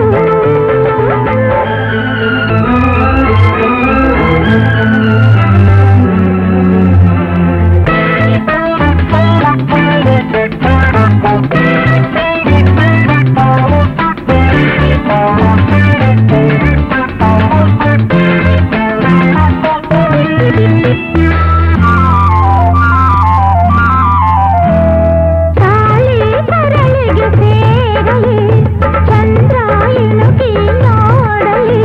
ತಾಳಿ ತರಳಿಗೆ ಸೇರಲಿ ಚಂದ್ರ ಇಣುಕಿ ನೋಡಲಿ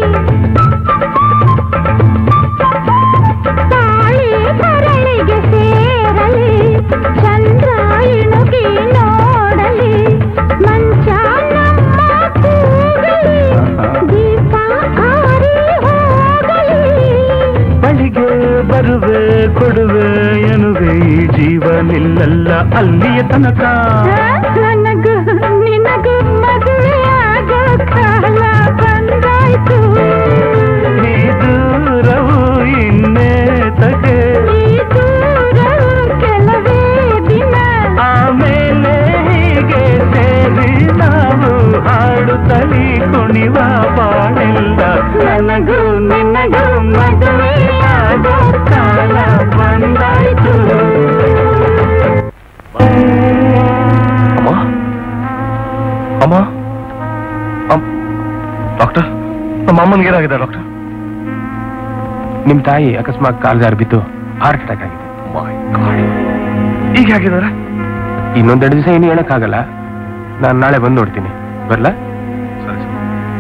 ತಾಳಿ ತರಳಿಗೆ ಸೇರಲಿ ಚಂದ್ರ ಇಣುಕಿ ನೋಡಲಿ ಮಂಚ ನಮ್ಮ ಕೂಗಲಿ ದೀಪ ಆರಿ ಹೋಗಲಿ ಬಳಿಗೆ ಬರುವೆ ಕೊಡುವೆ ಎನ್ನುವೆ ಈ ಜೀವ ನಿಲ್ಲಲ್ಲ ಅಲ್ಲಿಯ ತನಕ ನನಗೂ ನಿನಗೂ ಮದುವೆ ಆಗೋ ಕಾಲ ಬಂದಾಯ್ತು ಈ ದೂರವು ಇನ್ನೇ ತಗೆ ಈ ದೂರವು ಕೆಲವೇ ದಿನ ಆಮೇಲೆ ಹೀಗೆ ಸೇರಿ ನಾವು ಹಾಡುತ್ತಲಿ ಕುಣಿವ ಬಾಳೆಲ್ಲ ನನಗೂ ನಿನಗೂ ಮದುವೆ ಆಗೋ ಕಾಲ ಬಂದಾಯ್ತು ಅಮ್ಮ ಅಮ್ಮ ಅಮ್- ಡಾಕ್ಟರ್ ನಮ್ಮ ಅಮ್ಮನಿಗೆ ಏನಾಗಿದೆ ಡಾಕ್ಟರ್ ನಿಮ್ ತಾಯಿ ಅಕಸ್ಮಾತ್ ಕಾಲ್ಗಾರ್ ಬಿದ್ದು ಹಾರ್ಟ್ ಅಟ್ಯಾಕ್ ಆಗಿದೆ ಈಗ ಹೇಗಿದ್ದಾರೆ ಇನ್ನೊಂದೆರಡು ದಿವಸ ಏನು ಹೇಳಕ್ಕಾಗಲ್ಲ ನಾನು ನಾಳೆ ಬಂದು ನೋಡ್ತೀನಿ ಬರ್ಲಾ ಸರಿ ಸರಿ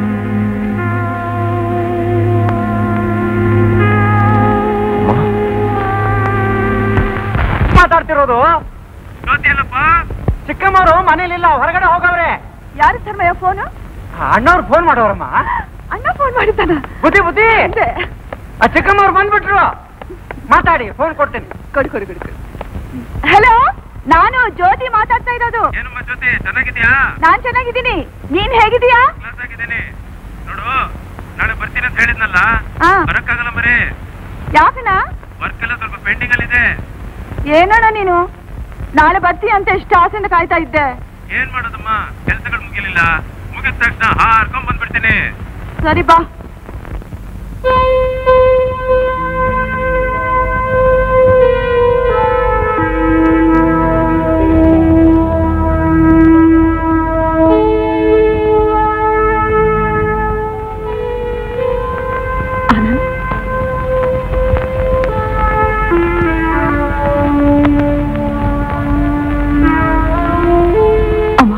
ಅಮ್ಮ ಮಾತಾಡ್ತಿರೋದು ಚಿಕ್ಕಮ್ಮವರು ಮನೇಲಿಲ್ಲ ಹೊರಗಡೆ ಹೋಗವ್ರೆ ಯಾರು ಧರ್ಮಯ್ಯ ಫೋನು ಅಣ್ಣವ್ರು ಫೋನ್ ಮಾಡೋರಮ್ಮ ಅಣ್ಣ ಫೋನ್ ಮಾಡಿದ್ದಾನ ಬುದ್ಧಿ ಬುದ್ಧಿ ಆ ಚಿಕ್ಕಮ್ಮವ್ರು ಬಂದ್ಬಿಟ್ರು ಮಾತಾಡಿ ಫೋನ್ ಕೊಡ್ತೀನಿ ಕೊಡು ಕೊಡು ಕೊಡು ಕೊಡು ಹಲೋ ನಾನು ಜ್ಯೋತಿ ಮಾತಾಡ್ತಾ ಇರೋದು ಏನಮ್ಮ ಜೊತೆ ಚೆನ್ನಾಗಿದ್ಯಾ ನಾನ್ ಚೆನ್ನಾಗಿದ್ದೀನಿ ನೀನ್ ಹೇಗಿದೀಯಾ ಕ್ಲಾಸ್ ಆಗಿದ್ದೀನಿ ನೋಡು ನಾಳೆ ಬರ್ತೀನಿ ಅಂತ ಹೇಳಿದ್ನಲ್ಲ ಹಾ ಬರಕ್ಕಾಗಲ್ಲ ಮರಿ ಯಾಕಣ್ಣ ವರ್ಕ್ ಎಲ್ಲ ಸ್ವಲ್ಪ ಪೆಂಡಿಂಗ್ ಅಲ್ಲಿ ಇದೆ ಏನಣ್ಣ ನೀನು ನಾಳೆ ಬರ್ತೀಯ ಅಂತ ಎಷ್ಟು ಆಸೆಯಿಂದ ಕಾಯ್ತಾ ಇದ್ದೆ ಏನ್ ಮಾಡೋದಮ್ಮ ಕೆಲ್ಸಗಳು ಮುಗಿಲಿಲ್ಲ ಮುಗಿದ ತಕ್ಷಣ ಹಾರ್ಕೊಂಡ್ ಬಂದ್ಬಿಡ್ತೀನಿ ಸರಿ ಬಾ ಆನಂದ್ ಅಮ್ಮ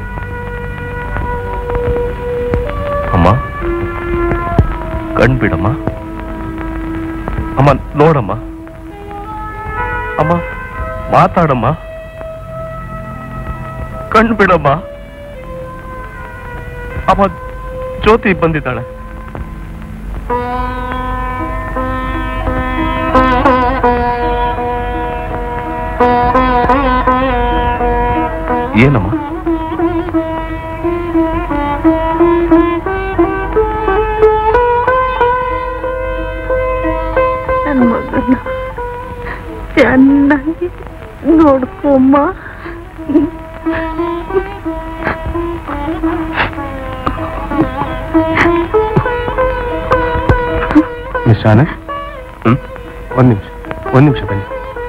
ಅಮ್ಮ ಕಣ್ಬಿಡಮ್ಮ ಅಮ್ಮ ನೋಡಮ್ಮ ಅಮ್ಮ ಮಾತಾಡಮ್ಮ ಕಣ್ಬಿಡಮ್ಮ ಅಮ್ಮ ಜ್ಯೋತಿ ಬಂದಿದ್ದಾಳೆ ಏನಮ್ಮ ನನ್ನ ಮಗನ ಚೆನ್ನಾಗಿ ನೋಡ್ಕೊಮ್ಮ ಮಿಸ್ ಆನಂದ್ ಹ್ಮ್ ಒಂದ್ ನಿಮಿಷ ಒಂದ್ ನಿಮಿಷ ಬನ್ನಿ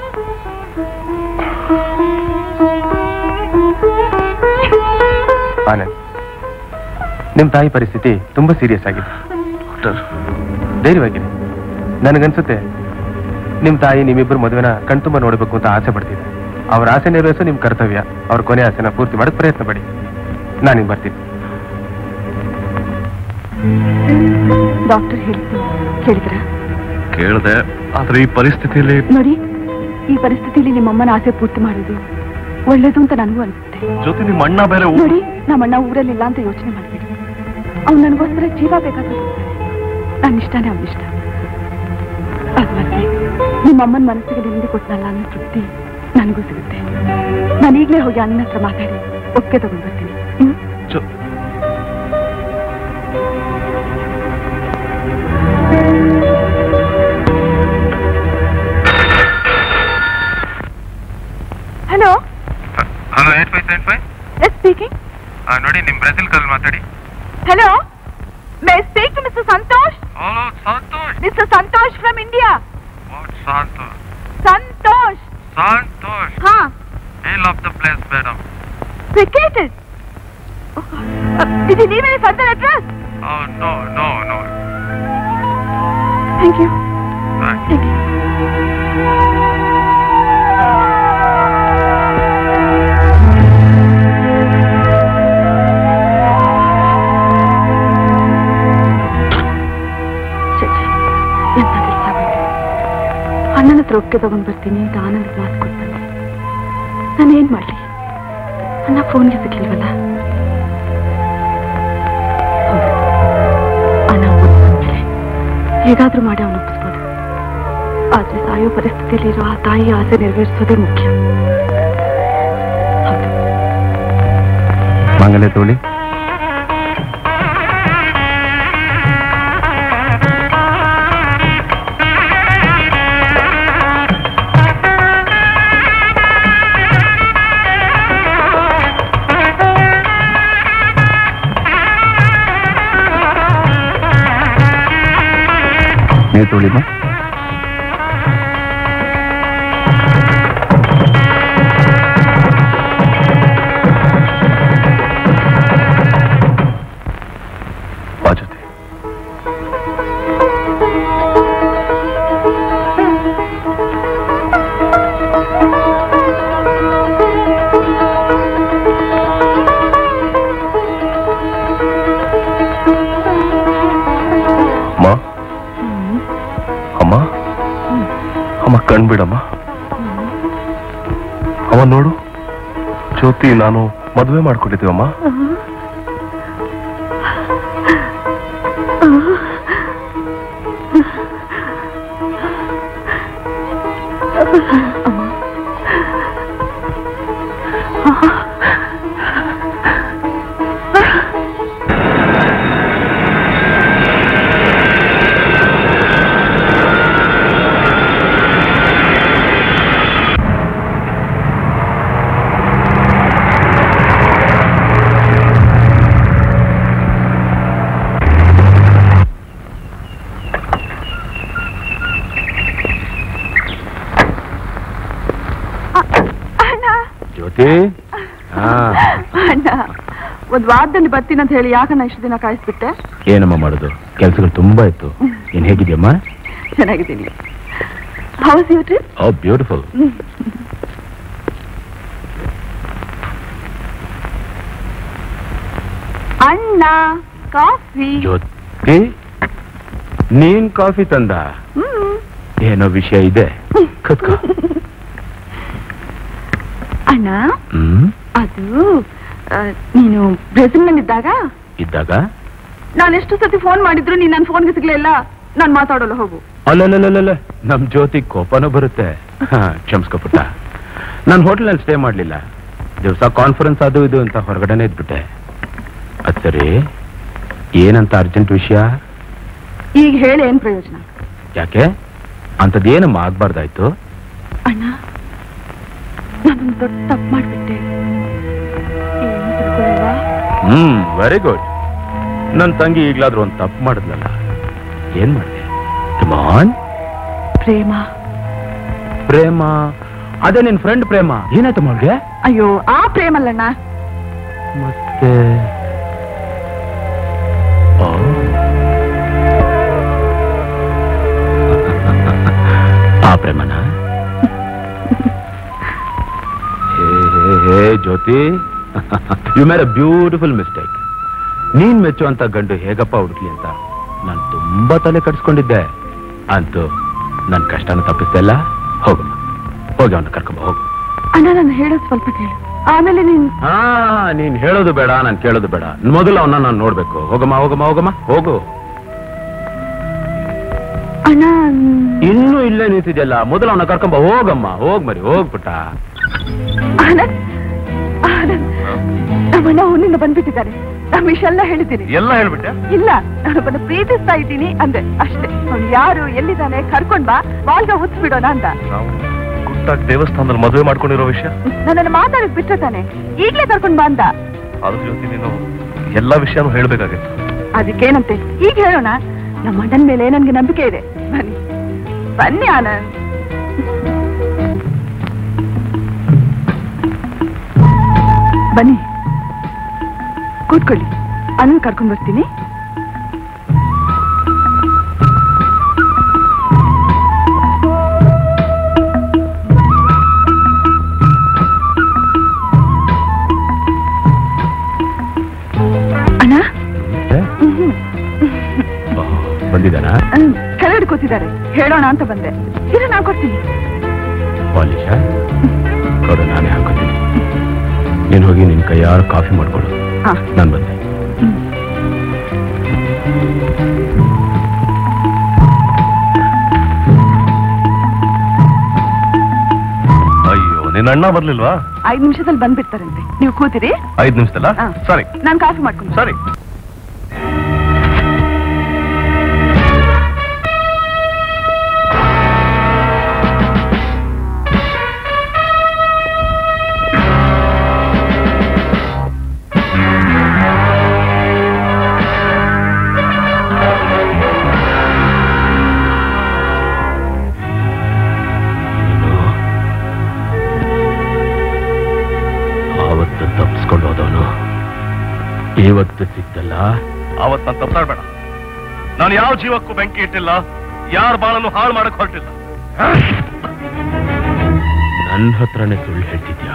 ಆನಂದ್ ನಿಮ್ ತಾಯಿ ಪರಿಸ್ಥಿತಿ ತುಂಬಾ ಸೀರಿಯಸ್ ಆಗಿದೆ ಡಾಕ್ಟರ್ ಧೈರ್ಯವಾಗಿರಿ ನನಗನ್ಸುತ್ತೆ ನಿಮ್ ತಾಯಿ ನಿಮ್ಮಿಬ್ಬರು ಮದುವೆನ ಕಣ್ತುಂಬ ನೋಡಬೇಕು ಅಂತ ಆಸೆ ಪಡ್ತಿದ್ದೆ ಅವ್ರ ಆಸೆ ನೆರವೇರಿಸೋ ನಿಮ್ ಕರ್ತವ್ಯ ಅವ್ರ ಕೊನೆ ಆಸೆನ ಪೂರ್ತಿ ಮಾಡಕ್ ಪ್ರಯತ್ನ ಪಡಿ ನಾನಿನ್ ಬರ್ತೀನಿ ಡಾಕ್ಟರ್ ಹೇಳಿದ್ದು ಕೇಳಿದ್ರ ಕೇಳಿದೆ ಆದ್ರೆ ಈ ಪರಿಸ್ಥಿತಿಯಲ್ಲಿ ನೋಡಿ ಈ ಪರಿಸ್ಥಿತಿಯಲ್ಲಿ ನಿಮ್ಮಮ್ಮನ ಆಸೆ ಪೂರ್ತಿ ಮಾಡೋದು ಒಳ್ಳೇದು ಅಂತ ನನಗೂ ಅನಿಸುತ್ತೆ ಜೊತೆ ನಿಮ್ಮ ಅಣ್ಣ ಬೇರೆ ಊ- ನೋಡಿ ನಮ್ಮಣ್ಣ ಊರಲ್ಲಿಲ್ಲ ಅಂತ ಯೋಚನೆ ಮಾಡ್ಬೇಡಿ ಅವ್ನು ನನಗೋಸ್ಕರ ಜೀವ ಬೇಕಾದ್ರೆ ನನ್ನ ಇಷ್ಟನೇ ಅವ್ನ ಇಷ್ಟ ಅದ್ಮತ್ತೆ ನಿಮ್ಮಮ್ಮನ ಮನಸ್ಸಿಗೆ ನೆಮ್ಮದಿ ಕೊಟ್ಟನಲ್ಲ ಅನ್ನೋ ತೃಪ್ತಿ ನನಗೂ ಸಿಗುತ್ತೆ ನಾನು ಈಗಲೇ ಹೋಗಿ ಅಣ್ಣನ ಹತ್ರ ಮಾತಾಡಿ ಒಪ್ಪಿಗೆ ತಗೊಂಡು ಬರ್ತೀನಿ ಹ್ಮ್ ಜೊ- hello hello eight five seven five yes speaking ನೋಡಿ ನಿಮ್ ಬ್ರೆಜಿಲ್ ಕಾಲ್ ಮಾತಾಡಿ hello may speak to mister Santosh hello Santosh mister Santosh from India what Santosh Santosh Santosh ಹಾ I love the place madam vacated. Oh, uh, did you leave any further address? Oh, no, no, no. Thank you Thank thank you ಛೆ, ಛೆ, ಎಂತ ಕೆಲ್ಸ ಬೇಡ. ಅಣ್ಣನ ಹತ್ರ ಒಪ್ಪಿಗೆ ತಗೊಂಡ್ ಬರ್ತೀನಿ ಅಂತ ಆನಂದ್ ಮಾತು ಕೊಟ್ಟು ನಾನು ಏನ್ ಮಾಡ್ಲಿ ಅಣ್ಣ ಫೋನ್ಗೆ ಸಿಗ್ಲಿಲ್ವಲ್ಲ ಹೌದು. ಅಣ್ಣ ಒಪ್ಪಿಸ್ಮೇಲೆ ಹೇಗಾದ್ರೂ ಮಾಡಿ ಅವನು ಒಪ್ಪಿಸ್ಬೋದು ಆದ್ರೆ ಸಾಯೋ ಪರಿಸ್ಥಿತಿಯಲ್ಲಿರೋ ಆ ತಾಯಿ ಆಸೆ ನೆರವೇರಿಸೋದೇ ಮುಖ್ಯ ಹೌದು ಮಂಗಲೆ ತೋಳಿ ನೀ ತೋಳಿಮ್ಮ ಬಾ ಜೊತೆ ಅಮ್ಮ ಅಮ್ಮ ಅಮ್ಮ ಕಣ್ಬಿಡಮ್ಮ ಅಮ್ಮ ನೋಡು ಜ್ಯೋತಿ ನಾನು ಮದುವೆ ಮಾಡ್ಕೊಂಡಿದ್ದೀವಮ್ಮ ಜ್ಯೋತಿ ಹಾ ಅಣ್ಣ ಒಂದ್ ವಾರದಲ್ಲಿ ಬರ್ತೀನಿ ಅಂತ ಹೇಳಿ ಯಾಕಣ್ಣ ಇಷ್ಟು ದಿನ ಕಾಯಿಸ್ಬಿಟ್ಟೆ ಏನಮ್ಮ ಮಾಡೋದು ಕೆಲಸಗಳು ತುಂಬಾ ಇತ್ತು ನೀನ್ ಹೇಗಿದ್ಯಮ್ಮ ಚೆನ್ನಾಗಿದ್ದೀನಿ how's you trip oh beautiful ಅಣ್ಣ ಕಾಫಿ ಜ್ಯೋತಿ ನೀನ್ ಕಾಫಿ ತಂದ ಹ್ಮ್ ಏನೋ ವಿಷಯ ಇದೆ ಕತ್ಕೋ ಅಣ್ಣ ಹ್ಮ್ ಅದು ಆ, ನೀನು ಬ್ರೆಜಿಲ್ನಲ್ಲಿದ್ದಾಗ ಇದ್ದಾಗ ನಾನು ಎಷ್ಟು ಸತಿ ಫೋನ್ ಮಾಡಿದ್ರು ನೀನ್ ನನ್ನ ಫೋನ್ಗೆ ಸಿಗ್ಲಿಲ್ಲ ನಾನು ಮಾತಾಡೋಲ್ಲ ಹೋಗು ಅಲ್ಲಲ್ಲಲ್ಲಲ್ಲ ನಮ್ ಜ್ಯೋತಿ ಕೋಪನೂ ಬರುತ್ತೆ ಹಾ, ಕ್ಷಮಿಸ್ಕೊ ಪುಟ್ಟ ನಾನು ಹೋಟೆಲ್ನಲ್ಲಿ ಸ್ಟೇ ಮಾಡ್ಲಿಲ್ಲ ದಿವಸ ಕಾನ್ಫರೆನ್ಸ್ ಅದು ಇದು ಅಂತ ಹೊರಗಡೆನೆ ಇದ್ಬಿಟ್ಟೆ ಅದ್ ಸರಿ ಏನಂತ ಅರ್ಜೆಂಟ್ ವಿಷಯ ಈಗ ಹೇಳಿ ಏನ್ ಪ್ರಯೋಜನ ಯಾಕೆ ಅಂಥದ್ದೇನಮ್ಮ ಆಗ್ಬಾರ್ದಾಯ್ತು ಅಣ್ಣ ನಾನೊಂದು ದೊಡ್ಡ ತಪ್ಪು ಮಾಡ್ಬಿಟ್ಟೆ ಏನು ತಿಳ್ಕೊಳ್ಳಲ್ವಾ ಹ್ಮ್ ವೆರಿ ಗುಡ್ ನನ್ ತಂಗಿ ಈಗ್ಲಾದ್ರೂ ಒಂದು ತಪ್ಪು ಮಾಡಿದ್ಲಲ್ಲ ಏನ್ ಮಾಡಿದೆ ಕಮಾನ್ ಪ್ರೇಮ ಪ್ರೇಮ ಅದೇ ನಿನ್ ಫ್ರೆಂಡ್ ಪ್ರೇಮ ಏನಾಯ್ತು ಮಲ್ಗೆ ಅಯ್ಯೋ ಆ ಪ್ರೇಮ ಅಲ್ಲಣ್ಣ ಮತ್ತೆ ಓ. ಆ ಪ್ರೇಮನ ಹೇ ಹೇ ಹೇ ಜ್ಯೋತಿ ಯು ಮೇರ್ ಅ ಬ್ಯೂಟಿಫುಲ್ ಮಿಸ್ಟೇಕ್ ನೀನ್ ಮೆಚ್ಚುವಂತ ಗಂಡು ಹೇಗಪ್ಪ ಹುಡುಕ್ಲಿ ಅಂತ ನಾನು ತುಂಬಾ ತಲೆ ಕಟ್ಸ್ಕೊಂಡಿದ್ದೆ ಅಂತೂ ನನ್ ಕಷ್ಟನ ತಪ್ಪಿಸ್ದಲ್ಲ ಹೋಗಮ್ಮ ಹೋಗಿ ಅವನ್ನ ಕರ್ಕೊಂಬ ಹೋಗು ಅಣ್ಣ ನಾನು ಹೇಳೋದು ಸ್ವಲ್ಪ ಕೇಳು ಆಮೇಲೆ ನೀನ್ ಹಾ ನೀನ್ ಹೇಳೋದು ಬೇಡ ನಾನು ಕೇಳೋದು ಬೇಡ ಮೊದಲು ಅವನ್ನ ನಾನು ನೋಡ್ಬೇಕು ಹೋಗಮ್ಮ ಹೋಗಮ್ಮ ಹೋಗಮ್ಮ ಹೋಗು ಅಣ್ಣ ಇನ್ನೂ ಇಲ್ಲೇ ನಿಂತಿದ್ಯಲ್ಲ ಮೊದಲು ಅವನ್ನ ಕರ್ಕೊಂಬ ಹೋಗಮ್ಮ ಹೋಗ್ ಮರಿ ಹೋಗ್ಬಿಟ್ಟ ಆನಂದ್ ಆನಂದ್ ನಮ್ಮಣ್ಣ ಊರಿನಿಂದ ಬಂದ್ಬಿಟ್ಟಿದ್ದಾರೆ ನಮ್ಮ ವಿಷಯ ಎಲ್ಲ ಹೇಳಿದ್ದೀನಿ ಎಲ್ಲ ಹೇಳ್ಬಿಟ್ಟೆ ಇಲ್ಲ ನಾನೊಬ್ಬನ ಪ್ರೀತಿಸ್ತಾ ಇದ್ದೀನಿ ಅಂದೆ ಅಷ್ಟೇ ಅವ್ನು ಯಾರು ಎಲ್ಲಿದ್ದಾನೆ ಕರ್ಕೊಂಡ್ ಬಾ ಬಾಲ್ಗ ಉತ್ಬಿಡೋಣ ಅಂತ ನಾವು ಗುಟ್ಟಾಗಿ ದೇವಸ್ಥಾನದಲ್ಲಿ ಮದುವೆ ಮಾಡ್ಕೊಂಡಿರೋ ವಿಷಯ ನನ್ನನ್ನು ಮಾತಾಡಕ್ ಬಿಟ್ರೆ ತಾನೆ ಈಗ್ಲೇ ಕರ್ಕೊಂಡ್ ಬಾ ಅಂದ ಅದ್ರ ಜೊತೆ ನೀನು ಎಲ್ಲಾ ವಿಷಯನೂ ಹೇಳ್ಬೇಕಾಗಿತ್ತು ಅದಕ್ಕೇನಂತೆ ಈಗ ಹೇಳೋಣ ನಮ್ಮ ಅಣ್ಣನ ಮೇಲೆ ನನ್ಗೆ ನಂಬಿಕೆ ಇದೆ ಬನ್ನಿ ಬನ್ನಿ ಆನಂದ್ ಬನ್ನಿ ಕೂತ್ಕೊಳ್ಳಿ ಅಣ್ಣನ್ ಕರ್ಕೊಂಡ್ ಬರ್ತೀನಿ ಅಣ್ಣ ಹ್ಮ್ ಬಂದಿದ್ದಾನ ಹ್ಮ್ ಕೆಳಗಡೆ ಕೂತಿದ್ದಾರೆ ಹೇಳೋಣ ಅಂತ ಬಂದೆ ಇರು ನಾ ಕೊಡ್ತೀನಿ ಪಾಲಿಶ ಕೊಡು ನಾನೇ ಹಾಕೋತೀನಿ ನೀನು ಹೋಗಿ ನಿನ್ ಕೈಯಾರು ಕಾಫಿ ಮಾಡ್ಕೊಡು ಹಾ ನಾನು ಬಂದೆ ಅಯ್ಯೋ ನಿನ್ನ ಅಣ್ಣ ಬರ್ಲಿಲ್ವಾ ಐದ್ ನಿಮಿಷದಲ್ಲಿ ಬಂದ್ಬಿಡ್ತಾರಂತೆ ನೀವು ಕೂತಿರಿ ಐದ್ ನಿಮಿಷದಲ್ಲ ಹಾ. ಸರಿ ನಾನ್ ಕಾಫಿ ಮಾಡ್ಕೊಂಡು ಸರಿ ನೀನು ಆವತ್ತು ತಪ್ಪಿಸ್ಕೊಂಡು ಹೋದವನು ಇವತ್ತು ಸಿಕ್ತಲ್ಲ ಅವತ್ ನಾನು ತಪ್ಪಾಡ್ಬೇಡ ನಾನು ಯಾವ ಜೀವಕ್ಕೂ ಬೆಂಕಿ ಇಟ್ಟಿಲ್ಲ ಯಾರ ಬಾಳನ್ನು ಹಾಳು ಮಾಡಕ್ ಹೊರಟಿಲ್ಲ ನನ್ನ ಹತ್ರನೇ ಸುಳ್ಳು ಹೇಳ್ತಿದ್ಯಾ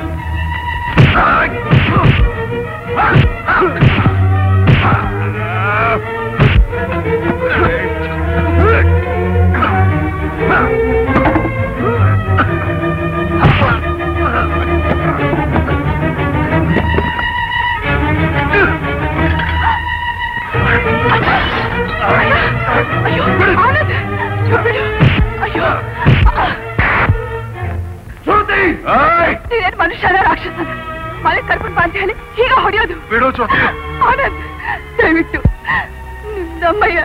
ನೀನೇನ್ ಮನುಷ್ಯನ ರಾಕ್ಷಸ ಮನೆ ಕರ್ಕೊಂಡ್ ಬಾ ಅಂತ ಹೇಳಿ ಈಗ ಹೊಡೆಯೋದು ಬಿಡು ಜ್ಯೋತಿ ಆನಂದ್ ದಯವಿಟ್ಟು ನಮ್ಮಯ್ಯ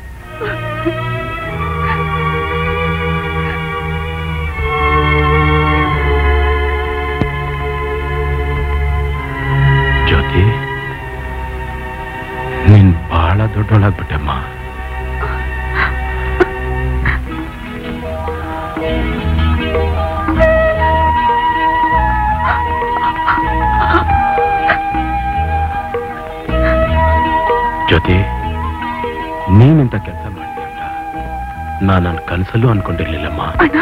ಜ್ಯೋತಿ ನೀನ್ ಬಹಳ ದೊಡ್ಡವಳಾಗ್ಬಿಟ್ಟಮ್ಮ ಜ್ಯೋತಿ ನೀನಿಂತ ಕೆಲಸ ಮಾಡ್ತೀಯ ಅಂತ ನಾನು ನನ್ನ ಕನಸಲ್ಲೂ ಅನ್ಕೊಂಡಿರ್ಲಿಲ್ಲಮ್ಮ ಅಣ್ಣ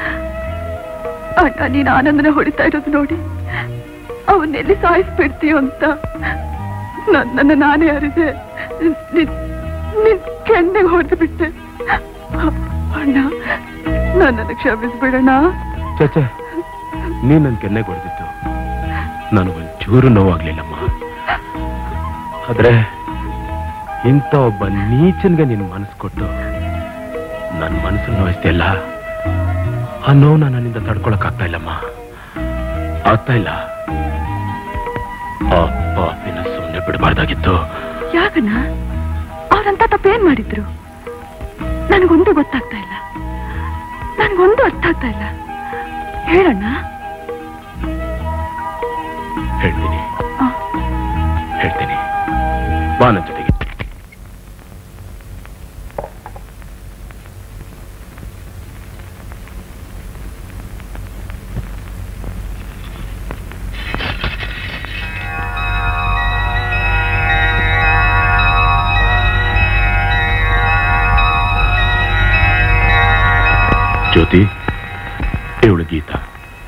ಅಣ್ಣ ನೀನು ಆನಂದನ ಹೊಡಿತಾ ಇರೋದು ನೋಡಿ ಅವನ್ನೆಲ್ಲಿ ಸಾಯಿಸ್ಬಿಡ್ತೀಯೋ ಅಂತ ನನ್ನನ್ನು ನಾನೇ ಅರಿದೆ ನಿನ್ ನಿನ್ ಕೆನ್ನೆಗೆ ಹೊಡೆದು ಬಿಟ್ಟೆ ಅಣ್ಣ ನನ್ನನ್ನು ಕ್ಷಮಿಸ್ಬಿಡಣ್ಣ ಚಚೆ ನೀನ್ ನನ್ ಕೆನ್ನೆ ಹೊಡೆದಿತ್ತು ನನಗೊಂಚೂರು ನೋವಾಗ್ಲಿಲ್ಲಮ್ಮ ಆದ್ರೆ ಇಂಥ ಒಬ್ಬ ನೀಚನ್ಗೆ ನಿನ್ ಮನಸ್ಸು ಕೊಟ್ಟು ನನ್ನ ಮನಸ್ಸನ್ನು ನೋಯಿಸ್ತಿಯಲ್ಲ ಆ ನೋವು ನನ್ನಿಂದ ತಡ್ಕೊಳಕ್ ಆಗ್ತಾ ಇಲ್ಲಮ್ಮ ಆಗ್ತಾ ಇಲ್ಲ ಆ ಪಾಪಿನ ಸುಮ್ಮನೆ ಬಿಡಬಾರ್ದಾಗಿತ್ತು ಯಾಕಣ್ಣ ಅವ್ರಂತ ತಪ್ಪೇನ್ ಮಾಡಿದ್ರು ನನಗೊಂದು ಗೊತ್ತಾಗ್ತಾ ಇಲ್ಲ ನನಗೊಂದು ಅರ್ಥ ಆಗ್ತಾ ಇಲ್ಲ ಹೇಳಣ್ಣ ಹೇಳ್ತೀನಿ ಆ. ಹೇಳ್ತೀನಿ ಬಾ ನನ್ನ ಜೊತೆಗೆ ಜ್ಯೋತಿ ಇವಳು ಗೀತಾ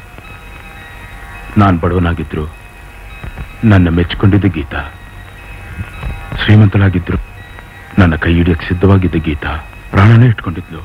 ನಾನ್ ಬಡವನಾಗಿದ್ರು ನನ್ನ ಮೆಚ್ಚಿಕೊಂಡಿದ್ದ ಗೀತಾ ಶ್ರೀಮಂತಳಾಗಿದ್ರು ನನ್ನ ಕೈ ಹಿಡಿಯಕ್ಕೆ ಸಿದ್ಧವಾಗಿದ್ದ ಗೀತಾ ಪ್ರಾಣನೇ ಇಟ್ಕೊಂಡಿದ್ಲು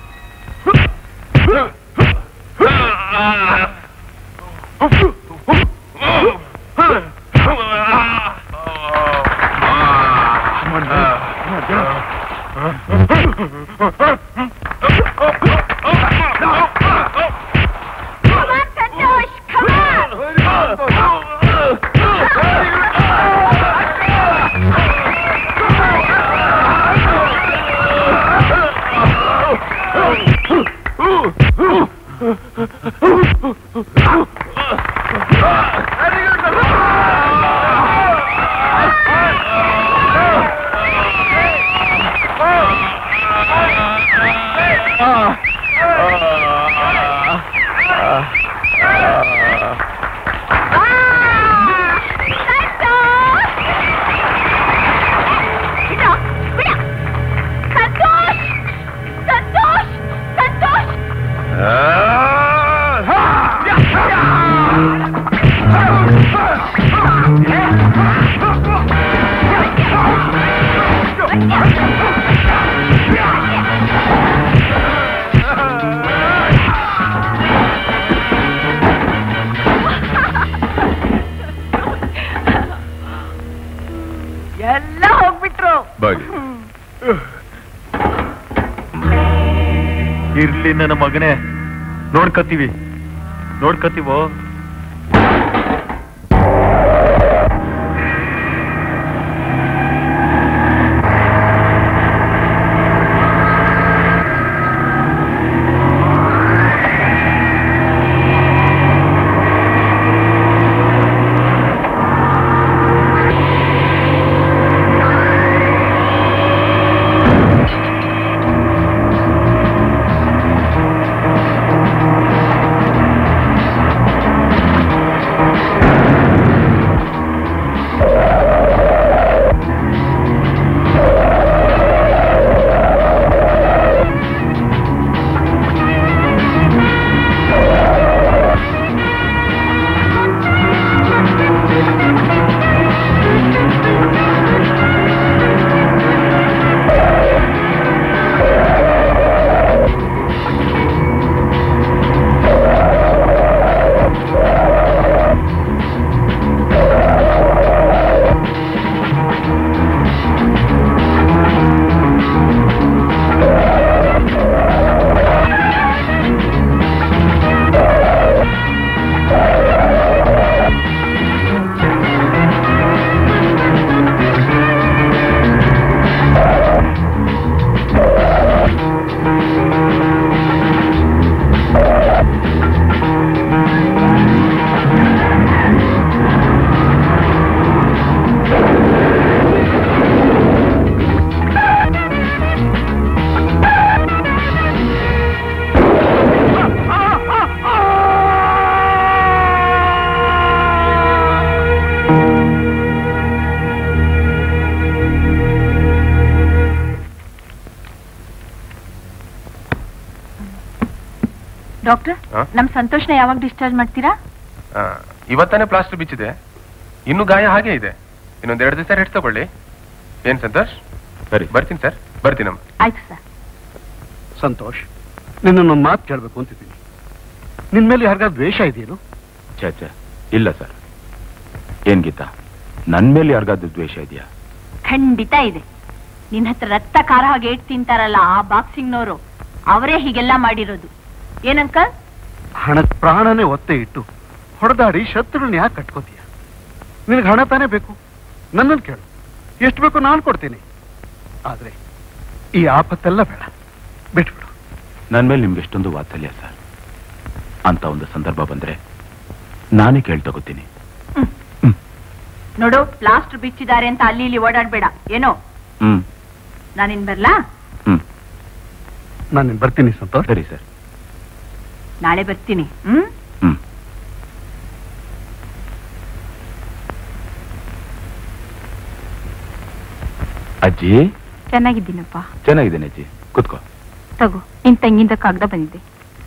ಸಂತೋಷ್ ಸಂತೋಷ್ ಸಂತೋಷ್ ಎಲ್ಲ ಹೋಗ್ಬಿಟ್ರು ಬಾಗಿ ಇರ್ಲಿ ನನ್ನ ಮಗನೇ ನೋಡ್ಕತ್ತೀವಿ ನೋಡ್ಕತ್ತೀವೋ ಆ ಡಾಕ್ಟರ್ ಹಾ? ನಮ್ ಸಂತೋಷ್ನ ಯಾವಾಗ ಡಿಸ್ಚಾರ್ಜ್ ಮಾಡ್ತೀರಾ ಆ, ಇವತ್ತಾನೆ ಪ್ಲಾಸ್ಟರ್ ಬಿಚ್ಚಿದೆ ಇನ್ನು ಗಾಯ ಹಾಗೆ ಇದೆ ಇನ್ನೊಂದ್ ಎರಡು ದಿವಸ ರೆಸ್ಟ್ ತಗೊಳ್ಳಿ ಏನ್ ಸಂತೋಷ್ ಸರಿ ಬರ್ತೀನಿ ಸರ್ ಬರ್ತೀನಮ್ಮ ಆಯ್ತು ಸರ್ ಸಂತೋಷ್ ನಿನ್ನೊಂದು ಮಾತು ಕೇಳಬೇಕು ಅಂತಿದ್ದೀನಿ ನಿನ್ ಮೇಲೆ ಯಾರಿಗಾದ್ರು ದ್ವೇಷ ಇದೆಯೇನು ಛೇ ಛೇ ಇಲ್ಲ ಸರ್ ಏನ್ ಗೀತಾ ನನ್ ಮೇಲೆ ಯಾರಿಗಾದ್ರೂ ದ್ವೇಷ ಇದೆಯಾ ಖಂಡಿತ ಇದೆ ನಿನ್ ಹತ್ರ ರಕ್ತ ಖಾರ ಹಾಗೆ ಏಟ್ ತಿಂತಾರಲ್ಲ ಆ ಬಾಕ್ಸಿಂಗ್ನವರು ಅವರೇ ಹೀಗೆಲ್ಲ ಮಾಡಿರೋದು ಏನಂಕಲ್ ಹಣದ ಪ್ರಾಣನೇ ಒತ್ತೆ ಇಟ್ಟು ಹೊಡೆದಾಡಿ ಶತ್ರುಗಳನ್ನ ಯಾಕೆ ಕಟ್ಕೋತೀಯ ನಿನಗೆ ಹಣ ತಾನೇ ಬೇಕು ನನ್ನನ್ನು ಕೇಳು ಎಷ್ಟು ಬೇಕು ನಾನು ಕೊಡ್ತೀನಿ ಆದ್ರೆ ಈ ಆಪತ್ತೆಲ್ಲ ಬೇಡ ಬಿಟ್ಬಿಡು ನನ್ ಮೇಲೆ ನಿಮ್ಗೆ ಎಷ್ಟೊಂದು ವಾತ್ಸಲ್ಯ ಸರ್ ಅಂತ ಒಂದು ಸಂದರ್ಭ ಬಂದ್ರೆ ನಾನೇ ಕೇಳಿ ತಗೋತೀನಿ ನೋಡು ಪ್ಲಾಸ್ಟರ್ ಬಿಚ್ಚಿದ್ದಾರೆ ಅಂತ ಅಲ್ಲಿ ಇಲ್ಲಿ ಓಡಾಡ್ಬೇಡ ಏನೋ ಹ್ಮ್ ನಾನಿನ್ ಬರ್ಲಾ ಹ್ಮ್ ನಾನು ಬರ್ತೀನಿ ಸಂತೋಷ್ ಸರಿ ಸರ್ ನಾಳೆ ಬರ್ತೀನಿ ಹ್ಮ್ ಹ್ಮ್ ಅಜ್ಜಿ ಚೆನ್ನಾಗಿದ್ದೀನಪ್ಪ ಚೆನ್ನಾಗಿದ್ದೇನೆ ಅಜ್ಜಿ ಕುತ್ಕೋ ತಗೋ ನಿನ್ ತಂಗಿಂದ ಕಾಗ್ದ ಬಂದಿದೆ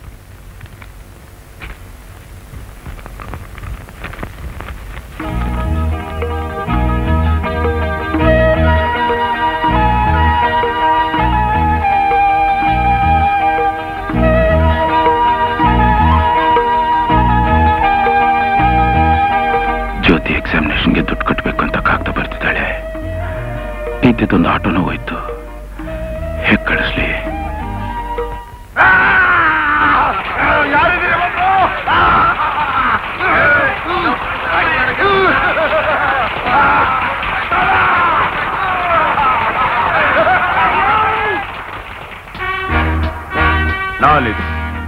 ಜ್ಯೋತಿ ಎಕ್ಸಾಮಿನೇಷನ್ಗೆ ದುಡ್ಡು ಕಟ್ಟಬೇಕು ಅಂತ ಕಾಗ್ದ ಬರ್ತಿದ್ದಾಳೆ ಇದ್ದಿದ್ದೊಂದು ಆಟೋನೂ ಹೋಯ್ತು ಹೇಗ್ ಕಳಿಸ್ಲಿ ನಾಲೆಜ್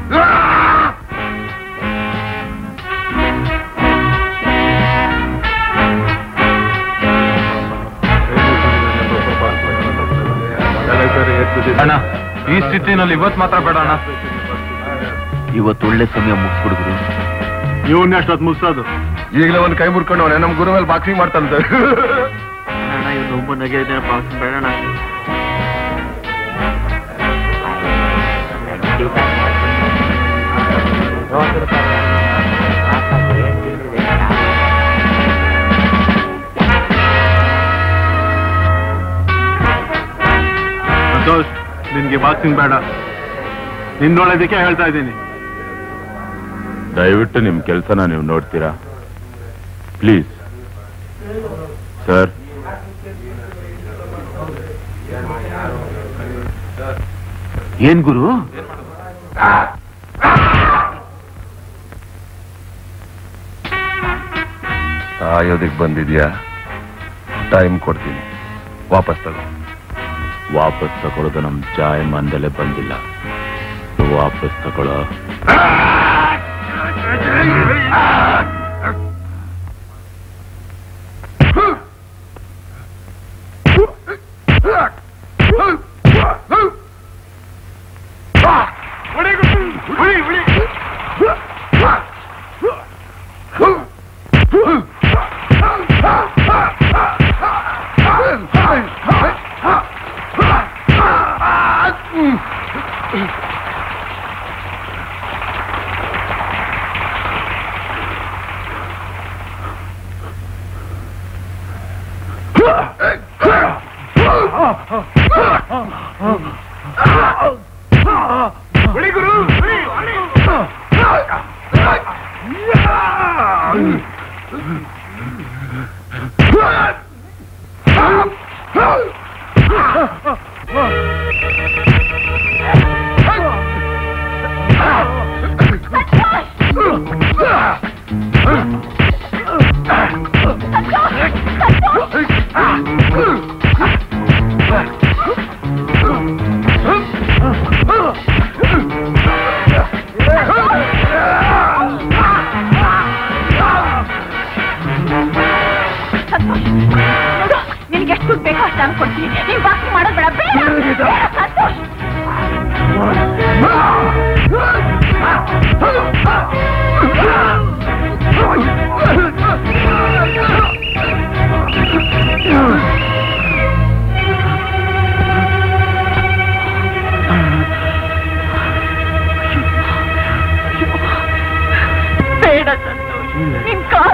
ಅಣ್ಣ ಈ ಸ್ಥಿತಿನಲ್ಲಿ ಇವತ್ ಮಾತ್ರ ಬೇಡ ಅಣ್ಣ ಇವತ್ತು ಒಳ್ಳೆ ಸಮಯ ಮುಗಿಸ್ಬಿಡಿದ್ರು ಇವನ್ನ ಅಷ್ಟೊತ್ತು ಮುಗಿಸೋದು ಈಗಲೇ ಒಂದ್ ಕೈ ಮುರ್ಕೊಂಡು ಅವನೇ ನಮ್ ಗುರು ಮೇಲೆ ಬಾಕ್ಸಿಂಗ್ ಮಾಡ್ತಂತೆ ಸಂತೋಷ್ ನಿನ್ಗೆ ಬಾಕ್ಸಿಂಗ್ ಬೇಡ ನಿನ್ನೊಳ್ಳೆದಕ್ಕೆ ಹೇಳ್ತಾ ಇದ್ದೀನಿ ದಯವಿಟ್ಟು ನಿಮ್ ಕೆಲಸನ ನೀವು ನೋಡ್ತೀರಾ ಪ್ಲೀಸ್ ಸರ್ ಏನ್ ಗುರು ಸಾಯೋದಿಕ್ ಬಂದಿದ್ಯಾ ಟೈಮ್ ಕೊಡ್ತೀನಿ ವಾಪಸ್ ತಗೋ ವಾಪಸ್ ತಗೊಳ್ಳೋದು ನಮ್ ಜಾಯಮಾನದಲ್ಲೇ ಬಂದಿಲ್ಲ ವಾಪಸ್ ತಗೊಳ್ಳೋ ನಿನ್ಗೆ ಎಷ್ಟು ದುಡ್ಡು ಬೇಕೋ ಅಷ್ಟು ನಾನು ಕೊಡ್ತೀನಿ ನೀನ್ ಬಾಕಿ ಮಾಡೋದ್ ಬೇಡ ಬೇಡ ಬೇಡ, ಸಂತೋಷ್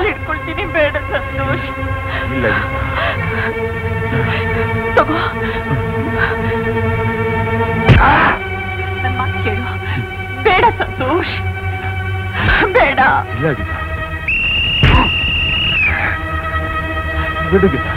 ಕಾಲು ಹಿಡ್ಕೊಳ್ತೀನಿ ಬೇಡ ಸಂತೋಷ್ ಇಲ್ಲ ತಗೋ ನನ್ ಮಾತ್ ಕೇಳು ಬೇಡ ಸಂತೋಷ್ ಬೇಡ ಇಲ್ಲ ಗೀತಾ ಬಿಡು ಗೀತಾ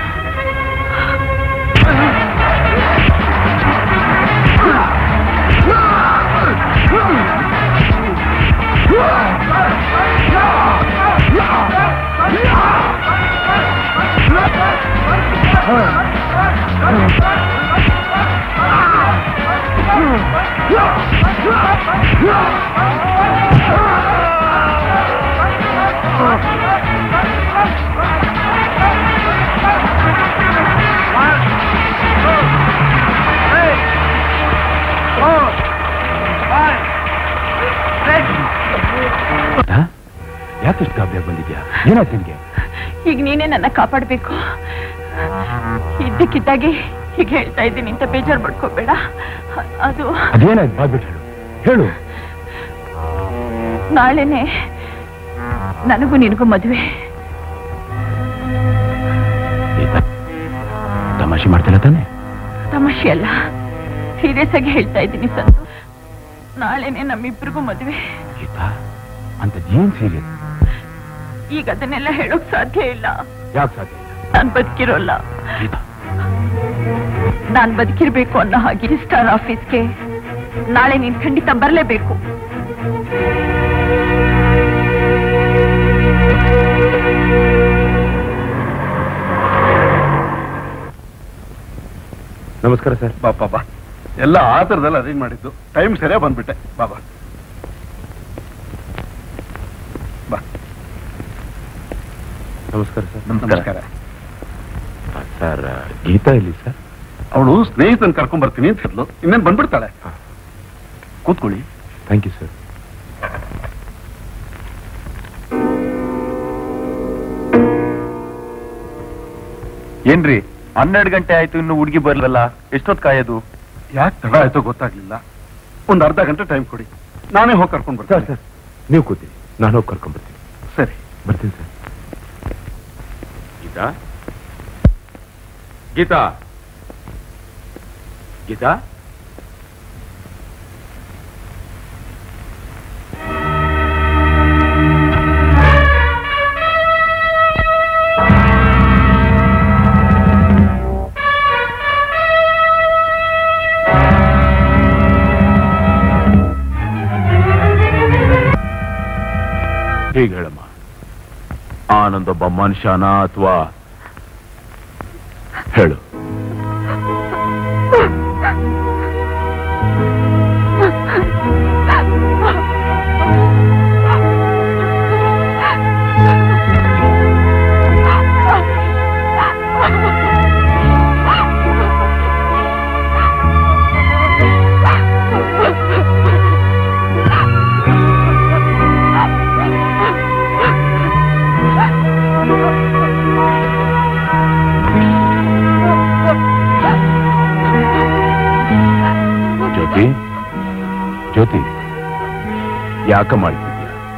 ಯಾಕೆ ಇಷ್ಟು ಗಾಬರಿಯಾಗಿ ಬಂದಿದ್ಯಾ ಏನಾಯ್ತು ನಿನ್ಗೆ ಈಗ ನೀನೇ ನನ್ನ ಕಾಪಾಡ್ಬೇಕು ಇದ್ದಕ್ಕಿದ್ದಾಗೆ ಹೀಗೆ ಹೇಳ್ತಾ ಇದ್ದೀನಿ ಅಂತ ಬೇಜಾರು ಮಾಡ್ಕೋಬೇಡ ಅದು ಅದೇನಾಯ್ತು ಬಾಗ್ಬಿಟ್ಟು ಹೇಳು ಹೇಳು ನಾಳೆನೆ ನನಗೂ ನಿನಗೂ ಮದುವೆ ಗೀತಾ ತಮಾಷೆ ಮಾಡ್ತಿಲ್ಲ ತಾನೆ ತಮಾಷೆ ಅಲ್ಲ ಸೀರಿಯಸ್ ಆಗಿ ಹೇಳ್ತಾ ಇದ್ದೀನಿ ಸಂತು ನಾಳೆನೆ ನಮ್ಮಿಬ್ರಿಗೂ ಮದುವೆ ಗೀತಾ ಅಂತದ್ ಏನ್ ಸೀರಿಯಸ್ ಈಗ ಅದನ್ನೆಲ್ಲ ಹೇಳೋಕ್ ಸಾಧ್ಯ ಇಲ್ಲ ಯಾಕೆ ಸಾಧ್ಯ ಇಲ್ಲ ನಾನ್ ಬದುಕಿರೋಲ್ಲ ಗೀತಾ ನಾನ್ ಬದುಕಿರ್ಬೇಕು ಅನ್ನೋ ಹಾಗೆ ಸ್ಟಾರ್ ಆಫೀಸ್ಗೆ ನಾಳೆ ನೀನ್ ಖಂಡಿತ ಬರ್ಲೇಬೇಕು ನಮಸ್ಕಾರ ಸರ್ ಬಾಪ ಬಾ ಎಲ್ಲ ಆ ಥರದಲ್ಲಿ ಅರೇಂಜ್ ಮಾಡಿದ್ದು ಟೈಮ್ ಸರಿಯಾಗಿ ಬಂದ್ಬಿಟ್ಟೆ ಬಾಬಾ ಬಾ ನಮಸ್ಕಾರ ಸರ್ ನಮಸ್ಕಾರ ಸರ್ ಗೀತಾ ಇಲ್ಲಿ ಸರ್ ಅವಳು ಸ್ನೇಹಿತನ ಕರ್ಕೊಂಡ್ ಬರ್ತೀನಿ ಅಂತ ಹೇಳಿದ್ಲು ಇನ್ನೇನ್ ಬಂದ್ಬಿಡ್ತಾಳೆ ಕೂತ್ಕೊಳ್ಳಿ ಥ್ಯಾಂಕ್ ಯು ಸರ್ ಏನ್ರಿ ಹನ್ನೆರಡು ಗಂಟೆ ಆಯ್ತು ಇನ್ನು ಹುಡುಗಿ ಬರ್ಲಲ್ಲ ಎಷ್ಟೊತ್ತು ಕಾಯೋದು ಯಾಕೆ ತಡ ಆಯ್ತೋ ಗೊತ್ತಾಗ್ಲಿಲ್ಲ ಒಂದ್ ಅರ್ಧ ಗಂಟೆ ಟೈಮ್ ಕೊಡಿ ನಾನೇ ಹೋಗಿ ಕರ್ಕೊಂಡ್ ಸರ್ ಬರ್ತೀನಿ ಸರ್ ನೀವು ಕೂತಿ ನಾನು ಹೋಗಿ ಕರ್ಕೊಂಡ್ಬರ್ತೀನಿ ಸರಿ ಬರ್ತೀನಿ ಸರ್ ಗೀತಾ ಗೀತಾ ಗೀತಾ ಹೀಗೆ ಹೇಳಮ್ಮ ಆನಂದೊಬ್ಬ ಮನುಷ್ಯನ ಅಥವಾ ಹೇಳು ಜ್ಯೋತಿ ಜ್ಯೋತಿ ಯಾಕ ಮಾಡ್ತಿದ್ಯಾ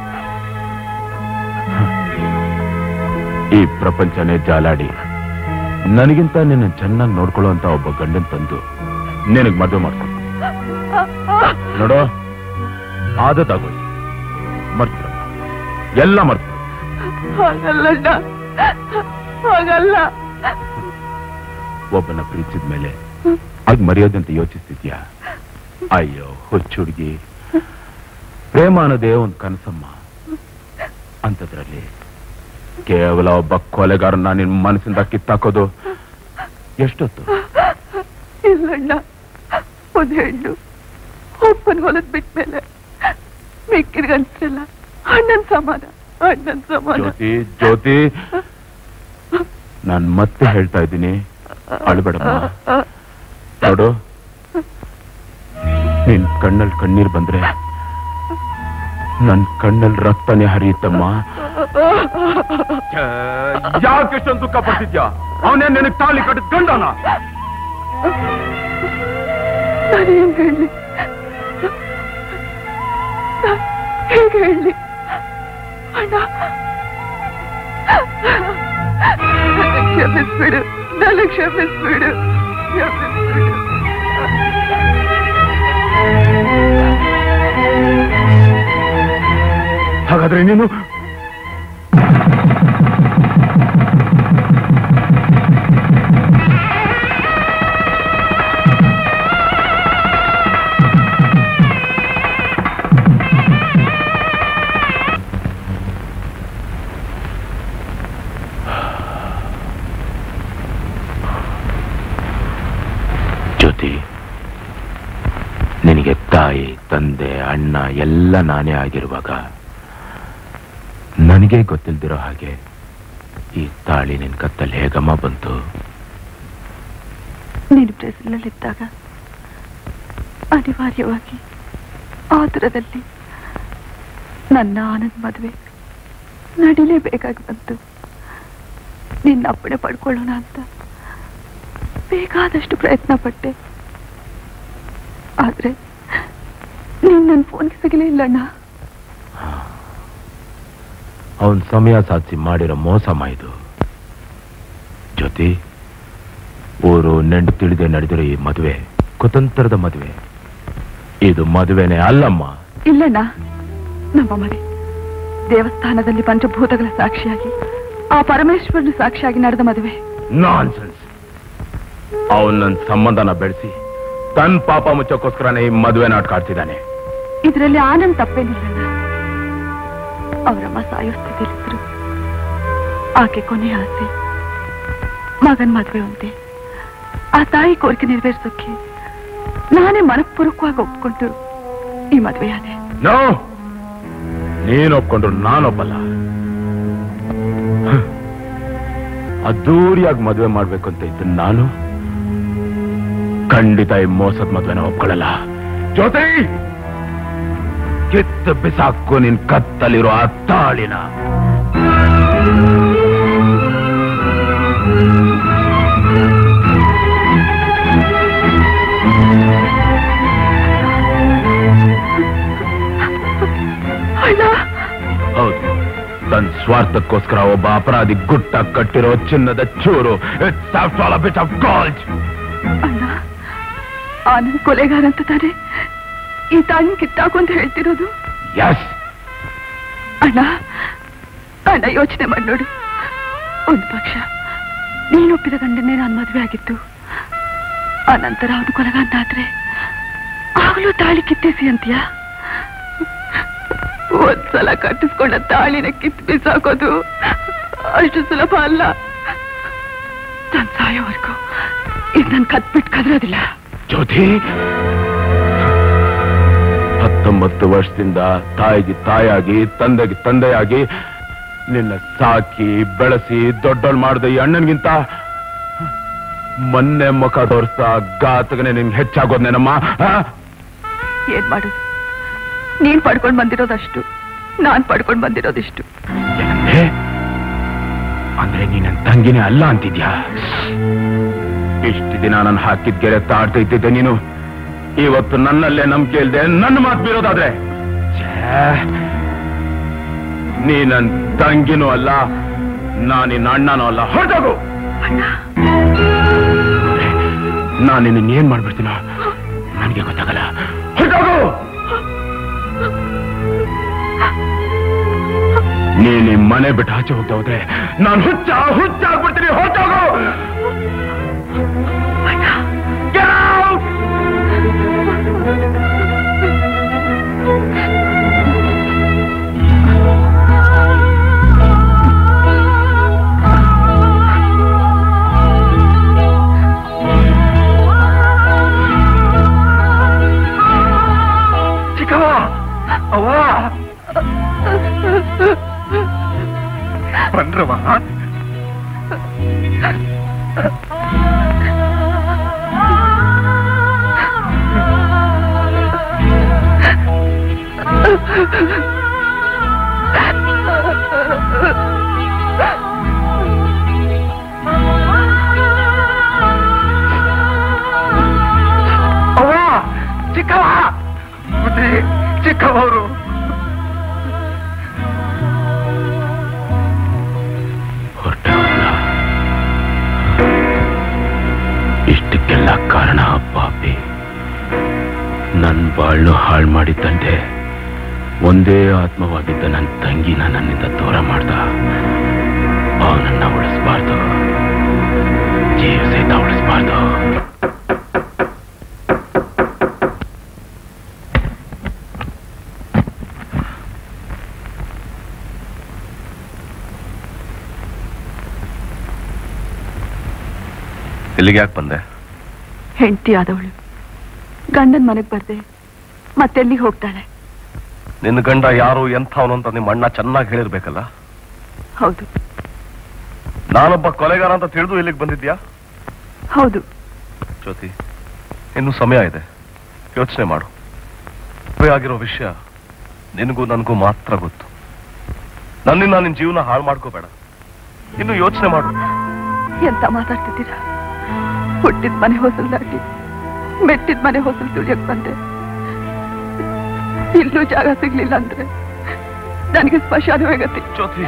ಈ ಪ್ರಪಂಚನೇ ಜಾಲಾಡಿ ನನಗಿಂತ ನಿನ್ನ ಚೆನ್ನಾಗಿ ನೋಡ್ಕೊಳ್ಳುವಂತ ಒಬ್ಬ ಗಂಡನ್ ತಂದು ನಿನಗ್ ಮದುವೆ ಮಾಡ್ಕೊಂಡು ನೋಡೋ ಆದತ್ತಾಗೋಯ್ತು ಮರ್ತಿರ ಎಲ್ಲ ಮರ್ತು ಹಾಗಲ್ಲ ಹಾಗಲ್ಲ ಒಬ್ಬನ ಪ್ರೀತಿಸಿದ ಮೇಲೆ ಅದ್ ಮರೆಯೋದು ಅಂತ ಯೋಚಿಸ್ತಿದ್ಯಾ ಅಯ್ಯೋ ಹುಚ್ಚು ಹುಡುಗಿ ಪ್ರೇಮ ಅನ್ನೋದೇ ಒಂದು ಕನಸಮ್ಮ ಅಂತದ್ರಲ್ಲಿ ಕೇವಲ ಒಬ್ಬ ಕೊಲೆಗಾರನ ನಿನ್ ಮನಸ್ಸಿಂದ ಕಿತ್ತಾಕೋದು ಎಷ್ಟೊತ್ತು ಇಲ್ಲಣ್ಣ ಒಂದ್ ಹೆಣ್ಣು ಒಪ್ಪನ್ ಹೊಲದ್ ಬಿಟ್ಮೇಲೆ ಮಿಕ್ಕಿರ್ಗನ್ಸಲ್ಲ ಅಣ್ಣನ್ ಸಮಾನ ಅಣ್ಣನ್ ಸಮಾನ ಜ್ಯೋತಿ ಜ್ಯೋತಿ ನಾನ್ ಮತ್ತೆ ಹೇಳ್ತಾ ಇದ್ದೀನಿ ಅಳ್ಬೇಡಮ್ಮ ನೋಡು ನಿನ್ ಕಣ್ಣಲ್ಲಿ ಕಣ್ಣೀರ್ ಬಂದ್ರೆ ನನ್ ಕಣ್ಣಲ್ಲಿ ರಕ್ತನೇ ಹರಿಯುತ್ತಮ್ಮ ಯಾಕೆ ಎಷ್ಟೊಂದು ದುಃಖ ಪಡ್ತಿದ್ಯಾ ಅವನೇ ನಿನಗ್ ತಾಳಿ ಕಟ್ಟಿದ್ ಗಂಡನ ನಾನೇನ್ ಹೇಳಿ ಹೇಗೆ ಹೇಳಿ ಅಣ್ಣ ಕ್ಷಮಿಸ್ಬಿಡು ನನಗೆ ಕ್ಷಮಿಸ್ಬಿಡು ಕ್ಷಮಿಸ್ಬಿಡು ಹಾಗಾದ್ರೆ ನೀನು ಜ್ಯೋತಿ ನಿನಗೆ ತಾಯಿ ತಂದೆ ಅಣ್ಣ ಎಲ್ಲ ನಾನೇ ಆಗಿರುವಾಗ ನನಗೆ ಗೊತ್ತಿಲ್ದಿರೋ ಹಾಗೆ ಈ ತಾಳಿ ನಿನ್ ಕತ್ತಲ್ಲಿ ಹೇಗಮ್ಮ ಬಂತು ನೀನು ಬ್ರೆಜಿಲ್ನಲ್ಲಿದ್ದಾಗ ಅನಿವಾರ್ಯವಾಗಿ ಆತುರದಲ್ಲಿ ನನ್ನ ಆನಂದ್ ಮದುವೆ ನಡಿಲೇಬೇಕಾಗಿ ಬಂತು ನಿನ್ನ ಅಪ್ಪಣೆ ಪಡ್ಕೊಳ್ಳೋಣ ಅಂತ ಬೇಕಾದಷ್ಟು ಪ್ರಯತ್ನ ಪಟ್ಟೆ ಆದ್ರೆ ನೀನ್ ನನ್ನ ಫೋನ್ಗೆ ಸಿಗಲೇ ಇಲ್ಲಣ್ಣ ಅವನ್ ಸಮಯ ಸಾಧಿಸಿ ಮಾಡಿರೋ ಮೋಸಮ್ಮ ಇದು ಜ್ಯೋತಿ ಊರು ನೆಂಡು ತಿಳಿದೆ ನಡೆದಿರೋ ಈ ಮದುವೆ ಕುತಂತ್ರದ ಮದುವೆ ಇದು ಮದುವೆನೇ ಅಲ್ಲಮ್ಮ ಇಲ್ಲಣ್ಣ ನಮ್ಮ ಮನೆ ದೇವಸ್ಥಾನದಲ್ಲಿ ಪಂಚಭೂತಗಳ ಸಾಕ್ಷಿಯಾಗಿ ಆ ಪರಮೇಶ್ವರನ ಸಾಕ್ಷಿಯಾಗಿ ನಡೆದ ಮದುವೆ ನಾನ್ಸೆನ್ಸ್ ಅವನ್ ನನ್ನ ಸಂಬಂಧನ ಬೆಳೆಸಿ ತನ್ನ ಪಾಪ ಮುಚ್ಚಕ್ಕೋಸ್ಕರನೇ ಈ ಮದುವೆ ನಾಟಕ ಆಡ್ತಿದ್ದಾನೆ ಇದರಲ್ಲಿ ಆನಂದ್ ತಪ್ಪೇನಿಲ್ಲಣ್ಣ ಅವರಮ್ಮ ಸಾಯೋ ಸ್ಥಿತಿಲಿದ್ರು ಆಕೆ ಕೊನೆ ಆಸೆ ಮಗನ್ ಮದ್ವೆ ಒಂದೇ ಆ ತಾಯಿ ಕೋರಿಕೆ ನೆರವೇರಿಸೋಕೆ ನಾನೇ ಮನಪೂರ್ವಕವಾಗಿ ಒಪ್ಕೊಂಡು ಈ ಮದ್ವೆಯಾದೆ ನೋ ನೀನ್ ಒಪ್ಕೊಂಡ್ರು ನಾನೊಪ್ಪಲ್ಲ ಹ್ಮ್. ಅದ್ದೂರಿಯಾಗಿ ಮದುವೆ ಮಾಡ್ಬೇಕು ಅಂತ ಇದ್ದ ನಾನು ಖಂಡಿತ ಈ ಮೋಸದ ಮದುವೆನ ಒಪ್ಕೊಳ್ಳಲ್ಲ ಜೊತೆ ಕಿತ್ತು ಬಿಸಾಕು ನಿನ್ ಕತ್ತಲಿರೋ ಆ ತಾಳಿನ ಹೌದು ತನ್ನ ಸ್ವಾರ್ಥಕ್ಕೋಸ್ಕರ ಒಬ್ಬ ಅಪರಾಧಿ ಗುಟ್ಟ ಕಟ್ಟಿರೋ ಚಿನ್ನದ ಚೂರು it's after all bit of gold ಅಣ್ಣ ಆನಂದ್ ಕೊಲೆಗಾರ ಅಂತ ತಾನೆ ಈ ತಾಯಿನ ಕಿತ್ತಾಕು ಅಂತ ಹೇಳ್ತಿರೋದು ಎಸ್ ಅಣ್ಣ ಅಣ್ಣ ಯೋಚನೆ ಮಾಡಿ ನೋಡು ಒಂದು ಪಕ್ಷ ನೀನು ಒಪ್ಪಿದ ಗಂಡನ್ನೇ ನಾನು ಮದುವೆ ಆಗಿತ್ತು ಆ ನಂತರ ಅವನು ಕೊಲಗ ಅಂತಾದ್ರೆ ಆಗ್ಲೂ ತಾಳಿ ಕಿತ್ತೇಸಿ ಅಂತೀಯ ಒಂದ್ಸಲ ಕಟ್ಟಿಸ್ಕೊಂಡ ತಾಳಿನ ಕಿತ್ತು ಬಿಸಾಕೋದು ಅಷ್ಟು ಸುಲಭ ಅಲ್ಲ ನಾನು ಸಾಯೋವರೆಗೂ ಇದು ನನ್ ಕತ್ಬಿಟ್ಟು ಕದರೋದಿಲ್ಲ ಜ್ಯೋತಿ ಹತ್ತೊಂಬತ್ತು ವರ್ಷದಿಂದ ತಾಯಿಗೆ ತಾಯಾಗಿ ತಂದೆಗೆ ತಂದೆಯಾಗಿ ನಿನ್ನ ಸಾಕಿ ಬೆಳೆಸಿ ದೊಡ್ಡೋಳ್ ಮಾಡಿದ ಈ ಅಣ್ಣನ್ಗಿಂತ ಮೊನ್ನೆ ಮುಖ ತೋರಿಸ್ತಾ ಘಾತಕನೇ ನಿನ್ಗೆ ಹೆಚ್ಚಾಗೋದ್ನೇನಮ್ಮ ಆ? ಏನ್ ಮಾಡುದು ನೀನ್ ಪಡ್ಕೊಂಡ್ ಬಂದಿರೋದಷ್ಟು ನಾನ್ ಪಡ್ಕೊಂಡ್ ಬಂದಿರೋದಿಷ್ಟು ಏನಂದೆ? ಅಂದ್ರೆ ನೀನ್ ನನ್ ತಂಗಿನೇ ಅಲ್ಲ ಅಂತಿದ್ಯಾ ಇಷ್ಟು ದಿನ ನಾನು ಹಾಕಿದ ಗೆರೆ ತಾಡ್ತಾ ಇದ್ದಿದ್ದೆ ನೀನು ಇವತ್ತು ನನ್ನಲ್ಲೇ ನಂಬಿಕೆ ಇಲ್ದೆ ನನ್ನ ಮಾತು ಬೀರೋದಾದ್ರೆ ಛೇ, ನೀ ನನ್ ತಂಗಿನೂ ಅಲ್ಲ ನಾನು ನಿನ್ನ ಅಣ್ಣನೂ ಅಲ್ಲ ಹೊರಟೋಗು ನಾನು ನಿನ್ನ ಏನ್ ಮಾಡ್ಬಿಡ್ತೀನೋ ನನಗೆ ಗೊತ್ತಾಗಲ್ಲ ಹೊರಟೋಗು ನೀನ್ ಈ ಮನೆ ಬಿಟ್ಟು ಆಚೆ ಹೋಗ್ತಾ ಹೋದ್ರೆ ನಾನು ಹುಚ್ಚ ಹುಚ್ಚ ಆಗ್ಬಿಡ್ತೀನಿ ಹೊರಟೋಗು Get out! ಚಿಕ್ಕವ ಅವ್ವ ಬಂದ್ರವ ಅವ್ವ ಚಿಕ್ಕವ ಬುದ್ಧಿ ಚಿಕ್ಕವರು ಇದಕ್ಕೆಲ್ಲ ಕಾರಣ ಆ ಪಾಪಿ ನನ್ ಬಾಳ್ನು ಹಾಳು ಮಾಡಿದ್ದಂತೆ ಒಂದೇ ಆತ್ಮವಾಗಿದ್ದ ನನ್ನ ತಂಗಿನ ನನ್ನಿಂದ ದೂರ ಮಾಡ್ದ ಅವನನ್ನ ಉಳಿಸ್ಬಾರ್ದು ಜೀವ ಸಹಿತ ಉಳಿಸ್ಬಾರ್ದು ಇಲ್ಲಿಗೆ ಯಾಕೆ ಬಂದೆ ಹೆಂಡತಿ ಆದವಳು ಗಂಡನ ಮನೆಗೆ ಬರ್ದೆ ಮತ್ತೆಲ್ಲಿಗೆ ಹೋಗ್ತಾಳೆ ನಿನ್ನ ಗಂಡ ಯಾರು ಎಂಥವನು ಅಂತ ನಿಮ್ಮ ಅಣ್ಣ ಚೆನ್ನಾಗಿ ಹೇಳಿರ್ಬೇಕಲ್ಲ ಹೌದು ನಾನೊಬ್ಬ ಕೊಲೆಗಾರ ಅಂತ ತಿಳಿದು ಇಲ್ಲಿಗೆ ಬಂದಿದ್ಯಾ ಹೌದು ಜ್ಯೋತಿ ಇನ್ನು ಸಮಯ ಇದೆ ಯೋಚನೆ ಮಾಡು ಮದುವೆ ಆಗಿರೋ ವಿಷಯ ನಿನಗೂ ನನಗೂ ಮಾತ್ರ ಗೊತ್ತು ನನ್ನಿಂದ ನಿನ್ನ ಜೀವನ ಹಾಳು ಮಾಡ್ಕೋಬೇಡ ಇನ್ನು ಯೋಚನೆ ಮಾಡು ಎಂತ ಮಾತಾಡ್ತಿದ್ದೀರಾ ಹುಟ್ಟಿದ ಮನೆ ಹೊಸಲು ದಾಟಿ ಮೆಟ್ಟಿದ ಮನೆ ಹೊಸಲು ತುಳಿಯಕ್ ಬಂದೆ ಇಲ್ಲೂ ಜಾಗ ಸಿಗ್ಲಿಲ್ಲ ಅಂದ್ರೆ ನನಗೆ ಸ್ಮಶಾನವೇ ಗತಿ ಜ್ಯೋತಿ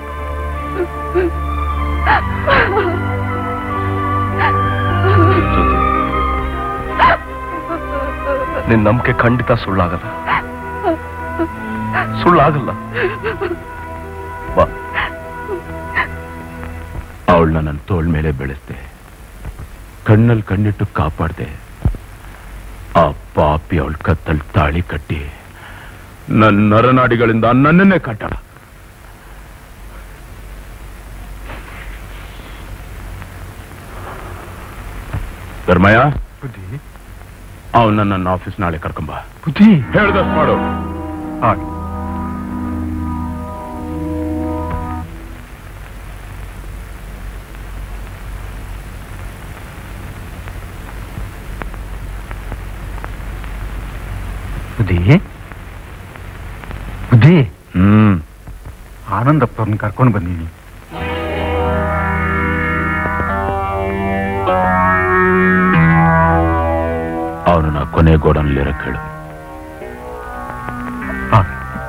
ಜ್ಯೋತಿ ನಿನ್ ನಂಬಿಕೆ ಖಂಡಿತ ಸುಳ್ಳಾಗಲ್ಲ ಸುಳ್ಳಾಗಲ್ಲ ಬಾ ಅವಳನ್ನ ನನ್ನ ತೋಳ್ ಮೇಲೆ ಬೆಳೆಸ್ದೆ ಕಣ್ಣಲ್ಲಿ ಕಣ್ಣಿಟ್ಟು ಕಾಪಾಡ್ದೆ ಆ ಪಾಪಿ ಅವಳ ಕತ್ತಲ್ ತಾಳಿ ಕಟ್ಟಿ ನನ್ನ ನರನಾಡಿಗಳಿಂದ ನನ್ನನ್ನೇ ಕಟ್ಟ ಧರ್ಮಯ್ಯ ಬುದ್ಧಿ ಅವನ್ನ ನನ್ನ ಆಫೀಸ್ ನಾಳೆ ಕರ್ಕೊಂಬ ಬುದ್ಧಿ ಹೇಳ್ದಷ್ಟು ಮಾಡು ಹಾಗೆ ಬುದ್ಧಿ ಬುದ್ಧಿ ಹ್ಮ್ ಆನಂದಪ್ಪವ್ರನ್ನ ಕರ್ಕೊಂಡು ಬಂದೀನಿ ಅವನನ್ನ ಕೊನೆ ಗೋಡನ್ಲಿರಕ್ ಹೇಳು ಹಾಗೆ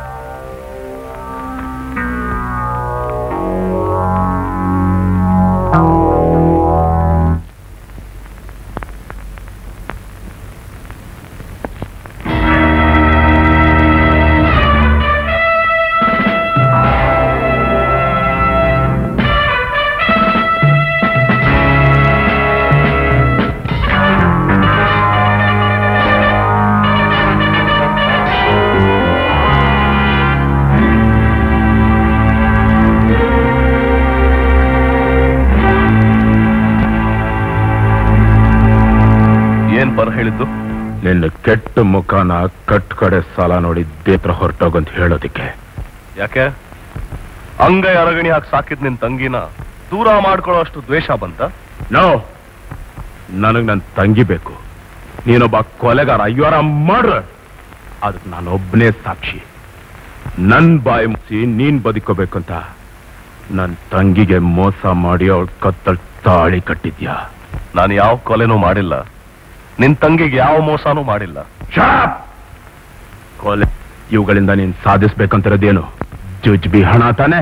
ಏನ್ ಬರ ಹೇಳಿದ್ದು ನಿನ್ನ ಕೆಟ್ಟ ಮುಖನ ಕಟ್ ಕಡೆ ಸಾಲ ನೋಡಿ ದೇತ್ರ ಹೊರಟೋಗಂತ ಹೇಳೋದಿಕ್ಕೆ ಯಾಕೆ ಅಂಗೈ ಅರಗಣಿ ಹಾಕಿ ಸಾಕಿದ್ ನಿನ್ ತಂಗಿನ ದೂರ ಮಾಡ್ಕೊಳ್ಳೋ ಅಷ್ಟು ದ್ವೇಷ ಬಂತ ನೋ ನನಗ್ ನನ್ ತಂಗಿ ಬೇಕು ನೀನೊಬ್ಬ ಕೊಲೆಗಾರ ಅಯ್ಯೋರ ಮಾಡ್ರ ಅದಕ್ಕೆ ನಾನೊಬ್ಬನೇ ಸಾಕ್ಷಿ ನನ್ ಬಾಯಿ ಮುಚ್ಚಿ ನೀನ್ ಬದುಕೋಬೇಕಂತ ನನ್ ತಂಗಿಗೆ ಮೋಸ ಮಾಡಿ ಅವಳ ಕತ್ತಲ್ ತಾಳಿ ಕಟ್ಟಿದ್ಯಾ ನಾನು ಯಾವ ಕೊಲೆನೂ ಮಾಡಿಲ್ಲ ನಿನ್ ತಂಗಿಗೆ ಯಾವ ಮೋಸನೂ ಮಾಡಿಲ್ಲ ಶಾಪ್! ಕೊಲೆ ಇವುಗಳಿಂದ ನೀನ್ ಸಾಧಿಸ್ಬೇಕಂತಿರೋದೇನು ಜುಜ್ಬಿ ಹಣ ತಾನೆ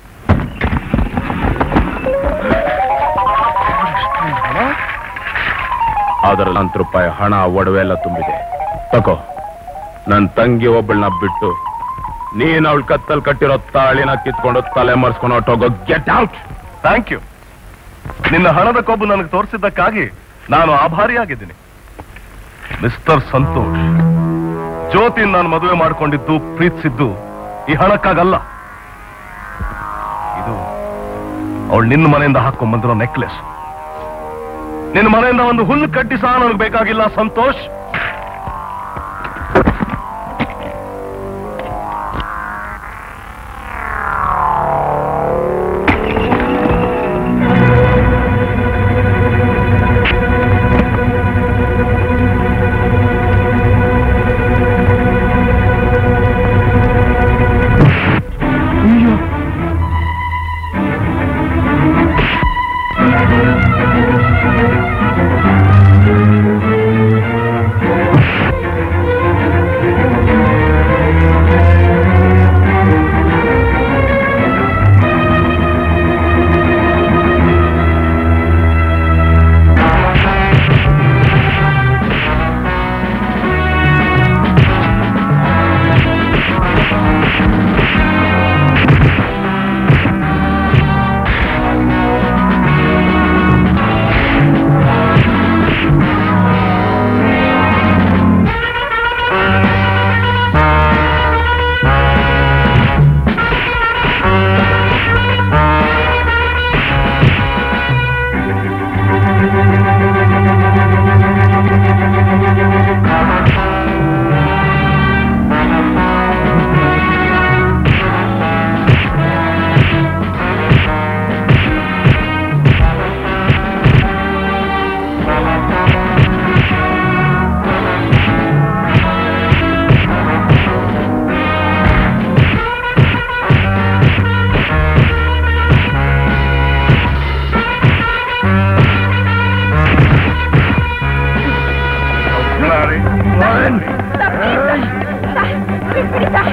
ಅದರಲ್ಲಿ ಹತ್ತು ರೂಪಾಯಿ ಹಣ ಒಡವೆ ಎಲ್ಲ ತುಂಬಿದೆ ತಕೋ ನನ್ ತಂಗಿ ಒಬ್ಬಳನ್ನ ಬಿಟ್ಟು ನೀನ್ ಅವಳ ಕತ್ತಲ್ ಕಟ್ಟಿರೋ ತಾಳಿನ ಕಿತ್ಕೊಂಡು ತಲೆ ಮರ್ಸ್ಕೊಂಡು ಹೊಟ್ಟೋಗೋ ಗೆಟ್ ಔಟ್ ಥ್ಯಾಂಕ್ ಯು ನಿನ್ನ ಹಣದ ಕೊಬ್ಬು ನನಗೆ ತೋರಿಸಿದ್ದಕ್ಕಾಗಿ ನಾನು ಆಭಾರಿಯಾಗಿದ್ದೀನಿ ಮಿಸ್ಟರ್ ಸಂತೋಷ್ ಜ್ಯೋತಿ ನಾನು ಮದುವೆ ಮಾಡ್ಕೊಂಡಿದ್ದು ಪ್ರೀತಿಸಿದ್ದು ಈ ಹಣಕ್ಕಾಗಲ್ಲ ಇದು ಅವಳು ನಿನ್ನ ಮನೆಯಿಂದ ಹಾಕೊಂಡ್ ಬಂದಿರೋ ನೆಕ್ಲೆಸ್ ನಿನ್ನ ಮನೆಯಿಂದ ಒಂದು ಹುಲ್ಲು ಕಡ್ಡಿ ಸಹ ನನಗೆ ಬೇಕಾಗಿಲ್ಲ ಸಂತೋಷ್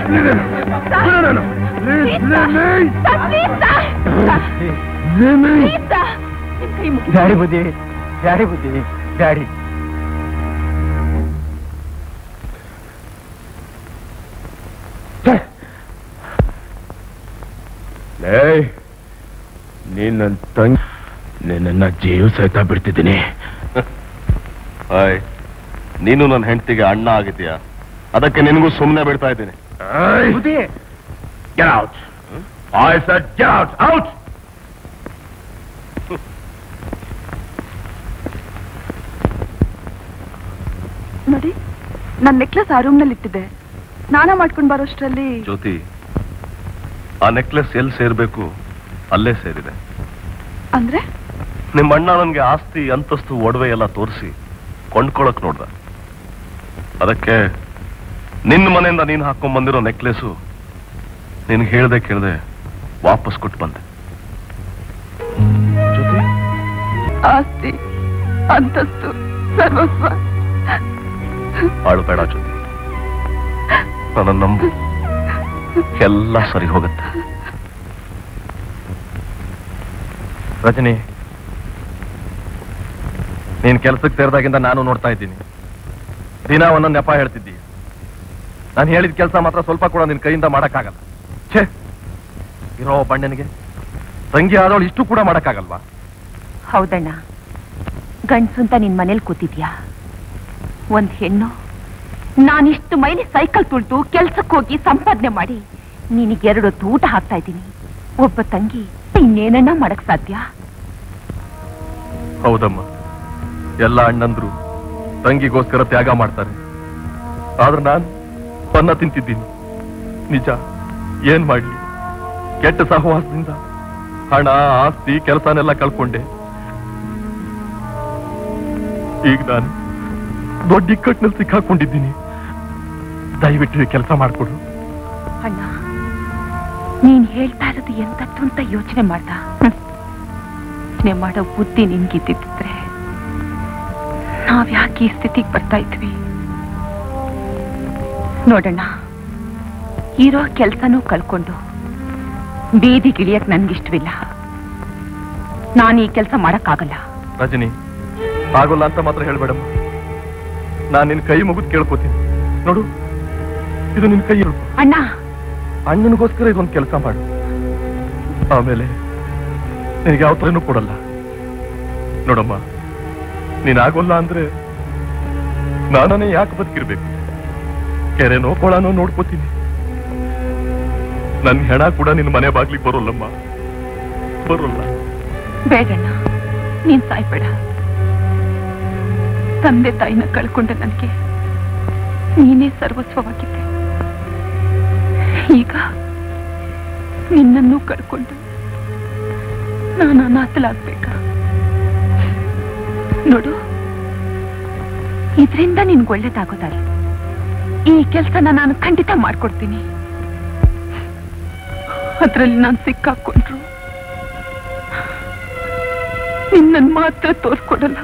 ಡ್ಯಾಡಿ ಬುದ್ಧಿ ಡ್ಯಾಡಿ ಬುದ್ಧಿ ಡ್ಯಾಡಿ ಏಯ್ ನೀನ್ ನನ್ನ ತಂಗಿ ನಿನ್ನ ಜೀವ ಸಹಿತ ಬಿಡ್ತಿದ್ದೀನಿ ಹಾಯ್ ನೀನು ನನ್ನ ಹೆಂಡತಿಗೆ ಅಣ್ಣ ಆಗಿದ್ಯಾ ಅದಕ್ಕೆ ನಿನಗೂ ಸುಮ್ಮನೆ ಬಿಡ್ತಾ ಇದ್ದೀನಿ ಬುದ್ಧಿ Get out! I said get out! Out! ನೋಡಿ ನನ್ನ ನೆಕ್ಲೆಸ್ ಆ ರೂಮ್ನಲ್ಲಿ ಇಟ್ಟಿದ್ದೆ ಸ್ನಾನ ಮಾಡ್ಕೊಂಡು ಬರೋಷ್ಟರಲ್ಲಿ ಜ್ಯೋತಿ ಆ ನೆಕ್ಲೆಸ್ ಎಲ್ಲಿ ಸೇರ್ಬೇಕು ಅಲ್ಲೇ ಸೇರಿದೆ ಅಂದ್ರೆ ನಿಮ್ಮ ಅಣ್ಣ ನನಗೆ ಆಸ್ತಿ ಅಂತಸ್ತು ಒಡವೆ ಎಲ್ಲ ತೋರಿಸಿ ಕೊಂಡ್ಕೊಳಕ್ ನೋಡ್ದ ಅದಕ್ಕೆ ನಿನ್ನ ಮನೆಯಿಂದ ನೀನು ಹಾಕೊಂಡ್ ಬಂದಿರೋ ನೆಕ್ಲೆಸು ನಿನ್ಗೆ ಹೇಳ್ದೆ ಕೇಳ್ದೆ ವಾಪಸ್ ಕೊಟ್ಟು ಬಂದೆ ಜ್ಯೋತಿ ಆಸ್ತಿ ಅಂತಸ್ತು ಸರ್ವಸ್ವ ಅಳ್ಬೇಡ ಜ್ಯೋತಿ ನನ್ನ ನಂಬು ಎಲ್ಲ ಸರಿ ಹೋಗುತ್ತೆ ರಜನಿ ನೀನ್ ಕೆಲ್ಸಕ್ಕೆ ಸೇರಿದಾಗಿಂದ ನಾನು ನೋಡ್ತಾ ಇದ್ದೀನಿ ದಿನ ಒಂದೊಂದು ನೆಪ ಹೇಳ್ತಿದ್ದಿ ನಾನು ಹೇಳಿದ ಕೆಲಸ ಮಾತ್ರ ಸ್ವಲ್ಪ ಕೂಡ ನಿನ್ ಕೈಯಿಂದ ಮಾಡಕ್ಕಾಗಲ್ಲ ಛೇ ಇರೋ ಬಣ್ಣನಿಗೆ ತಂಗಿ ಆದವಳು ಇಷ್ಟು ಕೂಡ ಮಾಡಕ್ಕಾಗಲ್ವಾ ಹೌದಣ್ಣ ಗಂಡ್ಸು ಅಂತ ನಿನ್ ಮನೇಲಿ ಕೂತಿದ್ಯಾ ಒಂದ್ ಹೆಣ್ಣು ನಾನಿಷ್ಟು ಮೈಲಿ ಸೈಕಲ್ ತುಳ್ದು ಕೆಲ್ಸಕ್ಕೆ ಹೋಗಿ ಸಂಪಾದನೆ ಮಾಡಿ ನಿನಗೆ ಎರಡು ಹೊತ್ತು ಊಟ ಹಾಕ್ತಾ ಇದ್ದೀನಿ ಒಬ್ಬ ತಂಗಿ ಇನ್ನೇನನ್ನ ಮಾಡಕ್ ಸಾಧ್ಯ ಹೌದಮ್ಮ ಎಲ್ಲ ಅಣ್ಣಂದ್ರು ತಂಗಿಗೋಸ್ಕರ ತ್ಯಾಗ ಮಾಡ್ತಾರೆ ಆದ್ರೆ ನಾನು ಪನ್ನ ತಿಂತಿದ್ದೀನಿ ನಿಜ ಏನ್ ಮಾಡ್ಲಿ ಕೆಟ್ಟ ಸಹವಾಸದಿಂದ ಹಣ ಆಸ್ತಿ ಕೆಲಸನೆಲ್ಲ ಕಳ್ಕೊಂಡೆ ಈಗ ನಾನು ದೊಡ್ಡ ಇಕ್ಕಟ್ಟಿನಲ್ಲಿ ಸಿಕ್ಕಾಕೊಂಡಿದ್ದೀನಿ ದಯವಿಟ್ಟು ಕೆಲಸ ಮಾಡ್ಕೊಡು ಅಣ್ಣ ನೀನ್ ಹೇಳ್ತಾ ಇರೋದು ಎಂತದ್ದು ಅಂತ ಯೋಚನೆ ಮಾಡ್ದ ಹ್ಮ್. ಯೋಚ್ನೆ ಮಾಡೋ ಬುದ್ಧಿ ನಿನ್ಗಿದ್ದಿದ್ರೆ ನಾವ್ ಯಾಕೆ ಈ ಸ್ಥಿತಿಗೆ ಬರ್ತಾ ಇದ್ವಿ ನೋಡಣ್ಣ ಇರೋ ಕೆಲ್ಸನೂ ಕಳ್ಕೊಂಡು ಬೀದಿಗಿಳಿಯಕ್ ನನ್ಗಿಷ್ಟವಿಲ್ಲ ನಾನು ಈ ಕೆಲಸ ಮಾಡಕ್ಕಾಗಲ್ಲ ರಜನಿ ಆಗೋಲ್ಲ ಅಂತ ಮಾತ್ರ ಹೇಳ್ಬೇಡಮ್ಮ ನಾನ್ ನಿನ್ ಕೈ ಮುಗಿದು ಕೇಳ್ಕೊತೀನಿ ನೋಡು ಇದು ನಿನ್ ಕೈ ಹಿಡ್ಕೊ. ಅಣ್ಣ ಅಣ್ಣನಿಗೋಸ್ಕರ ಇದೊಂದು ಕೆಲಸ ಮಾಡು ಆಮೇಲೆ ನಿನಗೆ ಯಾವ ಥರನೂ ಕೊಡಲ್ಲ ನೋಡಮ್ಮ ನೀನ್ ಆಗೋಲ್ಲ ಅಂದ್ರೆ ನಾನೇ ಯಾಕೆ ಬದುಕಿರ್ಬೇಕು ಕೆರೆನೋ ಕೊಳನೋ ನೋಡ್ಕೋತೀನಿ ನನ್ ಹೆಣ ಕೂಡ ನಿನ್ ಮನೆ ಬಾಗ್ಲಿಗೆ ಬರೋಲ್ಲಮ್ಮ ಬರೋಲ್ಲ ಬೇಡಣ್ಣ ನೀನ್ ಸಾಯ್ಬೇಡ ತಂದೆ ತಾಯಿನ ಕಳ್ಕೊಂಡ ನನಗೆ ನೀನೇ ಸರ್ವಸ್ವವಾಗಿದ್ದೆ ಈಗ ನಿನ್ನನ್ನು ಕಳ್ಕೊಂಡು ನಾನು ಅನಾಥಲಾಗ್ಬೇಕಾ ನೋಡು ಇದರಿಂದ ನಿನ್ಗೆ ಒಳ್ಳೇದಾಗೋದಲ್ಲ ಈ ಕೆಲಸನ ನಾನು ಖಂಡಿತ ಮಾಡ್ಕೊಡ್ತೀನಿ ಅದ್ರಲ್ಲಿ ನಾನು ಸಿಕ್ಕಾಕೊಂಡ್ರು ನಿನ್ನನ್ನು ಮಾತ್ರ ತೋರ್ಕೊಡಲ್ಲ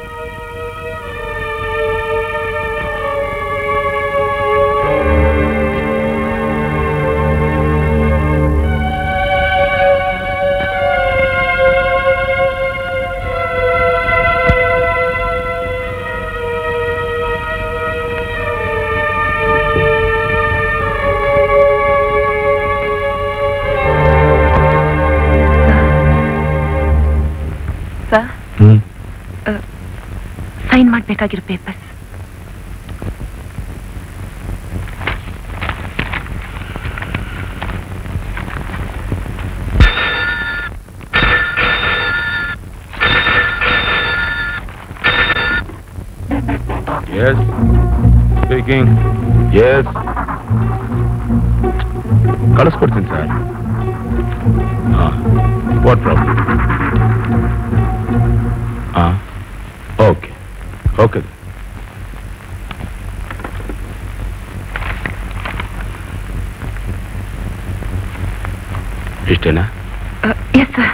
ಸರ್ ಸೈನ್ ಮಾಡ್ಬೇಕಾಗಿರೋ ಪೇಪರ್ಸ್ ಎಸ್ ಸ್ಪೀಕಿಂಗ್ ಎಸ್ ಕಳಿಸ್ಕೊಡ್ತೀನಿ ಸರ್ ಹಾಂ ವಾಟ್ ಪ್ರಾಬ್ಲಮ್ ಹಾಂ ಓಕೆ ಓಕೆ ಇಷ್ಟೇನಾ ಎಸ್ ಸರ್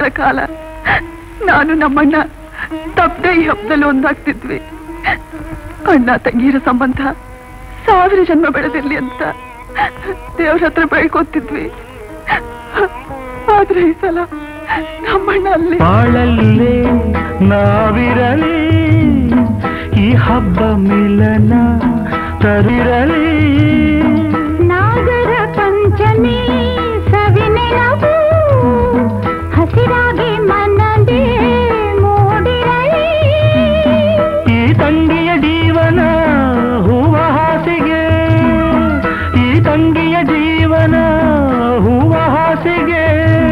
ಇದ್ದಿದ್ರ ಕಾಲ ನಾನು ನಮ್ಮಣ್ಣ ತಪ್ಪದೆ ಈ ಹಬ್ಬದಲ್ಲಿ ಒಂದಾಗ್ತಿದ್ವಿ ಅಣ್ಣ ತಂಗಿರ ಸಂಬಂಧ ಸಾವಿರ ಜನ್ಮ ಬೆಳೆದಿರ್ಲಿ ಅಂತ ದೇವ್ರ ಹತ್ರ ಬೆಳ್ಕೊತಿದ್ವಿ ಆದ್ರೆ ಈ ಸಲ ನಮ್ಮಣ್ಣ ಅಲ್ಲಿ ಬಾಳಲ್ಲೇ ನಾವಿರಲಿ ಈ ಹಬ್ಬ ಮಿಲನ ತರಿರಲಿ ನಾಗರ ಪಂಚಮಿ ಸವಿನೆನವು ಹಸಿರಾಗಿ ಮನದೇ ಮೂಡಿರಲಿ ಈ ತಂಗಿಯ ಜೀವನ ಹೂವ ಹಾಸಿಗೆ ಈ ತಂಗಿಯ ಜೀವನ ಹೂವ ಹಾಸಿಗೆ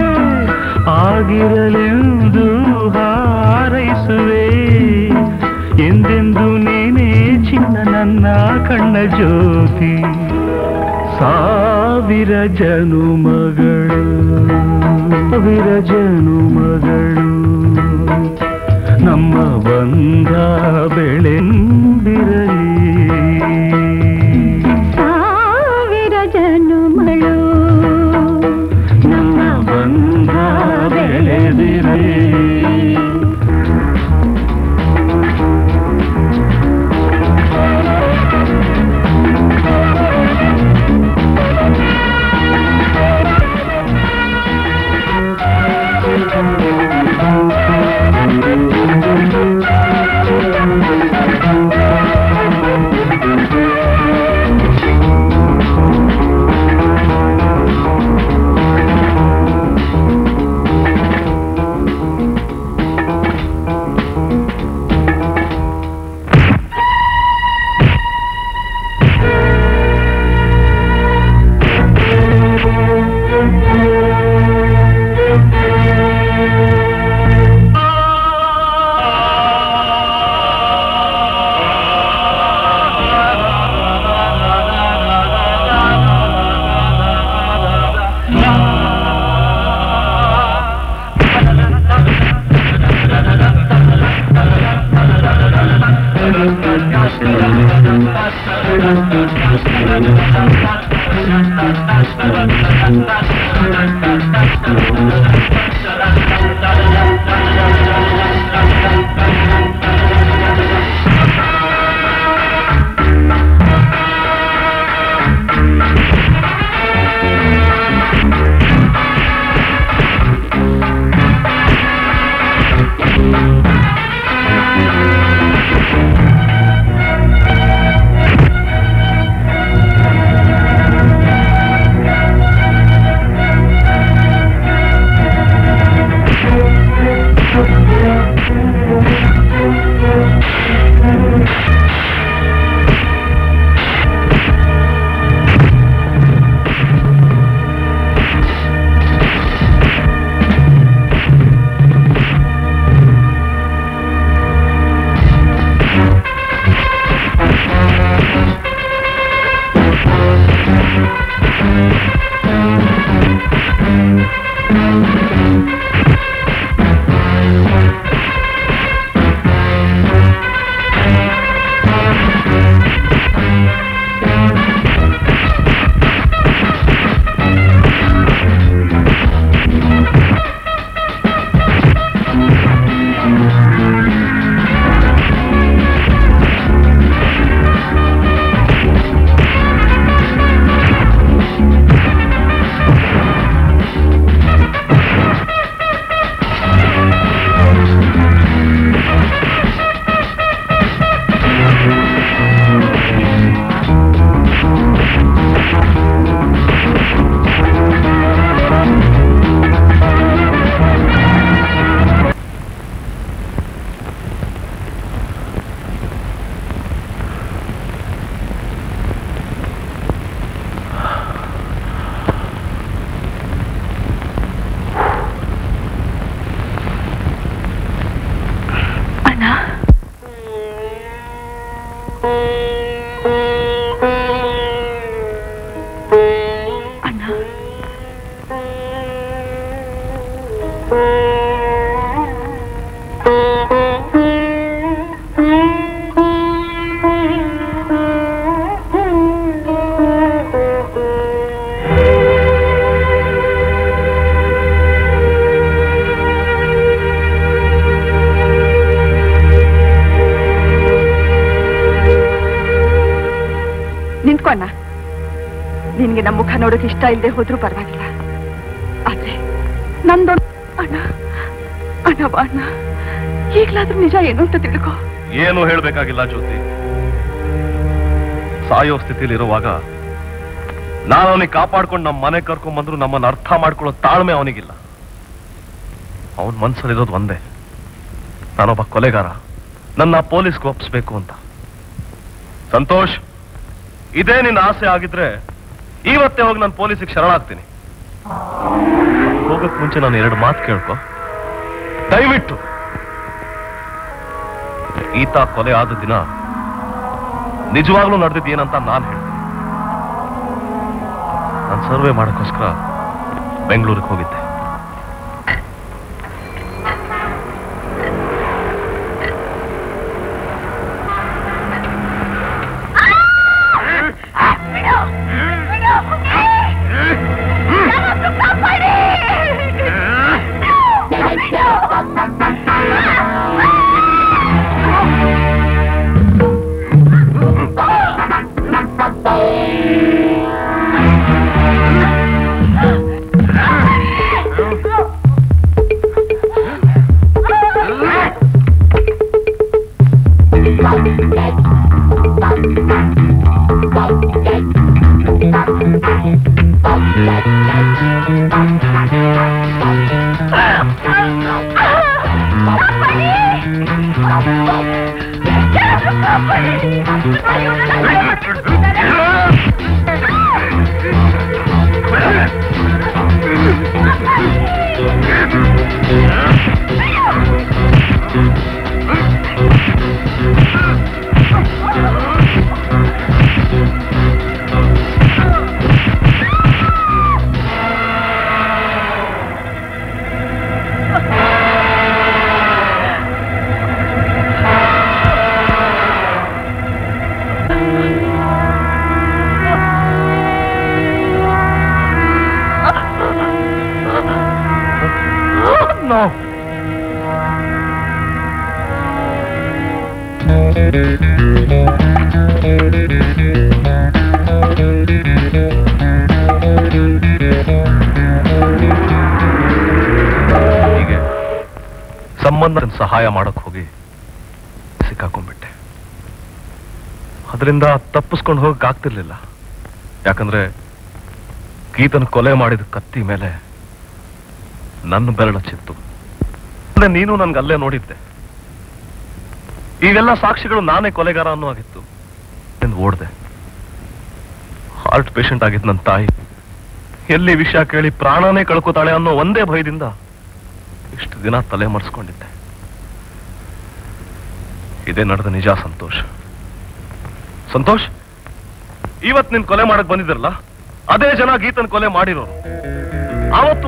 ಆಗಿರಲೆಂದು ಹಾರೈಸುವೆ ಎಂದೆಂದು ನೀನೇ ಚಿನ್ನ ನನ್ನ ಕಣ್ಣ ಜ್ಯೋತಿ ಸಾವಿರ ಜನುಮಗಳು ಸಾವಿರ ಜನುಮಗಳು ನಮ್ಮ ಬಂಧ ಬೆಳೆಂದಿರಲಿ ಸಾವಿರ ಜನುಮಳು ನಮ್ಮ ಬಂಧ ಬೆಳೆದಿರಲಿ ಆ ನಿನ್ಗೆ ನಮ್ಮ ಮುಖ ನೋಡೋಕೆ ಇಷ್ಟ ಇಲ್ಲದೆ ಹೋದ್ರೂ ಪರವಾಗಿಲ್ಲ ಆದ್ರೆ ನಂದೊಂದು ಅಣ್ಣ ಅಣ್ಣ ಬಾ ಅಣ್ಣ ಈಗ್ಲಾದ್ರೂ ನಿಜ ಏನು ಅಂತ ತಿಳ್ಕೊ ಏನು ಹೇಳ್ಬೇಕಾಗಿಲ್ಲ ಜ್ಯೋತಿ ಸಾಯೋ ಸ್ಥಿತಿಲಿ ಇರುವಾಗ ನಾನು ಅವನಿಗೆ ಕಾಪಾಡ್ಕೊಂಡು ನಮ್ಮ ಮನೆ ಕರ್ಕೊಂಡ್ ಬಂದ್ರು ನಮ್ಮನ್ನ ಅರ್ಥ ಮಾಡ್ಕೊಳ್ಳೋ ತಾಳ್ಮೆ ಅವನಿಗಿಲ್ಲ ಅವನ ಮನ್ಸಲ್ಲಿರೋದು ಒಂದೇ ನಾನೊಬ್ಬ ಕೊಲೆಗಾರ ನನ್ನ ಪೊಲೀಸ್ಗೆ ಒಪ್ಪಿಸ್ಬೇಕು ಅಂತ ಸಂತೋಷ್ ಇದೇ ನಿನ್ನ ಆಸೆ ಆಗಿದ್ರೆ ಇವತ್ತೇ ಹೋಗಿ ನಾನು ಪೊಲೀಸಿಗೆ ಶರಣಾಗ್ತೀನಿ ಹೋಗಕ್ ಮುಂಚೆ ನಾನು ಎರಡು ಮಾತು ಕೇಳ್ಕೊ ದಯವಿಟ್ಟು ಈತ ಕೊಲೆ ಆದ ದಿನ ನಿಜವಾಗ್ಲೂ ನಡೆದಿದ್ದು ಏನಂತ ನಾನು ಹೇಳ್ತೀನಿ ನಾನು ಸರ್ವೆ ಮಾಡಕ್ಕೋಸ್ಕರ ಬೆಂಗಳೂರಿಗೆ ಹೋಗಿದ್ದೆ No. ಹೀಗೆ ಸಂಬಂಧ ಸಹಾಯ ಮಾಡಕ್ ಹೋಗಿ ಸಿಕ್ಕಾಕೊಂಡ್ಬಿಟ್ಟೆ ಅದರಿಂದ ತಪ್ಪಿಸ್ಕೊಂಡು ಹೋಗಕ್ ಆಗ್ತಿರ್ಲಿಲ್ಲ ಯಾಕಂದ್ರೆ ಗೀತನ ಕೊಲೆ ಮಾಡಿದ ಕತ್ತಿ ಮೇಲೆ ನನ್ನ ಬೆರಳಚ್ಚಿತ್ತು ಅಲ್ಲೇ ನೀನು ನನ್ಗೆ ಅಲ್ಲೇ ನೋಡಿದ್ದೆ ಇವೆಲ್ಲ ಸಾಕ್ಷಿಗಳು ನಾನೇ ಕೊಲೆಗಾರ ಅನ್ನೋ ಆಗಿತ್ತು ಎಂದು ಓಡ್ದೆ ಹಾರ್ಟ್ ಪೇಷಂಟ್ ಆಗಿದ್ ನನ್ನ ತಾಯಿ ಎಲ್ಲಿ ವಿಷಯ ಕೇಳಿ ಪ್ರಾಣನೇ ಕಳ್ಕೊತಾಳೆ ಅನ್ನೋ ಒಂದೇ ಭಯದಿಂದ ಇಷ್ಟು ದಿನ ತಲೆ ಮರೆಸ್ಕೊಂಡಿದ್ದೆ ಇದೇ ನಡೆದ ನಿಜ ಸಂತೋಷ್ ಸಂತೋಷ್ ಇವತ್ ನಿನ್ ಕೊಲೆ ಮಾಡಕ್ ಬಂದಿದ್ರಲ್ಲ ಅದೇ ಜನ ಗೀತನ್ ಕೊಲೆ ಮಾಡಿರೋರು ಆವತ್ತು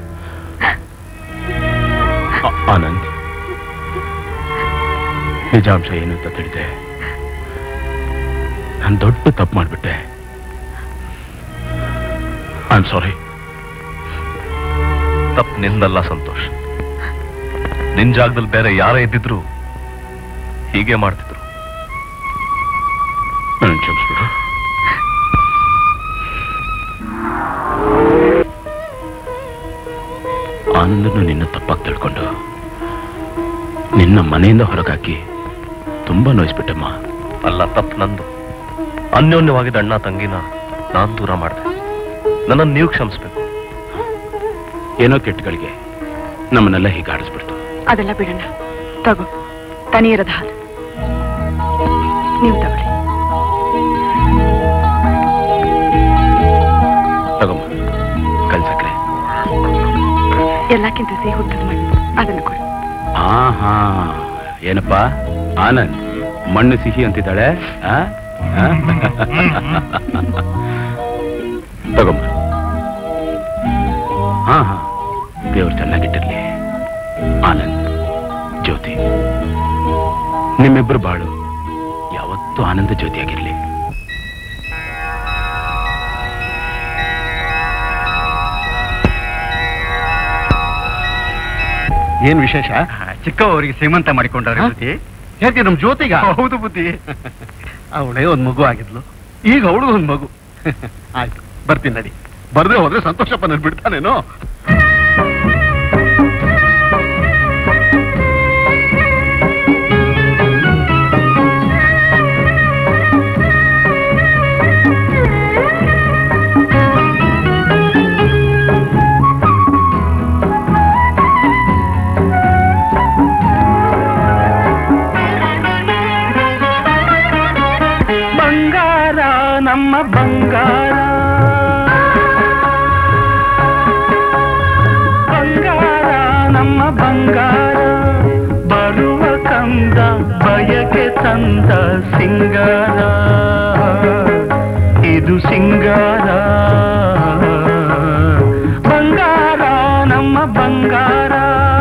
ಆ- ಆನಂದ್ ನಿಜಾಂಶ ಏನು ಅಂತ ತಿಳಿದೆ ನಾನು ದೊಡ್ಡ ತಪ್ಪು ಮಾಡಿಬಿಟ್ಟೆ ಐ ಆಮ್ ಸಾರಿ ತಪ್ಪು ನಿಂದಲ್ಲ ಸಂತೋಷ್ ನಿನ್ ಜಾಗದಲ್ಲಿ ಬೇರೆ ಯಾರೇ ಇದ್ದಿದ್ರು ಹೀಗೆ ಮಾಡ್ತಿದ್ರು ನನ್ನ ಕ್ಷಮಿಸ್ಬಿಡು ಆನಂದನು ನಿನ್ನ ತಪ್ಪಾಗಿ ತಿಳ್ಕೊಂಡು ನಿನ್ನ ಮನೆಯಿಂದ ಹೊರಗಾಕಿ ತುಂಬಾ ನೋಯಿಸ್ಬಿಟ್ಟಮ್ಮ ಅಲ್ಲ ತಪ್ಪು ನಂದು ಅನ್ಯೋನ್ಯವಾಗಿದ್ದ ಅಣ್ಣ ತಂಗಿನ ನಾನ್ ದೂರ ಮಾಡಿದೆ ನನ್ನನ್ನು ನೀವು ಕ್ಷಮಿಸ್ಬೇಕು ಏನೋ ಕೆಟ್ಟಗಳಿಗೆ ನಮ್ಮನ್ನೆಲ್ಲ ಹೀಗೆ ಆಡಿಸ್ಬಿಡ್ತು ಅದೆಲ್ಲ ಬಿಡೋಣ ತಗೋ ತನೀರದ ಹಾಲು ನೀವು ತಗೊಳ್ಳಿ ತಗೊಮ್ಮ ಕಲ್ಸಕ್ರೆ ಎಲ್ಲಕ್ಕಿಂತ ಸಿಹಿ ಹುಟ್ಟದ ಮಾಡಿ ಅದನ್ನು ಕೊಡಿ ಹಾ ಹಾ ಏನಪ್ಪ ಆನಂದ್ ಮಣ್ಣು ಸಿಹಿ ಅಂತಿದ್ದಾಳೆ ಆ? ಆ? ತಗೊಮ್ಮ ಹಾ ಹಾ ದೇವ್ರು ಚೆನ್ನಾಗಿಟ್ಟಿರ್ಲಿ ಆನಂದ್ ಜ್ಯೋತಿ ನಿಮ್ಮಿಬ್ಬರು ಬಾಳು ಯಾವತ್ತೂ ಆನಂದ ಜ್ಯೋತಿಯಾಗಿರ್ಲಿ ಏನ್ ವಿಶೇಷ ಚಿಕ್ಕವರಿಗೆ ಶ್ರೀಮಂತ ಮಾಡಿಕೊಂಡವ್ರೆ ಬುದ್ಧಿ ಹೇಳ್ತೀನಿ ನಮ್ ಜ್ಯೋತಿಗ ಹೌದು ಬುದ್ಧಿ ಅವಳೇ ಒಂದ್ ಮಗು ಆಗಿದ್ಲು ಈಗ ಅವಳು ಒಂದ್ ಮಗು ಆಯ್ತು ಬರ್ತೀನಿ ನಡಿ ಬರ್ದೇ ಹೋದ್ರೆ ಸಂತೋಷಪ್ಪ ನನ್ ಬಿಡ್ತಾನೇನೋ ಬಂಗಾರ ನಮ್ಮ ಬಂಗಾರ ಬಂಗಾರ ನಮ್ಮ ಬಂಗಾರ ಬರುವ ಕಂದ ಬಯಕೆ ತಂದ ಸಿಂಗಾರ ಇದು ಸಿಂಗಾರ ಬಂಗಾರ ನಮ್ಮ ಬಂಗಾರ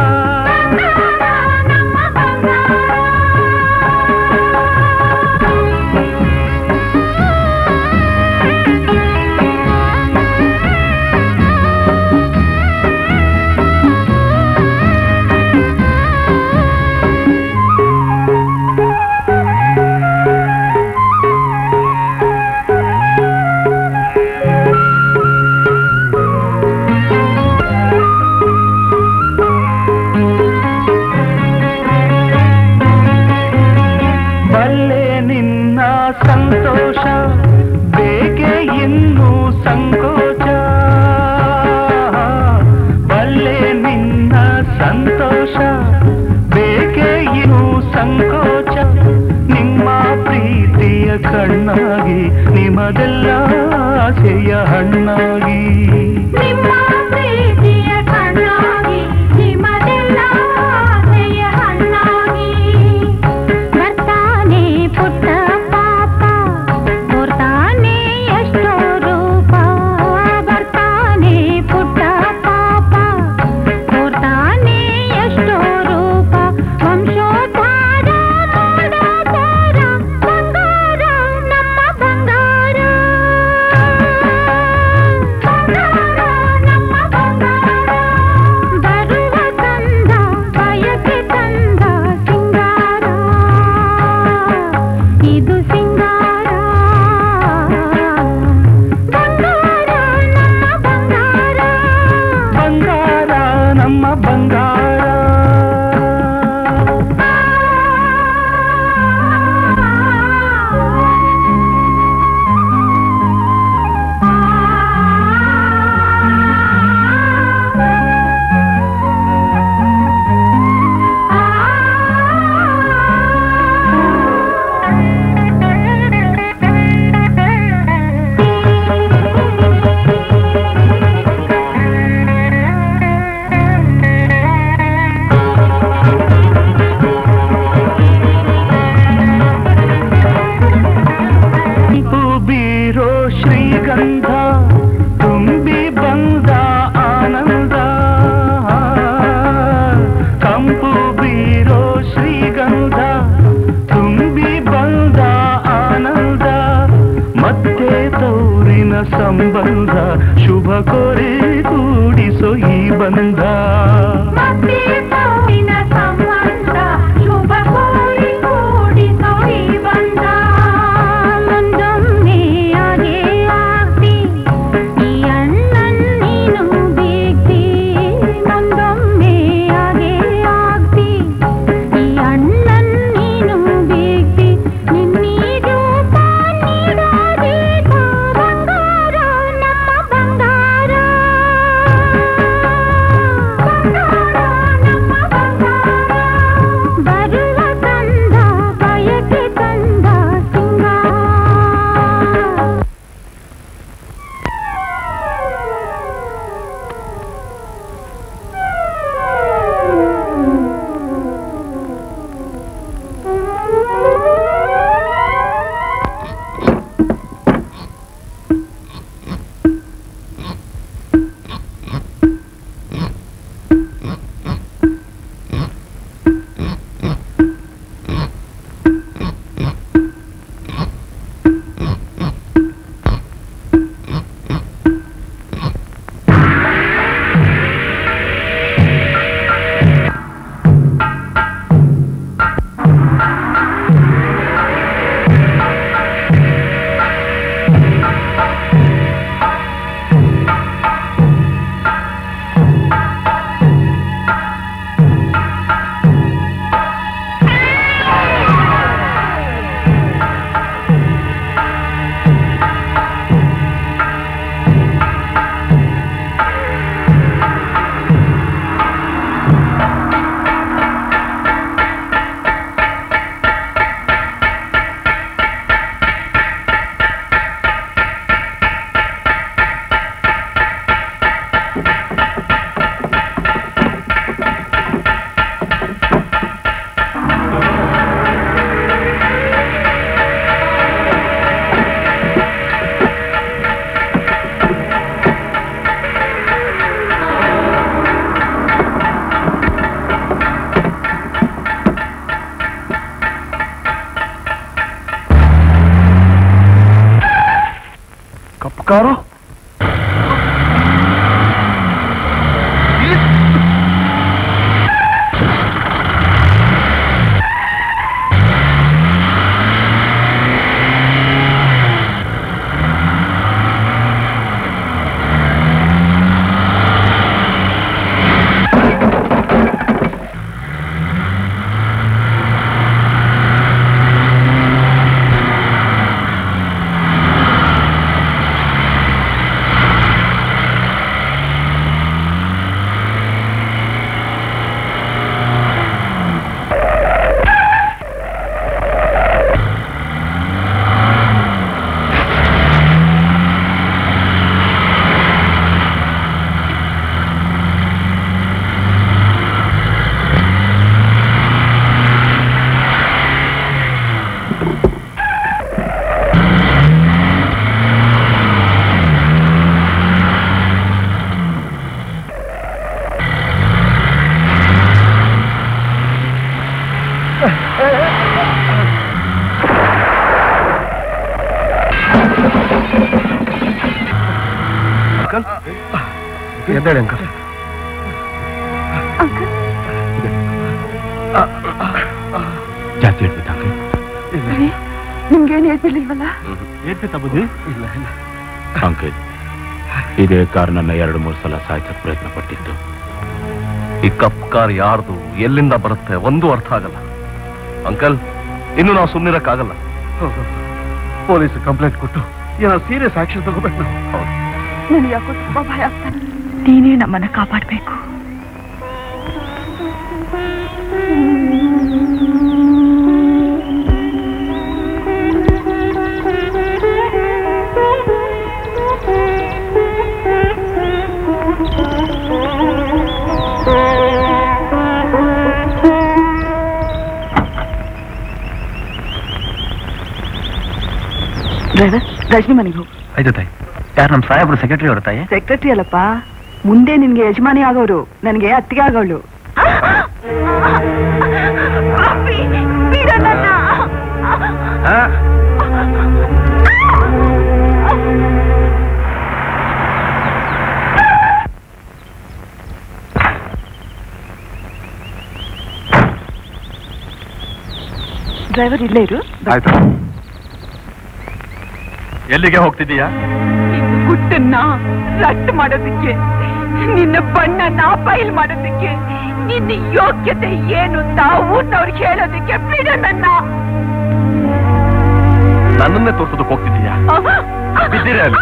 ಬಲ್ಲೆ ನಿನ್ನ ಸಂತೋಷ ಬೇಕೆ ಇನ್ನು ಸಂಕೋಚ ಬಲ್ಲೆ ನಿನ್ನ ಸಂತೋಷ ಬೇಕೆ ಇನ್ನು ಸಂಕೋಚ ನಿಮ್ಮ ಪ್ರೀತಿಯ ಕಣ್ಣಾಗಿ ನಿಮ್ಮದೆಲ್ಲ ಆಸೆಯ ಹಣ್ಣಾಗಿ ನಿಮ್ಮ ಪ್ರೀತಿಯ ಕಣ್ಣಾಗಿ ನಿಮ್ಮದೆಲ್ಲ ಆಸೆಯ ಹಣ್ಣಾಗಿ ಬರ್ತಾನೆ ಪುಟ್ಟ ಪಾಪ ಕೊಡ್ತಾನೆ ಎಷ್ಟೋ ರೂಪ ಬರ್ತಾನೆ ಪುಟ್ಟ ಪಾಪ ಕೊಡ್ತಾನೆ ಎಷ್ಟೋ ರೂಪ ವಂಶೋದ್ಧಾರ ಮಾಡೋದಾರ ಬಂಗಾರ ನಮ್ಮ ಬಂಗಾರ ಬರುವ ಕಂದ ಬಯಕೆ ತಂದ ಸಿಂಗಾರ ಇದು ಸಿಂಗಾರ ಬಂಗಾರ ನಮ್ಮ ಬಂಗಾರ ಬಂಗಾರ ನಮ್ಮ ಬಂಗಾರ ಕೆಂಪು ಬೀರೋ ಶ್ರೀಗಂಧ ತುಂಬಿ ಬಂದ ಆನಂದ ಕಂಪು ಬೀರೋ ಶ್ರೀಗಂಧ ತುಂಬಿ ಬಂದ ಆನಂದ ಮತ್ತೆ ತೌರಿನ ಸಂಬಂಧ ಶುಭ ಕೋರಿ ಕೂಡಿಸೋ ಈ ಬಂಧ ಮತ್ತೆ ಸಾವಿನ ಸಂಬಂಧ ಶುಭ ಕೋರಿ ಕೂಡಿಸೋ ಈ ಬಂಧ ಮುಂದೊಮ್ಮೆ ಹಾಗೆ ಆಗ್ತಿ ಈ ಅಣ್ಣನ್ ನೀನು ಬೇಕ್ತಿ ಮುಂದೊಮ್ಮೆ ಹಾಗೆ ಆಗ್ತಿ ಈ ಅಣ್ಣನ್ ನೀನು ಬೇಕ್ತಿ ನಿನ್ನೀ ರೂಪ ನೀಡೋದೀಗ ಬಂಗಾರ ನಮ್ಮ ಬಂಗಾರ ಬಂಗಾರ ಕಾರು ಅಂಕಲ್ ಎದ್ದೇಳಿ ಅಂಕಲ್ ಜಾಸ್ತಿ ಹೇಳ್ಬಿಟ್ಟ ಅಂಕಲ್ ನಿಮ್ಗೇನು ಹೇಳ್ಬಿಡ್ಲಿಲ್ವಲ್ಲ ಏನ್ಬಿಟ್ಟ ಬುದ್ಧಿ ಇಲ್ಲ ಇಲ್ಲ ಅಂಕಲ್ ಇದೇ ಕಾರ್ ನನ್ನ ಎರಡು ಮೂರು ಸಲ ಸಾಯ್ಸಕ್ ಪ್ರಯತ್ನ ಪಟ್ಟಿತ್ತು ಈ ಕಪ್ ಕಾರ್ ಯಾರ್ದು ಎಲ್ಲಿಂದ ಬರುತ್ತೆ ಒಂದು ಅರ್ಥ ಆಗಲ್ಲ ಅಂಕಲ್ ಇನ್ನು ನಾವು ಸುಮ್ಮನಿರಕ್ಕಾಗಲ್ಲ ಪೊಲೀಸ್ ಕಂಪ್ಲೇಂಟ್ ಕೊಟ್ಟು ಏನೋ ಸೀರಿಯಸ್ ಆಕ್ಷನ್ ತಗೋಬೇಕು ನಾವು ಹೌದು ನನಗೆ ಯಾಕೋ ತುಂಬಾ ಭಯ ಆಗ್ತಾನೆ ನೀನೇ ನಮ್ಮನ್ನ ಕಾಪಾಡ್ಬೇಕು ಡ್ರೈವರ್ ರಜನಿ ಮನೆಗೆ ಹೋಗು ಆಯ್ತು ತಾಯಿ ಯಾರು ನಮ್ಮ ಸಾಹೇಬ್ರು ಸೆಕ್ರೆಟರಿ ಅವ್ರ ತಾಯಿ ಸೆಕ್ರೆಟರಿ ಅಲ್ಲಪ್ಪ ಮುಂದೆ ನಿನ್ಗೆ ಯಜಮಾನಿ ಆಗೋರು ನನಗೆ ಅತ್ತಿಗೆ ಆಗೋಳು ಡ್ರೈವರ್ ಇಲ್ಲೇ ಇರು ಆಯ್ತು ಎಲ್ಲಿಗೆ ಹೋಗ್ತಿದೀಯಾ ನಿನ್ನ ಗುಟ್ಟನ್ನ ರಟ್ಟು ಮಾಡೋದಕ್ಕೆ ನಿನ್ನ ಬಣ್ಣನ ಬಯಲ್ ಮಾಡೋದಕ್ಕೆ ನಿನ್ನ ಯೋಗ್ಯತೆ ಏನು ಅಂತ ಊರ್ನವ್ರಿಗೆ ಹೇಳೋದಕ್ಕೆ ಬಿಡ ನನ್ನ ನನ್ನನ್ನೇ ತೋರ್ಸೋದಕ್ಕೆ ಹೋಗ್ತಿದೀಯಾ ಬಿದ್ದಿರೆ ಅಲ್ಲಿ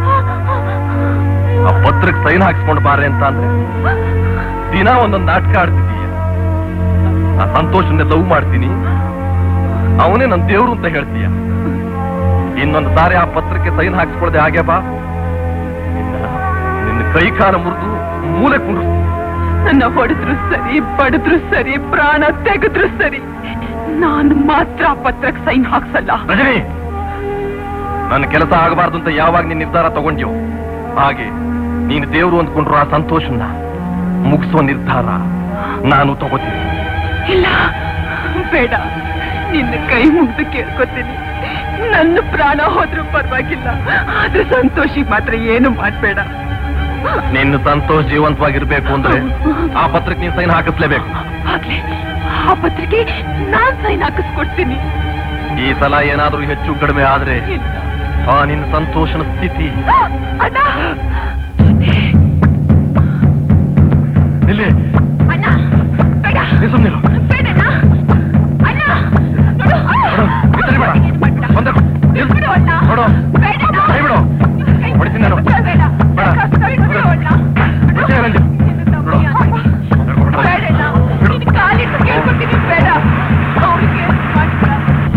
ಆ ಪತ್ರಕ್ಕೆ ಸೈನ್ ಹಾಕ್ಸ್ಕೊಂಡು ಬಾರೆ ಅಂತ ಅಂದ್ರೆ ದಿನ ಒಂದೊಂದು ನಾಟಕ ಆಡ್ತಿದೀಯ ಆ ಸಂತೋಷನ್ನೇ ಲವ್ ಮಾಡ್ತೀನಿ ಅವನೇ ನನ್ನ ದೇವ್ರು ಅಂತ ಹೇಳ್ತೀಯ ಇನ್ನೊಂದು ಸಾರಿ ಆ ಪತ್ರಕ್ಕೆ ಸೈನ್ ಹಾಕ್ಸ್ಕೊಳ್ದೆ ಹಾಗೆ ಬಾ ನಿನ್ನ- ನಿನ್ನ ಕೈ ಕಾಲ ಮುರಿದು ಮೂಲೆ ಕುಂಡ್ರಿಸ್ತೀನಿ ನನ್ನ ಹೊಡೆದ್ರು ಸರಿ ಬಡಿದ್ರು ಸರಿ ಪ್ರಾಣ ತೆಗೆದ್ರು ಸರಿ ನಾನು ಮಾತ್ರ ಆ ಪತ್ರಕ್ಕೆ ಸೈನ್ ಹಾಕ್ಸಲ್ಲ ರಜನಿ ನನ್ನ ಕೆಲಸ ಆಗಬಾರ್ದು ಅಂತ ಯಾವಾಗ ನೀನ್ ನಿರ್ಧಾರ ತಗೊಂಡ್ಯೋ ಹಾಗೆ ನೀನು ದೇವ್ರು ಅಂದ್ಕೊಂಡ್ರು ಆ ಸಂತೋಷನ ಮುಗಿಸೋ ನಿರ್ಧಾರ ನಾನು ತಗೋತೀನಿ ಇಲ್ಲ ಬೇಡ ನಿನ್ನ ಕೈ ಮುಗ್ದು ಕೇಳ್ಕೊತೀನಿ ನನ್ನ ಪ್ರಾಣ ಹೋದ್ರೂ ಪರವಾಗಿಲ್ಲ ಆದ್ರೆ ಸಂತೋಷಿಗೆ ಮಾತ್ರ ಏನು ಮಾಡ್ಬೇಡ ನಿನ್ನ ಸಂತೋಷ್ ಜೀವಂತವಾಗಿರ್ಬೇಕು ಅಂದ್ರೆ ಆ ಪತ್ರಕ್ಕೆ ನೀನ್ ಸೈನ್ ಹಾಕಿಸ್ಲೇಬೇಕು ಆಗ್ಲಿ ಆ ಪತ್ರಿಕೆ ನಾನ್ ಸೈನ್ ಹಾಕಿಸ್ಕೊಡ್ತೀನಿ ಈ ಸಲ ಏನಾದ್ರೂ ಹೆಚ್ಚು ಕಡಿಮೆ ಆದ್ರೆ ಆ ನಿನ್ನ ಸಂತೋಷನ ಸ್ಥಿತಿ ಅಣ್ಣ ಇಲ್ಲಿ ಅಣ್ಣ ಬೇಡ ನೀ ಸುಮ್ನಿರು. ಬೇಡಣ್ಣ ಅಣ್ಣ ನೋಡು ಈ ಸರಿ ಬೇಡ. ಬಂದೆ. ನಿಲ್ಸು. ಬಿಡು ಅಣ್ಣ ನೋಡು. ಬೇಡಣ್ಣ ಕೈ ಬಿಡು. ಹೊಡಿತೀನಿ ನಾನು. ಬೇಡ ಬೇಡ. ಕೈ ಬಿಡು ಅಣ್ಣ ಬಿಡ್ತೀನಿ ಅಲ್ಲಿ. ನೋಡು. ಬೇಡಣ್ಣ ನಿನ್ ಕಾಲಿಟ್ಟು ಕೇಳ್ಕೊತೀನಿ ಬೇಡ ಅವ್ರಿಗೆ ಮಾಡ್ಬೇಡ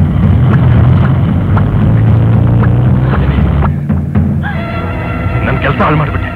ನನ್ ಕೆಲಸ ಹಾಳು ಮಾಡ್ಬಿಟ್ಟೆ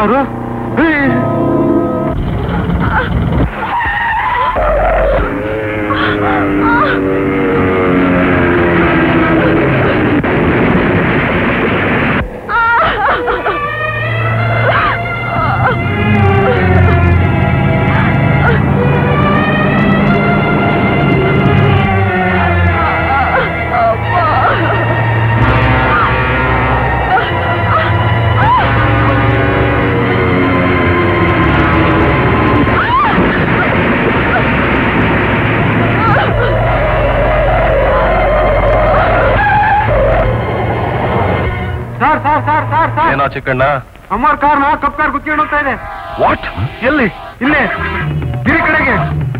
ಅವರು sir sir sir sir sir ಏನೋ ಚಿಕ್ಕಣ್ಣ ಅಮ್ಮವ್ರ ಕಾರ್ನ ಕಪ್ ಕಾರ್ ಗುತ್ತಿಕೊಂಡು ಹೋಗ್ತಾ ಇದೆ ವಾಟ್ ಎಲ್ಲಿ ಇಲ್ಲೇ ಗಿರಿ ಕಡೆಗೆ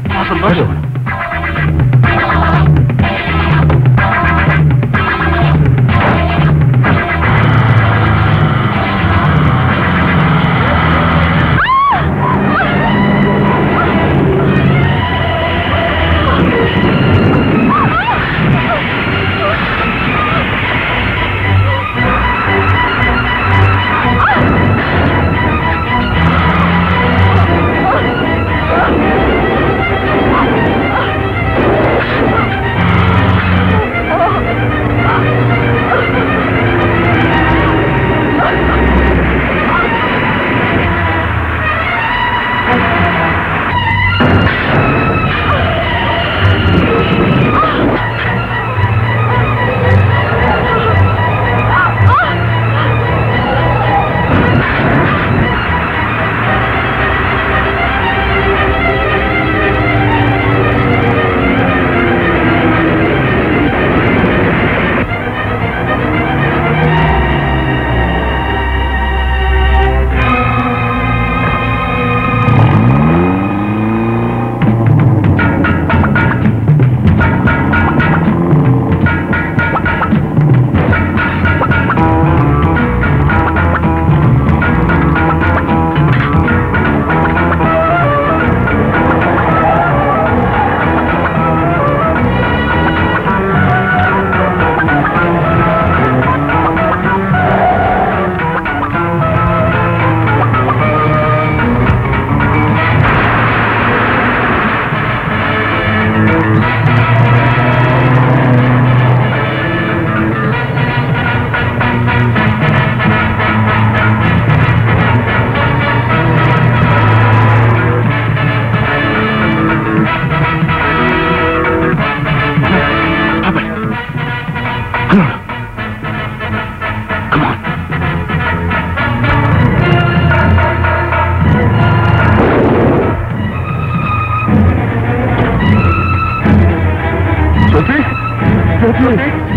ಜ್ಯೋತಿ ಜ್ಯೋತಿ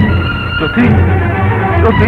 ಜ್ಯೋತಿ ಜ್ಯೋತಿ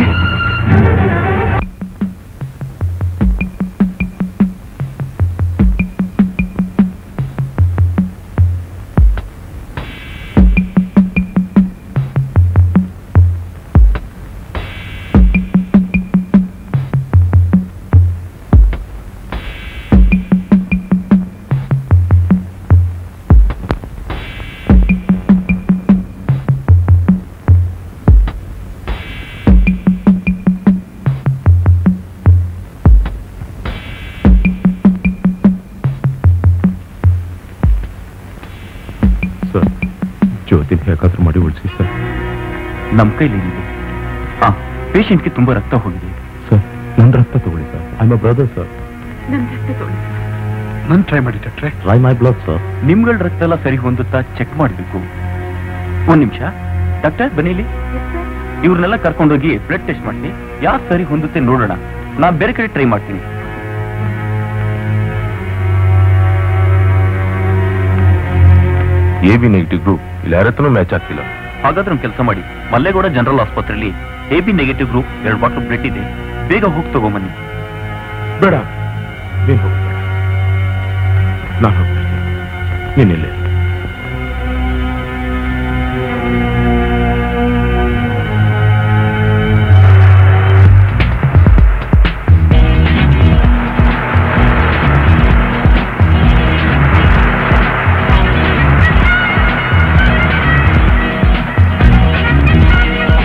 ಸರ್ ಜ್ಯೋತಿನ ಹೇಗಾದ್ರೂ ಮಾಡಿ ಉಳಿಸಿ ಸರ್ ನಮ್ಮ ಕೈಲಿ ಏನಿದೆ ಹಾ ಪೇಷಂಟ್ಗೆ ತುಂಬಾ ರಕ್ತ ಹೋಗಿದೆ ಸರ್ ನನ್ನ ರಕ್ತ ತಗೊಳ್ಳಿ sir I my brother sir ನನ್ ಟ್ರೈ ಮಾಡಿ ಡಾಕ್ಟ್ರೆ ಟ್ರೈ ಮೈ ಬ್ಲಡ್ ಸರ್ ನಿಮ್ಗಳ ರಕ್ತ ಎಲ್ಲ ಸರಿ ಹೊಂದುತ್ತಾ ಚೆಕ್ ಮಾಡಬೇಕು ಒಂದ್ ನಿಮಿಷ ಡಾಕ್ಟರ್ ಬನ್ನಿಲಿ ಇವ್ರನ್ನೆಲ್ಲ ಕರ್ಕೊಂಡೋಗಿ ಬ್ಲಡ್ ಟೆಸ್ಟ್ ಮಾಡಿ ಯಾಕೆ ಸರಿ ಹೊಂದುತ್ತೆ ನೋಡೋಣ ನಾ ಬೇರೆ ಕಡೆ ಟ್ರೈ ಮಾಡ್ತೀನಿ ಎ ಬಿ ನೆಗೆಟಿವ್ ಗ್ರೂಪ್ ಇಲ್ಲಿ ಯಾರ ಹತ್ರನೂ ಮ್ಯಾಚ್ ಆಗ್ತಿಲ್ಲ ಹಾಗಾದ್ರೆ ಒಂದು ಕೆಲಸ ಮಾಡಿ ಮಲ್ಲೇಗೌಡ ಜನರಲ್ ಆಸ್ಪತ್ರೆಯಲ್ಲಿ ಎ ಬಿ ನೆಗೆಟಿವ್ ಗ್ರೂಪ್ ಎರಡು ಬಾಟಲ್ ಬ್ಲಡ್ ಇದೆ ಬೇಗ ಹೋಗಿ ತಗೊಂಬನ್ನಿ ಬೇಡ ನೀನು ಹೋಗ್ಬೇಡ ನಾನು ಹೋಗ್ತೀನಿ ನೀನಿಲ್ಲೇ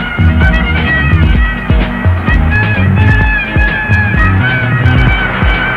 ಆ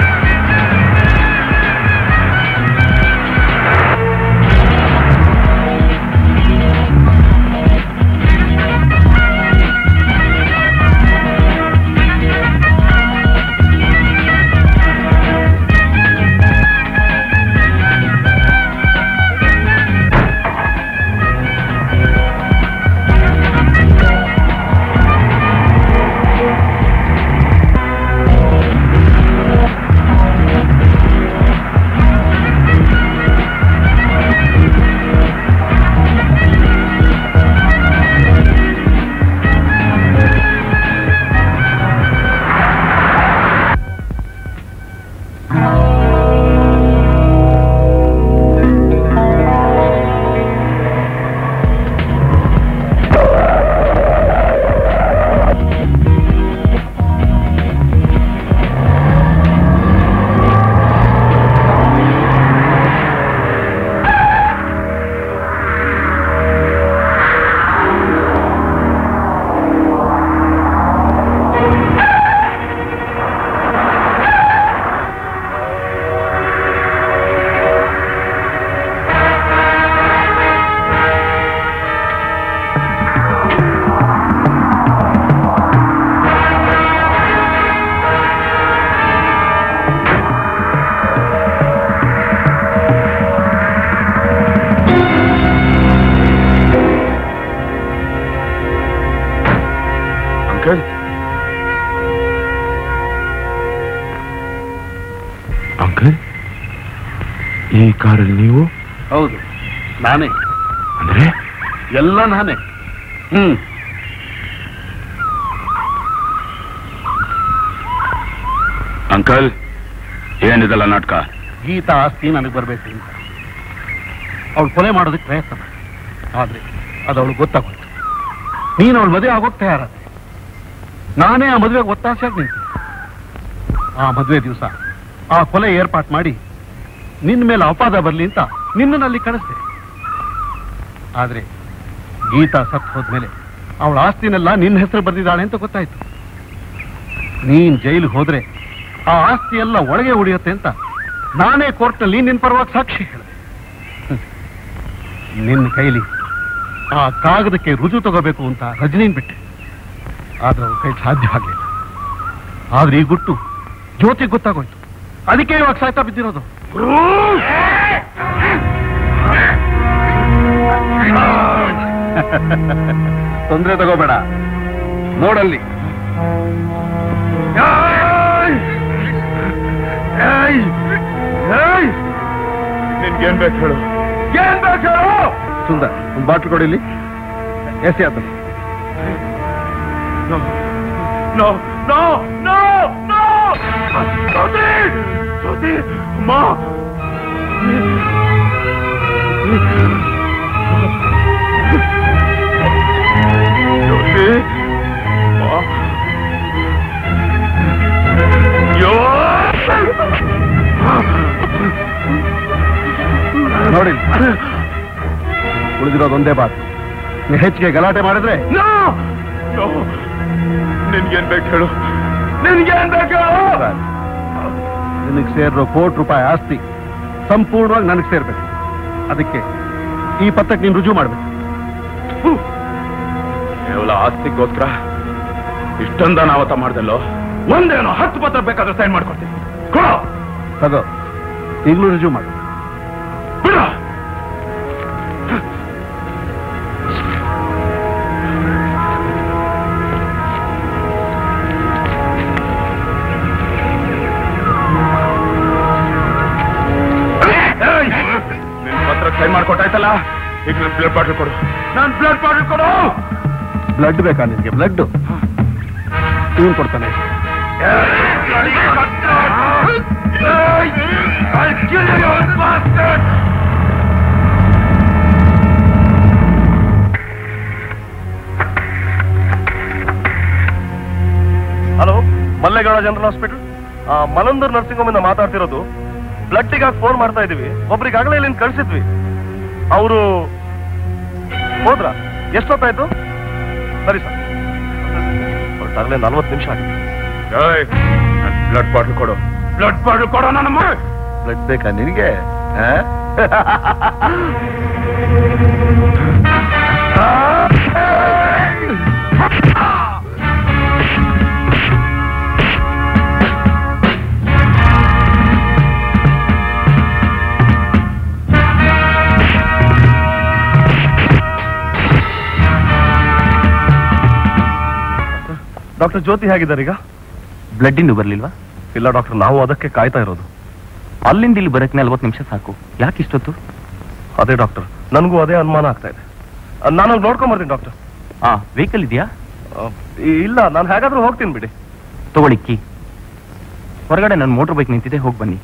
ಅಂಕಲ್ ಈ ಕಾರಲ್ಲಿ ನೀವು ಹೌದು ನಾನೇ ಅಂದ್ರೆ ಎಲ್ಲ ನಾನೇ ಹ್ಮ್ ಅಂಕಲ್ ಏನಿದಲ್ಲ ನಾಟಕ ಗೀತಾ ಆಸ್ತಿ ನನಗೆ ಬರಬೇಕು ಅಂತ ಅವಳು ಕೊಲೆ ಮಾಡೋದಕ್ಕೆ ಪ್ರಯತ್ನ ಮಾಡಿ ಆದ್ರೆ ಅದು ಅವಳು ಗೊತ್ತಾಗೋಯ್ತು ನೀನು ಅವಳು ಮದುವೆ ಆಗೋಕ್ ತಯಾರಾದೆ ನಾನೇ ಆ ಮದುವೆಗೆ ಒತ್ತಾಸೆಯಾಗಿ ನಿಂತೆ ಆ ಮದುವೆ ದಿವಸ ಆ ಕೊಲೆ ಏರ್ಪಾಟ್ ಮಾಡಿ ನಿನ್ನ ಮೇಲೆ ಅಪಾದ ಬರಲಿ ಅಂತ ನಿನ್ನಲ್ಲಿ ಕಳಿಸ್ದೆ ಆದ್ರೆ ಗೀತಾ ಸತ್ ಹೋದ್ಮೇಲೆ ಅವಳ ಆಸ್ತಿನೆಲ್ಲ ನಿನ್ನ ಹೆಸರು ಬರೆದಿದ್ದಾಳೆ ಅಂತ ಗೊತ್ತಾಯ್ತು ನೀನ್ ಜೈಲಿಗೆ ಹೋದ್ರೆ ಆ ಆಸ್ತಿ ಎಲ್ಲ ಒಳಗೆ ಉಳಿಯುತ್ತೆ ಅಂತ ನಾನೇ ಕೋರ್ಟ್ನಲ್ಲಿ ನಿನ್ನ ಪರವಾಗಿ ಸಾಕ್ಷಿ ಹೇಳಿದೆ ಹ್ಮ್. ನಿನ್ನ ಕೈಲಿ ಆ ಕಾಗದಕ್ಕೆ ರುಜು ತಗೋಬೇಕು ಅಂತ ರಜನೀನ್ ಬಿಟ್ಟೆ ಆದ್ರೆ ಅವ್ರ ಕೈ ಸಾಧ್ಯವಾಗಲಿಲ್ಲ ಆದ್ರೆ ಈ ಗುಟ್ಟು ಜ್ಯೋತಿಗೆ ಗೊತ್ತಾಗೋಯ್ತು ಅದಕ್ಕೆ ಇವಾಗ ಸಾಯ್ತಾ ಬಿದ್ದಿರೋದು ತೊಂದರೆ ತಗೋಬೇಡ ನೋಡಲ್ಲಿ ನಿನ್ಗೇನ್ ಬೇಕು ಹೇಳು ಏನ್ ಬೇಕು ಹೇಳು ಸುಂದರ್ ಒಂದು ಬಾಟ್ಲು ಕೊಡಿಲಿ ಎಸಿ ಆತ No, no, no, no, no! Jyothi! Jyothi! ಅಮ್ಮ! ಜ್ಯೋತಿ! ಅಮ್ಮ! ಅಯ್ಯೋ! ನೋಡಿ ಉಳಿದಿರೋದು ಒಂದೇ ಬಾತ್ ನೀವು ಹೆಚ್ಚಿಗೆ ಗಲಾಟೆ ಮಾಡಿದ್ರೆ No! No! ನಿನ್ಗೇನ್ ಬೇಕು ಹೇಳು ನಿನ್ಗೇನ್ ಬೇಕು ಹೇಳು ನಿನಗೆ ಸೇರಿರೋ ಕೋಟಿ ರೂಪಾಯಿ ಆಸ್ತಿ ಸಂಪೂರ್ಣವಾಗಿ ನನಗೆ ಸೇರ್ಬೇಕು ಅದಕ್ಕೆ ಈ ಪತ್ರಕ್ಕೆ ನೀನು ರುಜು ಮಾಡ್ಬೇಕು ಕೇವಲ ಆಸ್ತಿಗೋಸ್ಕರ ಇಷ್ಟೊಂದ ನಾವತ್ತ ಮಾಡ್ದಲ್ಲೋ ಒಂದೇನೋ ಹತ್ತು ಪತ್ರ ಬೇಕಾದ್ರೆ ಸೈನ್ ಮಾಡ್ಕೊಡ್ತೀನಿ ಕೊಡು ತಗೋ ಈಗಲೂ ರುಜು ಮಾಡು ಬಿಡ ನಿನ್ ಪತ್ರ ಸೈನ್ ಮಾಡ್ಕೊಟ್ಟಾಯ್ತಲ್ಲ ಈಗ ನನ್ ಬ್ಲಡ್ ಬಾಟಲ್ ಕೊಡು ನನ್ ಬ್ಲಡ್ ಬಾಟಲ್ ಕೊಡು ಬ್ಲಡ್ ಬೇಕಾ ನಿನಗೆ ಬ್ಲಡ್ ಇವನ್ ಕೊಡ್ತಾನೆ I'll kill you, you bastard! Hello Mallegowda general hospital ಮಲಂದರ್ ನರ್ಸಿಂಗ್ ಹೋಮ್ ಇಂದ ಮಾತಾಡ್ತಿರೋದು ಬ್ಲಡ್ಡಿಗಾಗಿ ಫೋನ್ ಮಾಡ್ತಾ ಇದೀವಿ ಒಬ್ರಿಗಾಗಲೇ ಇಲ್ಲಿಂದ ಕಳ್ಸಿದ್ವಿ ಅವರು ಹೋದ್ರ ಎಷ್ಟೊತ್ತಾಯ್ತು ಸರಿ ಸರ್ ಹೊರಟಾಗಲೇ ನಲ್ವತ್ತು ನಿಮಿಷ ಆಗಿದೆ ಬ್ಲಡ್ ಬಾಟ್ಲ್ ಕೊಡು ಬ್ಲಡ್ ಬಾಟಲ್ ಕೊಡೋ ನನ್ನ ಬ್ಲಡ್ ಬೇಕಾ ನಿನಗೆ ಡಾಕ್ಟರ್ ಜ್ಯೋತಿ ಹೇಗಿದ್ದಾರೆ ಈಗ ಬ್ಲಡ್ ಇಂದು ಬರ್ಲಿಲ್ವಾ ಇಲ್ಲ ಡಾಕ್ಟರ್ ನಾವು ಅದಕ್ಕೆ ಕಾಯ್ತಾ ಇರೋದು ಅಲ್ಲಿಂದ ಇಲ್ಲಿ ಬರಕ್ಕೆ ನಲ್ವತ್ತು ನಿಮಿಷ ಸಾಕು ಯಾಕೆ ಇಷ್ಟೊತ್ತು ಅದೇ ಡಾಕ್ಟರ್ ನನಗೂ ಅದೇ ಅನುಮಾನ ಆಗ್ತಾ ಇದೆ ನಾನು ಹೋಗಿ ನೋಡ್ಕೊಂಡ್ ಬರ್ತೀನಿ ಡಾಕ್ಟರ್ ಆ ವೆಹಿಕಲ್ ಇದೆಯಾ ಇಲ್ಲ ನಾನು ಹೇಗಾದ್ರೂ ಹೋಗ್ತೀನಿ ಬಿಡಿ ತಗೊಳ್ಳಿ ಕೀ ಹೊರಗಡೆ ನನ್ನ ಮೋಟರ್ ಬೈಕ್ ನಿಂತಿದೆ ಹೋಗಿ ಬನ್ನಿ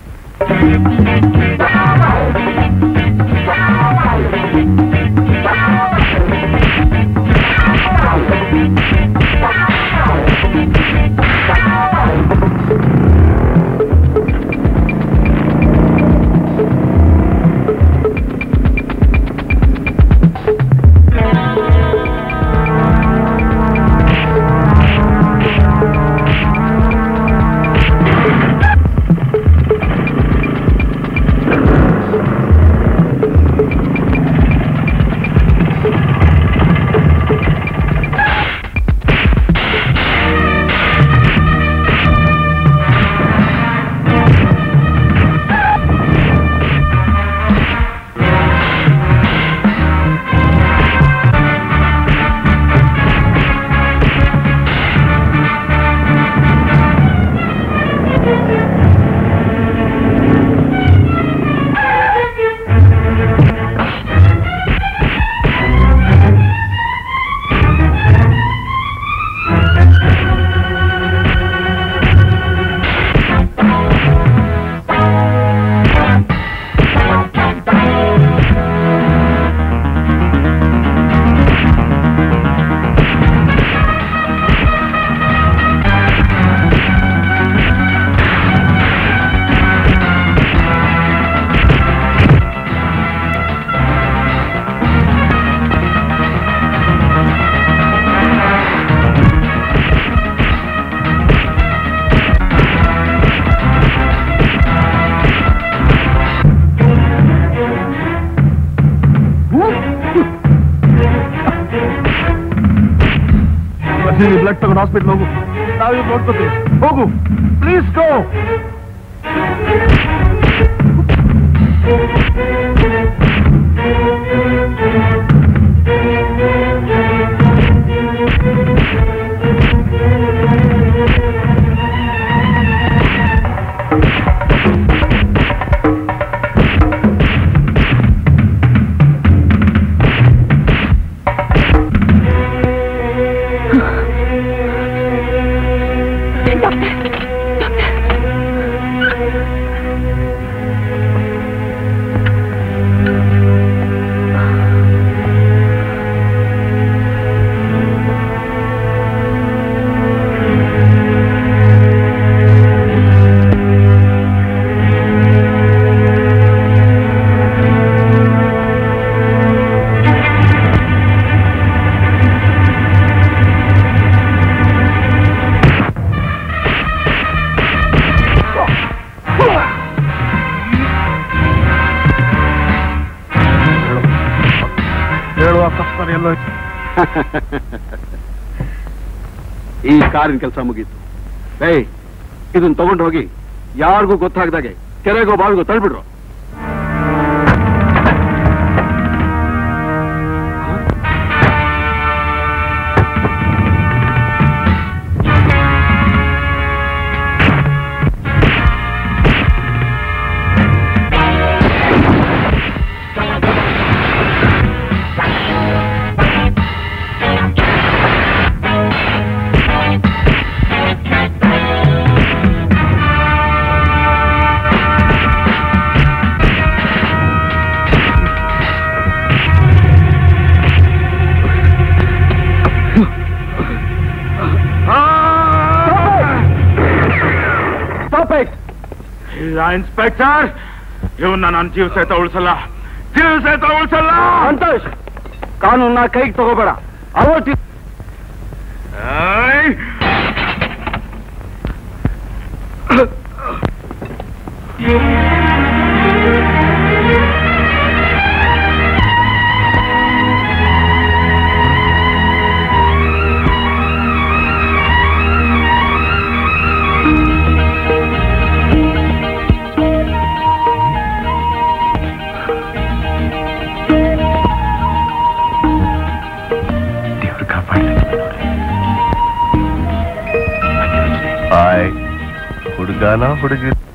ನೀನು ಬ್ಲಡ್ ತಗೊಂಡು ಹಾಸ್ಪಿಟ್ಲ್ ಹೋಗು ನಾವು ನೋಡ್ಕೋತೀವಿ ಹೋಗು ಪ್ಲೀಸ್ ಗೋ ಹೇಳುವ ಕಷ್ಟ ಎಲ್ಲೋ ಈ ಕಾರಿನ ಕೆಲಸ ಮುಗೀತು ಏಯ್ ಇದನ್ನ ತಗೊಂಡು ಹೋಗಿ ಯಾರಿಗೂ ಗೊತ್ತಾಗ್ದಾಗೆ ಕೆರೆಗೋ ಬಾವಿಗೋ ತಳ್ಬಿಡ್ರು ಇಲ್ಲ ಇನ್ಸ್ಪೆಕ್ಟರ್ ಇವನ್ನ ನಾನು ಜೀವ ಸಹಿತ ಉಳಿಸಲ್ಲ ಜೀವ ಸಹಿತ ಉಳಿಸಲ್ಲ ಸಂತೋಷ್ ಕಾನೂನ ಕೈಗೆ ತಗೋಬೇಡ ಅವತ್ತು ಏಯ್! ದೇವ್ರು ಕಾಪಾಡಲಿ ಹಾಯ್ ಹುಡುಗನ ಹುಡುಗಿ